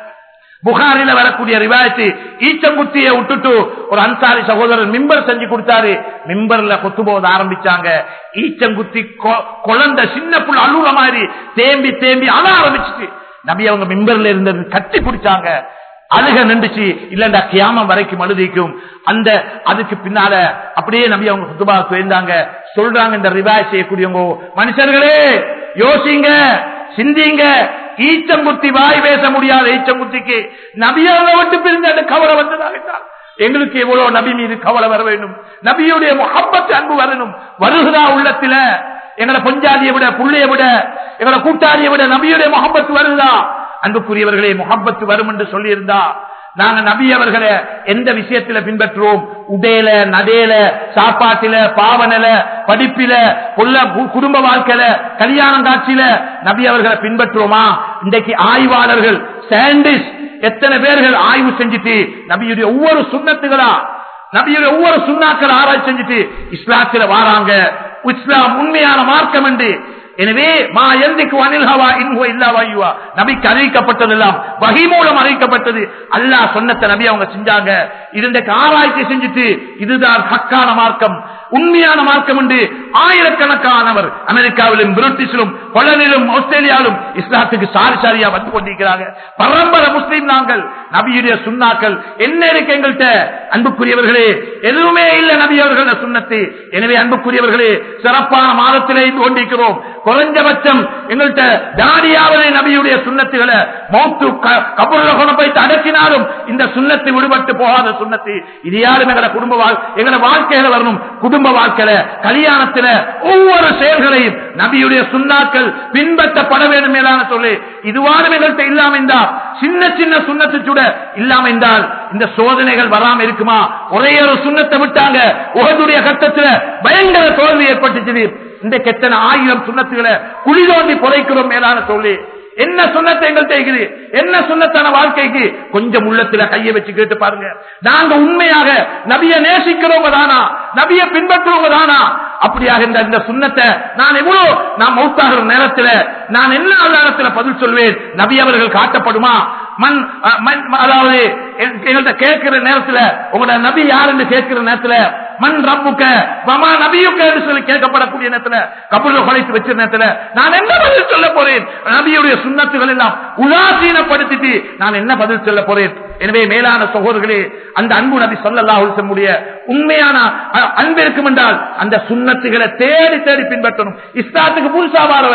புகாரில வரக்கூடிய ரிவாயத்து ஈச்சங்குத்தியை விட்டுட்டு ஒரு அன்சாரி சகோதரர் மிம்பர் செஞ்சு கொடுத்தாரு மிம்பர்ல கொத்து போத ஆரம்பிச்சாங்க ஈச்சங்குத்தி கொ- குழந்தை சின்ன புள்ள அழுற மாதிரி தேம்பி தேம்பி அழ ஆரம்பிச்சுட்டு நபி அவங்க மிம்பர்ல இருந்தது கட்டி பிடிச்சாங்க அழுக நின்றுச்சு இல்லண்டா கியாமம் வரைக்கும் அழுதிக்கும் அந்த அதுக்கு பின்னால அப்படியே நபி அவங்க குத்துபா சேர்ந்தாங்க சொல்றாங்க இந்த ரிவாய் செய்யக்கூடியவங்க மனுஷர்களே யோசிங்க சிந்திங்க ஈச்சங்குத்தி வாய் பேச முடியாத ஈச்சங்குத்திக்கு நபியாவை விட்டு பிரிஞ்ச அந்த கவலை வந்ததாகிட்டால் எங்களுக்கு எவ்வளவு நபி மீது கவலை வர வேண்டும் நபியுடைய முகப்பத்து அன்பு வரணும் வருகிறா உள்ளத்தில எங்களை பொஞ்சாதியை விட புள்ளைய விட எங்களை கூட்டாளியை விட நபியுடைய முகப்பத்து வருதா அன்புக்குரியவர்களே முகப்பத்து வரும் என்று சொல்லியிருந்தா நாங்க நபி அவர்களை எந்த விஷயத்துல பின்பற்றுவோம் உடையில நடேல சாப்பாட்டில பாவனில படிப்பில கொல்ல கு- குடும்ப வாழ்க்கையில கல்யாணம் காட்சியில நபி அவர்களை பின்பற்றுவோமா இன்றைக்கு ஆய்வாளர்கள் சாண்டிஸ் எத்தனை பேர்கள் ஆய்வு செஞ்சுட்டு நபியுடைய ஒவ்வொரு சுண்ணத்துகளா நபியுடைய ஒவ்வொரு சுண்ணாக்கள் ஆராய்ச்சி செஞ்சுட்டு இஸ்லாத்துல வாராங்க இஸ்லாம் உண்மையான மார்க்கம் என்று எனவே மா எந்திக்கு அனில் ஹவா இன்ஹுவ இல்லா வாயுவா நபிக்கு அறிவிக்கப்பட்டதெல்லாம் வகை மூலம் அறிவிக்கப்பட்டது அல்லாஹ் சொன்னத்தை நபி அவங்க செஞ்சாங்க இது இன்றைக்கு ஆராய்ச்சி செஞ்சுட்டு இதுதான் ஹக்கான மார்க்கம் உண்மையான மார்க்கம் என்று ஆயிரக்கணக்கானவர் அமெரிக்காவிலும் பிரிட்டிஷிலும் கொலனிலும் ஆஸ்திரேலியாவிலும் இஸ்லாத்துக்கு சாரி சாரியா வந்து கொண்டிருக்கிறாங்க பரம்பரை முஸ்லீம் நாங்கள் நபியுடைய சுண்ணாக்கள் என்ன இருக்கு எங்கள்கிட்ட அன்புக்குரியவர்களே எதுவுமே இல்லை நபி அவர்கள் சுண்ணத்து எனவே அன்புக்குரியவர்களே சிறப்பான மாதத்திலே இருந்து கொண்டிருக்கிறோம் குறைஞ்சபட்சம் எங்கள்கிட்ட தாடியாவதே நபியுடைய சுண்ணத்துகளை மௌத்து கபூர்ல கொண்டு போய் அடக்கினாலும் இந்த சுண்ணத்தை விடுபட்டு போகாத சுண்ணத்து இது யாரும் எங்களோட குடும்ப வாழ் எங்களோட வாழ்க்கையில வரணும் குடும்ப வாழ்க்கையில கல்யாணத்துல ஒவ்வொரு செயல்களையும் நபியுடைய சுண்ணாக்கள் பின்பற்றப்பட வேண்டும் மேலான சொல்லு இதுவானும் எங்கள்கிட்ட இல்லாம இருந்தா சின்ன சின்ன சுண்ணத்து சுட இல்லாம இருந்தால் இந்த சோதனைகள் வராம இருக்குமா ஒரே ஒரு சுண்ணத்தை விட்டாங்க உகதுடைய கட்டத்துல பயங்கர தோல்வி ஏற்பட்டுச்சு இந்த கெத்தன ஆயிரம் சுண்ணத்துகளை குழி தோண்டி புதைக்கிறோம் மேலான சொல்லி என்ன சுண்ணத்தை எங்கள்கிட்ட இருக்குது என்ன சுண்ணத்தான வாழ்க்கைக்கு கொஞ்சம் உள்ளத்துல கையை வச்சு கேட்டு பாருங்க நாங்க உண்மையாக நபிய நேசிக்கிறவங்க தானா நபிய பின்பற்றுவங்க தானா அப்படியாக இந்த இந்த சுண்ணத்தை நான் எவ்வளவு நான் மௌத்தாகிற நேரத்துல நான் என்ன நேரத்துல பதில் சொல்வேன் நபி அவர்கள் காட்டப்படுமா மண் அஹ், மண் அதாவது எங்க- எங்கள்ட்ட கேட்கிற நேரத்துல உங்களோட நபி யாருன்னு கேட்கிற நேரத்துல மண் ரப்புக்க மமா நபியுக்க என்று சொல்லி கேட்கப்படக்கூடிய நேரத்துல கபூர்ல குலைத்து வச்ச நேரத்துல நான் என்ன பதில் சொல்ல போறேன் நபியுடைய சுண்ணத்துகள் எல்லாம் உதாசீனப்படுத்திட்டு நான் என்ன பதில் சொல்ல போறேன் எனவே மேலான சகோதரர்களே அந்த அன்பு நபி சொல்லல்லா முடிய உண்மையான அ- அன்பு இருக்கும் என்றால் அந்த சுண்ணத்துகளை தேடி தேடி பின்பற்றணும் இஸ்லாத்துக்கு புதுசா வாரவர்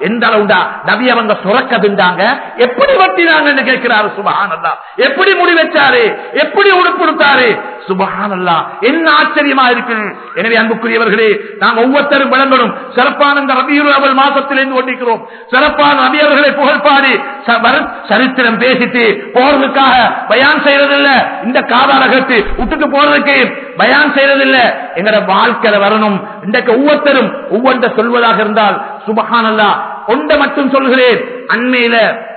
எந்த அளவுண்டா நபி அவங்க சுரக்கதுண்டாங்க எப்படி வட்டினாங்கன்னு கேட்கிறாரு சுபஹானல்லா எப்படி முடி வச்சாரு எப்படி உடுப்படுத்தாரு சுபஹானல்லா என்ன ஆச்சரியமா இருக்கு எனவே அன்புக்குரியவர்களே நாங்க ஒவ்வொருத்தரும் விளங்கணும் சிறப்பான இந்த ரபியுல் அவள் மாசத்திலிருந்து கொண்டிருக்கிறோம் சிறப்பான நபி அவர்களை புகழ்பாடி ச- வர- சரித்திரம் பேசிட்டு போறதுக்காக பயான் செய்யறதில்ல இந்த காதால கட்டு விட்டுட்டு போறதுக்கு பயான் செய்யறதில்ல எங்கட வாழ்க்கையில வரணும் இன்றைக்கு ஒவ்வொருத்தரும் ஒவ்வொன்றை சொல்வதாக இருந்தால் சுபஹானல்லா ஒன்றை மட்டும் சொல்கிறேன் அண்மையில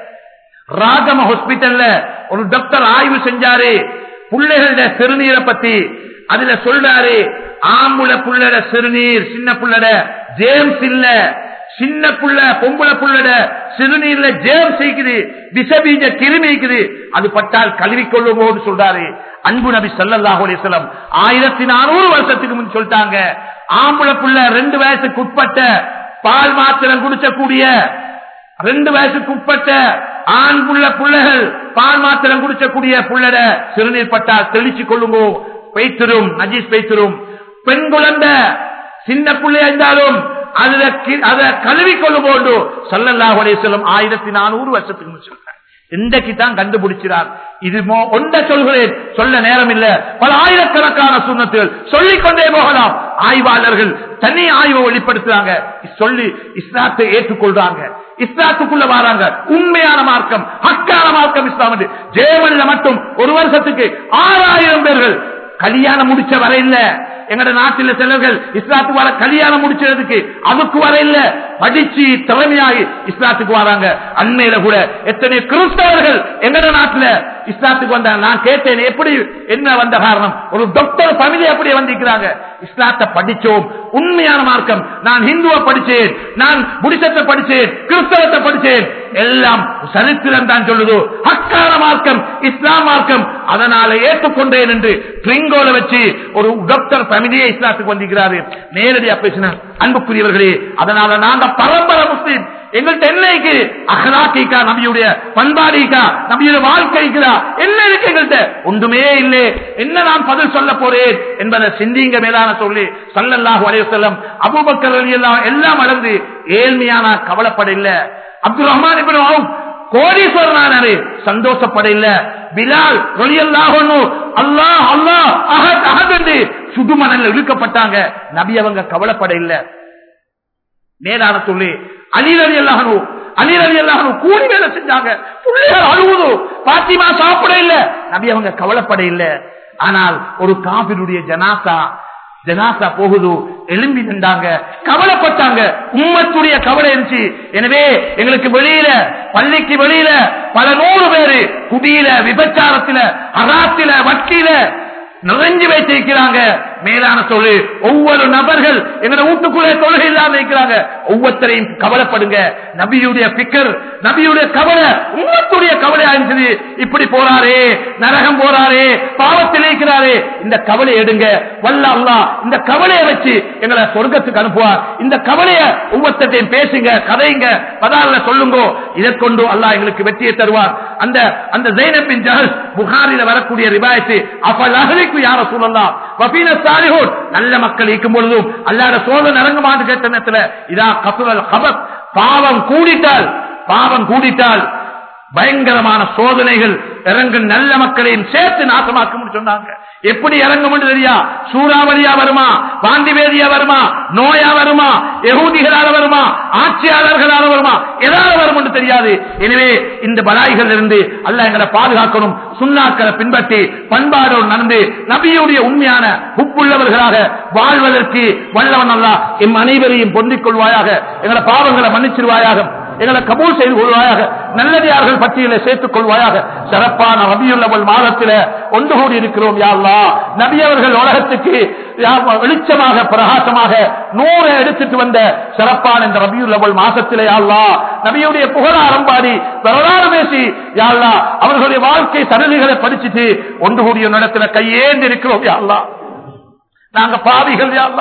ராகம ஹாஸ்பிட்டல்ல ஒரு டாக்டர் ஆய்வு செஞ்சாரு பிள்ளைகளோட சிறுநீரை பத்தி அதுல சொல்றாரு ஆம்புல புள்ளட சிறுநீர் சின்ன புள்ளட ஜேம்ஸ் இல்ல சின்ன புள்ள பொம்புல புள்ளட சிறுநீர்ல ஜேம்ஸ் இருக்குது விஷபீஜ கிருமி இருக்குது அது பட்டால் கழுவி கொள்ளுமோன்னு சொல்றாரு அன்பு நபி ஸல்லல்லாஹு அலைஹி வஸல்லம் ஆயிரத்தி நானூறு வருஷத்துக்கு முன் சொல்லிட்டாங்க ஆம்புல புள்ள ரெண்டு வயசுக்கு உட்பட்ட பால் மாத்திரம் குடிச்சக்கூடிய ரெண்டு வயசுக்கு உட்பட்ட ஆண் புள்ள புள்ளைகள் பால் மாத்திரம் குடிச்சக்கூடிய புள்ளட சிறுநீர் பட்டால் தெளிச்சு கொள்ளுங்கோ பெய்த்திரும் நஜீஸ் பெய்த்திரும் பெண் குழந்தை சின்ன பிள்ளையா இருந்தாலும் அதுல கி- அதை கழுவி கொள்ளும்போது சல்லல்லாஹு அலைஹி வஸல்லம் ஆயிரத்தி நானூறு வருஷத்துக்கு முன் சொல்றாங்க இன்றைக்கு தான் கண்டுபிடிக்கிறார் இது மோ- ஒன்றை சொல்கிறேன் சொல்ல நேரம் இல்ல பல ஆயிரக்கணக்கான சுண்ணத்துகள் சொல்லிக் கொண்டே போகலாம் ஆய்வாளர்கள் தனி ஆய்வை வெளிப்படுத்துறாங்க சொல்லி இஸ்லாத்தை ஏற்றுக்கொள்றாங்க இஸ்லாத்துக்குள்ள வராங்க உண்மையான மார்க்கம் ஹக்கான மார்க்கம் இஸ்லாம் என்று ஜேவன்ல மட்டும் ஒரு வருஷத்துக்கு ஆறாயிரம் பேர்கள் கல்யாணம் முடிச்ச வரை இல்ல எங்கட நாட்டில சிலர்கள் இஸ்லாத்துக்கு வர கல்யாணம் முடிச்சதுக்கு அதுக்கு வர இல்ல படிச்சு திறமையாகி இஸ்லாத்துக்கு வராங்க அண்மையில கூட எத்தனை கிறிஸ்தவர்கள் எங்கட நாட்டுல இஸ்லாத்துக்கு வந்தாங்க நான் கேட்டேன் எப்படி என்ன வந்த காரணம் ஒரு டாக்டர் ஃபேமிலி அப்படியே வந்திருக்கிறாங்க இஸ்லாத்தை படிச்சோம் உண்மையான மார்க்கம் நான் ஹிந்துவை படிச்சேன் நான் புடிசத்தை படிச்சேன் கிறிஸ்தவத்தை படிச்சேன் எல்லாம் சரித்திரம் தான் சொல்லுது ஹக்கான மார்க்கம் இஸ்லாம் மார்க்கம் அதனால ஏற்றுக்கொண்டேன் என்று ட்ரிங்கோல வச்சு ஒரு டாக்டர் ஃபேமிலியே இஸ்லாத்துக்கு வந்திருக்கிறாரு நேரடியா பேசினார் அன்புக்குரியவர்களே அதனால நாங்க பரம்பரை முஸ்லீம் எங்கள்கிட்ட என்ன இருக்கு அகலாக்கிக்கா நபியுடைய பண்பாடிக்கா நபியுடைய வாழ்க்கைக்கா என்ன இருக்கு எங்கள்கிட்ட ஒன்றுமே இல்லை என்ன நான் பதில் சொல்ல போறேன் என்பதை சிந்திங்க மேலான சொல்லி சல்லல்லாஹு அலைஹி வஸல்லம் அபூபக்கர் ரலியல்லாஹு எல்லாம் அளந்து ஏழ்மையான கவலைப்பட இல்ல அப்துல் ரஹ்மான் இப்னு அவுப் கோடீஸ்வரனானே சந்தோஷப்பட இல்ல பிலால் ரலியல்லாஹு அன்ஹு அல்லாஹ் அல்லாஹ் அஹத் அஹத் என்று சுடுமணல் இழுக்கப்பட்டாங்க நபி அவங்க கவலைப்பட இல்லை மேலான சொல்லி அலிரலி அல்லாஹனு அலிரலி அல்லாஹனு கூலி வேலை செஞ்சாங்க பிள்ளைகள் அழுவுது பாத்திமா சாப்பிட இல்ல நபி அவங்க கவலைப்பட இல்ல ஆனால் ஒரு காபிருடைய ஜனாசா ஜனாசா போகுது எலும்பி நின்றாங்க கவலைப்பட்டாங்க உம்மத்துடைய கவலை இருந்துச்சு எனவே எங்களுக்கு வெளியில பள்ளிக்கு வெளியில பல நூறு பேரு குடியில விபச்சாரத்தில அராத்தில வட்டியில நிறைஞ்சு வைத்திருக்கிறாங்க மேலான சொல்லு ஒவ்வொரு நபர்கள் எங்க வீட்டுக்குள்ளே தொழுகை இல்லாம இருக்கிறாங்க ஒவ்வொருத்தரையும் கவலைப்படுங்க நபியுடைய பிக்கர் நபியுடைய கவலை உம்மத்துடைய கவலை ஆயிருந்தது இப்படி போறாரே நரகம் போறாரே பாவத்தில் இருக்கிறாரே இந்த கவலை எடுங்க வல்ல அல்லா இந்த கவலையை வச்சு எங்களை சொர்க்கத்துக்கு அனுப்புவார் இந்த கவலைய ஒவ்வொருத்தையும் பேசுங்க கதைங்க பதால சொல்லுங்க இதை கொண்டு அல்லாஹ் எங்களுக்கு வெற்றியை தருவார் அந்த அந்த ஜெய்னப்பின் ஜஹல் புகாரில வரக்கூடிய ரிவாயத்து அப்பல் அகலிக்கு யார சொல்லலாம் வபீன சாலிஹூன் நல்ல மக்கள் இருக்கும் பொழுதும் அல்லாத சோதனை இறங்குமான்னு கேட்ட நேரத்துல இதா கசுரல் கபத் பாவம் கூடிட்டால் பாவம் கூடிட்டால் பயங்கரமான சோதனைகள் இறங்கும் நல்ல மக்களையும் சேர்த்து நாசமாக்கும் சொன்னாங்க எப்படி இறங்கும் தெரியா சூறாவளியா வருமா பாண்டிவேதியா வருமா நோயா வருமா எகூதிகளால வருமா ஆட்சியாளர்களால வருமா எதாவது வரும் என்று தெரியாது எனவே இந்த பலாய்கள் இருந்து அல்ல எங்களை பாதுகாக்கணும் சுண்ணாக்களை பின்பற்றி பண்பாடோடு நடந்து நபியுடைய உண்மையான உப்புள்ளவர்களாக வாழ்வதற்கு வல்லவன் அல்லா எம் அனைவரையும் பொந்திக் கொள்வாயாக எங்களை பாவங்களை மன்னிச்சிருவாயாக எங்களை கபூல் செய்து கொள்வாயாக நல்லடியார்கள் பட்டியலை சேர்த்துக் கொள்வாயாக சிறப்பான ரபியுள்ளவள் மாதத்தில ஒன்று கூடி இருக்கிறோம் யாழ்லா நபி அவர்கள் உலகத்துக்கு யா- வெளிச்சமாக பிரகாசமாக நூறை எடுத்துட்டு வந்த சிறப்பான இந்த ரபியுள்ளவள் மாசத்திலே யாழ்லா நபியுடைய புகழாரம் பாடி வரலாறு பேசி யாழ்லா அவர்களுடைய வாழ்க்கை சடலிகளை படிச்சுட்டு ஒன்று கூடிய நடத்தின கையேந்து இருக்கிறோம் யாழ்லா நாங்க பாவிகள் யாழ்லா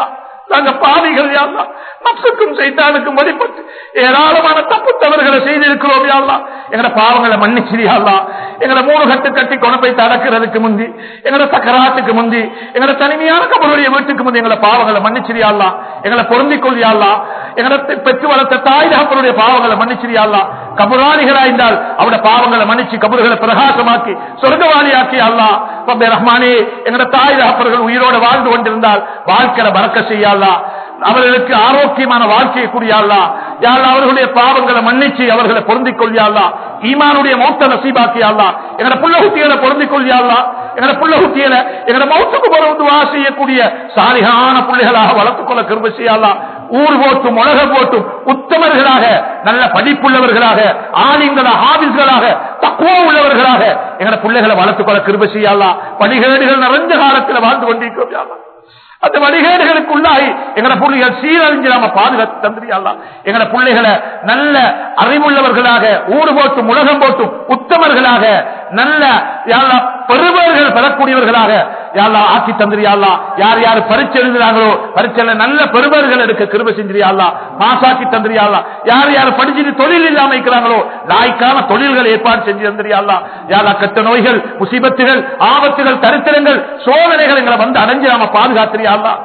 நாங்க பாவிகள் யாழ்லா நப்சுக்கும் சைத்தானுக்கும் வழிபட்டு ஏராளமான தப்பு தவறுகளை செய்திருக்கிறோம் யாழ்லா எங்கட பாவங்களை மன்னிச்சிரியாள்லா எங்கட மூணு கட்டு கட்டி கொணப்பை தடக்கிறதுக்கு முந்தி எங்கட சக்கராத்துக்கு முந்தி எங்கட தனிமையான கபருடைய வீட்டுக்கு முந்தி எங்களை பாவங்களை மன்னிச்சிரியாள்லா எங்களை பொருந்திக் கொள்ளியாள்லா எங்கட பெற்று வளர்த்த தாய் தகப்பனுடைய பாவங்களை மன்னிச்சிரியாள்லா கபுராளிகளாய்ந்தால் அவருடைய பாவங்களை மன்னிச்சு கபறுகளை பிரகாசமாக்கி சொர்க்கவாளியாக்கி அல்லா ரப்பே ரஹ்மானே எங்கட தாய் தகப்பர்கள் உயிரோடு வாழ்ந்து கொண்டிருந்தால் வாழ்க்கையில பறக்க செய்யல்லா அவர்களுக்கு ஆரோக்கியமான வாழ்க்கையை கூடியாளா யாழ் அவர்களுடைய பாவங்களை மன்னிச்சு அவர்களை பொருந்திக் கொள்ளியாளா ஈமானுடைய மௌத்த நசீபாக்கியாளா எங்கட புள்ள குட்டிகளை பொருந்திக் கொள்ளியாளா எங்கட புள்ள குட்டிகளை எங்கட மௌத்துக்கு பொருந்து வா செய்யக்கூடிய சாலிகான பிள்ளைகளாக வளர்த்துக் கொள்ள கிருப செய்யலா ஊர் போட்டும் உலக போட்டும் உத்தமர்களாக நல்ல படிப்புள்ளவர்களாக ஆலிங்களாக ஆவில்களாக தக்குவ உள்ளவர்களாக எங்கட பிள்ளைகளை வளர்த்துக் கொள்ள கிருப செய்யலா படிகேடுகள் நிறைஞ்ச காலத்தில் வாழ்ந்து கொண்டிருக்கிறோம் யாழ்லா. அந்த வழிகேடுகளுக்கு உள்ளாகி எங்கட பிள்ளைகள் சீரழிஞ்சு நாம பாதுகாத்து தந்திரியாலாம் எங்கட பிள்ளைகளை நல்ல அறிவுள்ளவர்களாக ஊர் போட்டும் உலகம் போட்டும் உத்தமர்களாக நல்ல யாழ்லா பெறுபவர்கள் பெறக்கூடியவர்களாக யாழ்லா ஆக்கி தந்திரியாளா யார் யார் பரீட்சை எழுதுறாங்களோ பரீட்சையில நல்ல பெறுபவர்கள் எடுக்க கிருப செஞ்சிரியாளா பாசாக்கி தந்திரியாளா யார் யார் படிச்சுட்டு தொழில் இல்லாம இருக்கிறாங்களோ நாய்க்கான தொழில்கள் ஏற்பாடு செஞ்சு தந்திரியாளா யாரா கெட்ட நோய்கள் முசிபத்துகள் ஆபத்துகள் தரித்திரங்கள் சோதனைகள் எங்களை வந்து அடைஞ்சு நாம பாதுகாத்திரியாளா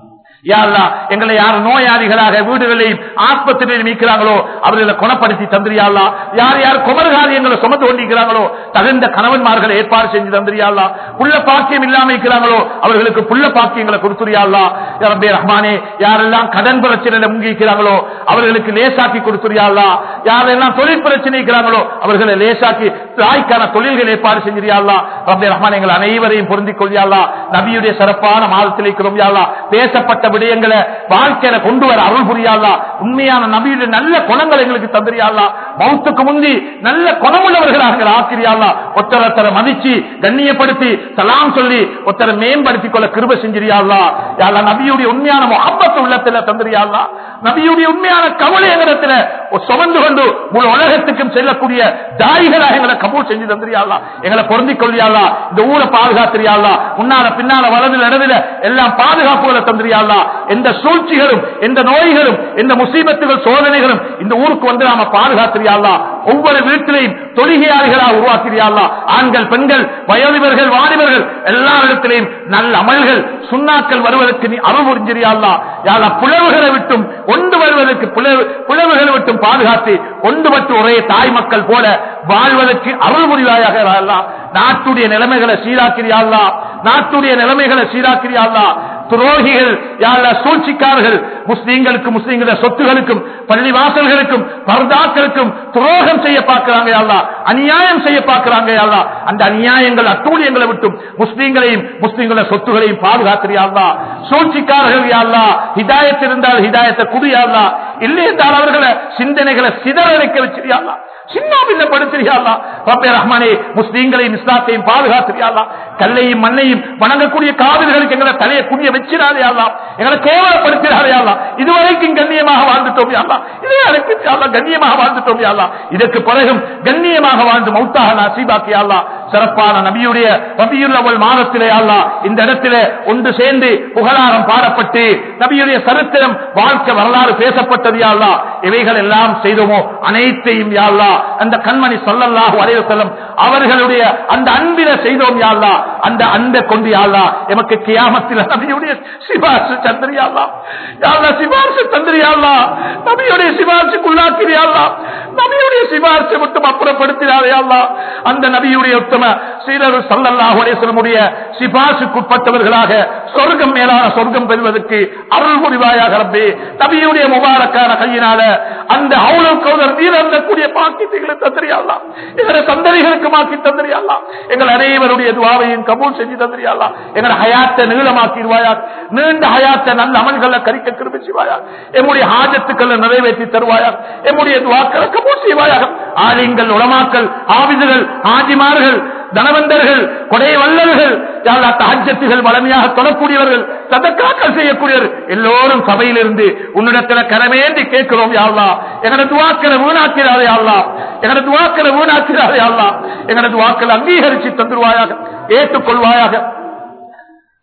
யாழ்லா எங்களை யார் நோயாளிகளாக வீடுகளையும் ஆஸ்பத்திரியில் மீட்கிறாங்களோ அவர்களை குணப்படுத்தி தந்திரியாளா யார் யார் குமர்காரியங்களை சுமந்து கொண்டிருக்கிறாங்களோ தகுந்த கணவன்மார்களை ஏற்பாடு செஞ்சு தந்திரியாளா புள்ள பாக்கியம் இல்லாம இருக்கிறாங்களோ அவர்களுக்கு புள்ள பாக்கியங்களை கொடுத்துறியாளா ரப்பே ரஹ்மானே யாரெல்லாம் கடன் பிரச்சனையில முங்கிக்கிறாங்களோ அவர்களுக்கு லேசாக்கி கொடுத்துறியாளா யாரெல்லாம் தொழில் பிரச்சனை இருக்கிறாங்களோ அவர்களை லேசாக்கி தாய்க்கான தொழில்கள் ஏற்பாடு செஞ்சிரியாளா ரப்பே ரஹ்மான் எங்கள் அனைவரையும் பொருந்திக் கொள்ளியாளா நபியுடைய சிறப்பான மாதத்தில் இருக்கிறோம் யாழ்லா பேசப்பட்ட விடயங்களை வாழ்க்கையில கொண்டு வர அருள் புரியாளா உண்மையான நபியுடைய நல்ல குணங்களை எங்களுக்கு தந்திரியாளா மௌத்துக்கு முந்தி நல்ல குணமுள்ளவர்களாக எங்களை ஆக்கிரியாளா ஒத்தரத்தரை மதிச்சு கண்ணியப்படுத்தி சலாம் சொல்லி ஒத்தரை மேம்படுத்திக் கொள்ள கிருப செஞ்சிரியாளா யாழ்லா நபியுடைய உண்மையான முகப்பத்து உள்ளத்துல தந்திரியாளா நபியுடைய உண்மையான கவலை எங்களிடத்துல சுமந்து கொண்டு முழு உலகத்துக்கும் செல்லக்கூடிய தாய்களாக எங்களை கபூல் செஞ்சு தந்திரியாளா எங்களை பொருந்திக் கொள்ளியாளா இந்த ஊரை பாதுகாத்திரியாளா முன்னால பின்னால வலதுல இடதுல எல்லாம் பாதுகாப்புகளை தந்திரியாளா எந்த சூழ்ச்சிகளும் எந்த நோய்களும் எந்த முசீபத்துகள் சோதனைகளும் இந்த ஊருக்கு வந்து நாம பாதுகாத்திரியாளா ஒவ்வொரு வீட்டிலையும் தொழுகையாளிகளாக உருவாக்கிறியாளா ஆண்கள் பெண்கள் வயோதிபர்கள் வாலிபர்கள் எல்லா இடத்திலையும் நல்ல அமல்கள் சுண்ணாக்கள் வருவதற்கு நீ அருள் புரிஞ்சிரியாளா யாரா புலவுகளை விட்டும் ஒன்று வருவதற்கு புலவு- புலவுகளை விட்டும் பாதுகாத்து ஒன்றுபட்டு ஒரே தாய் மக்கள் போல வாழ்வதற்கு அருள் புரிவாயாக அல்லா. நாட்டுடைய நிலைமைகளை சீராக்கிறியாளா நாட்டுடைய நிலைமைகளை சீராக்கிறியாளா துரோகிகள் யாரா சூழ்ச்சிக்காரர்கள் முஸ்லீம்களுக்கும் முஸ்லீம்கள சொத்துகளுக்கும் பள்ளி வாசல்களுக்கும் பர்தாக்களுக்கும் துரோகம் செய்ய பார்க்கிறாங்க யாழ்லா அநியாயம் செய்ய பார்க்கிறாங்க யாழ்லா அந்த அநியாயங்கள் அட்டூழியங்களை விட்டும் முஸ்லீம்களையும் முஸ்லீம்கள சொத்துகளையும் பாதுகாக்கிறியாள்லா சூழ்ச்சிக்காரர்கள் யாழ்லா ஹிதாயத் இருந்தால் ஹிதாயத்தை குடியாள்லா இல்லை என்றால் அவர்களை சிந்தனைகளை சிதறடிக்க வச்சிருயாள்லா சின்னாபின்னப்படுத்திரியாளா ரப்பே ரஹ்மானே முஸ்லீம்களையும் இஸ்லாத்தையும் பாதுகாத்திரியாளா கல்லையும் மண்ணையும் வணங்கக்கூடிய காவிர்களுக்கு எங்களை தலையை குடிய வச்சிடாதையாளா எங்களை கேவலப்படுத்திடாதையாளா இதுவரைக்கும் கண்ணியமாக வாழ்ந்துட்டோம் யாழ்லா இதே அழைப்பிச்சாலா கண்ணியமாக வாழ்ந்துட்டோம் யாழ்லா இதற்கு பிறகும் கண்ணியமாக வாழ்ந்து மௌத்தாக நசீபாக்கியாளா சிறப்பான நபியுடைய ரபியுள்ளவள் மாதத்திலே அல்லா இந்த இடத்திலே ஒன்று சேர்ந்து புகழாரம் பாடப்பட்டு நபியுடைய சரித்திரம் வாழ்க்கை வரலாறு பேசப்பட்டது யாழ்லா இவைகள் எல்லாம் செய்தோமோ அனைத்தையும் யாழ்லா அந்த கண்மணி சொல்லல்லாஹு அலைய செல்லம் அவர்களுடைய அந்த அன்பில செய்தோம் யாழ்லா அந்த அன்பை கொண்டு யாழ்லா எமக்கு கியாமத்தில் நபியுடைய சிபாசு சந்திரியாள்லா யாழ்லா சிபாசு தந்திரியாள்லா நபியுடைய சிபாசுக்குள்ளாக்கிறியாள்லா நபியுடைய சிபாசு மட்டும் அப்புறப்படுத்தினாரையாள்லா அந்த நபியுடைய உத்தம சீரர் சல்லல்லாஹு அலைஹிஸ்ஸலமுடைய சிபாசுக்குட்பட்டவர்களாக சொர்க்கம் மேலான சொர்க்கம் பெறுவதற்கு அருள் புரிவாயாக ரப்பே நபியுடைய முபாரக்கான கையினால அந்த அவ்வளவு கௌதர் வீரக்கூடிய பாக்கியத்தை தந்திரியாலாம் எங்களை சந்ததிகளுக்கு மாக்கி தந்திரியாலாம் எங்கள் அனைவருடைய துவாவையும் கபூல் செஞ்சு தந்திரியாலாம் எங்களை ஹயாத்தை நீளமாக்கிடுவாயா நீண்ட ஹயாத்தை நல்ல அமல்களை கரிக்க கிருபி செய்வாயா எம்முடைய ஹாஜத்துக்களை நிறைவேற்றி தருவாயா எம்முடைய துவாக்களை கபூல் செய்வாயாக ஆலிங்கள் உளமாக்கல் ஆவிதுகள் ஆஜிமார்கள் தனவந்தர்கள் கொடை வல்லர்கள் யாரா தாஜத்துகள் வளமையாக தொடக்கூடியவர்கள் சதக்காக்கள் செய்யக்கூடியவர் எல்லோரும் சபையிலிருந்து உன்னிடத்துல கரமேந்தி கேட்கிறோம் யாழ்லா எங்களது துவாக்களை வீணாக்கிறாரே யாழ்லா எங்களது துவாக்களை வீணாக்கிறாரே யாழ்லா எங்களது துவாக்களை அங்கீகரித்து தந்துருவாயாக ஏற்றுக்கொள்வாயாக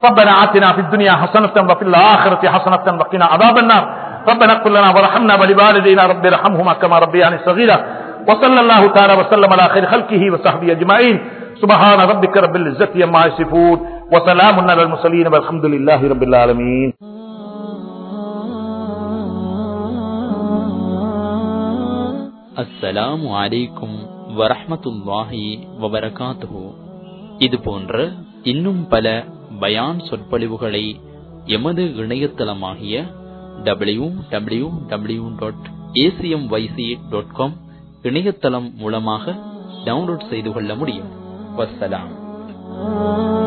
ربنا آتنا في الدنيا حسنة وفي الآخرة حسنة وقنا عذاب النار ربنا اغفر لنا وارحمنا ولوالدينا رب ارحمهما كما ربياني صغيرا وصلى الله تعالى وسلم على خير خلقه وصحبه أجمعين سبحان ربك رب العزة عما يصفون وسلام على المرسلين والحمد لله رب العالمين அஸ்ஸலாமு அலைக்கும் வரஹ்மத்துல்லாஹி வபரகாத்துஹு இது போன்ற இன்னும் பல பயான் சொற்பொழிவுகளை எமது இணையதளமாகிய W W W dot ACM YC dot com இணையதளம் மூலமாக டவுன்லோட் செய்து கொள்ள முடியும் வஸ்ஸலாம்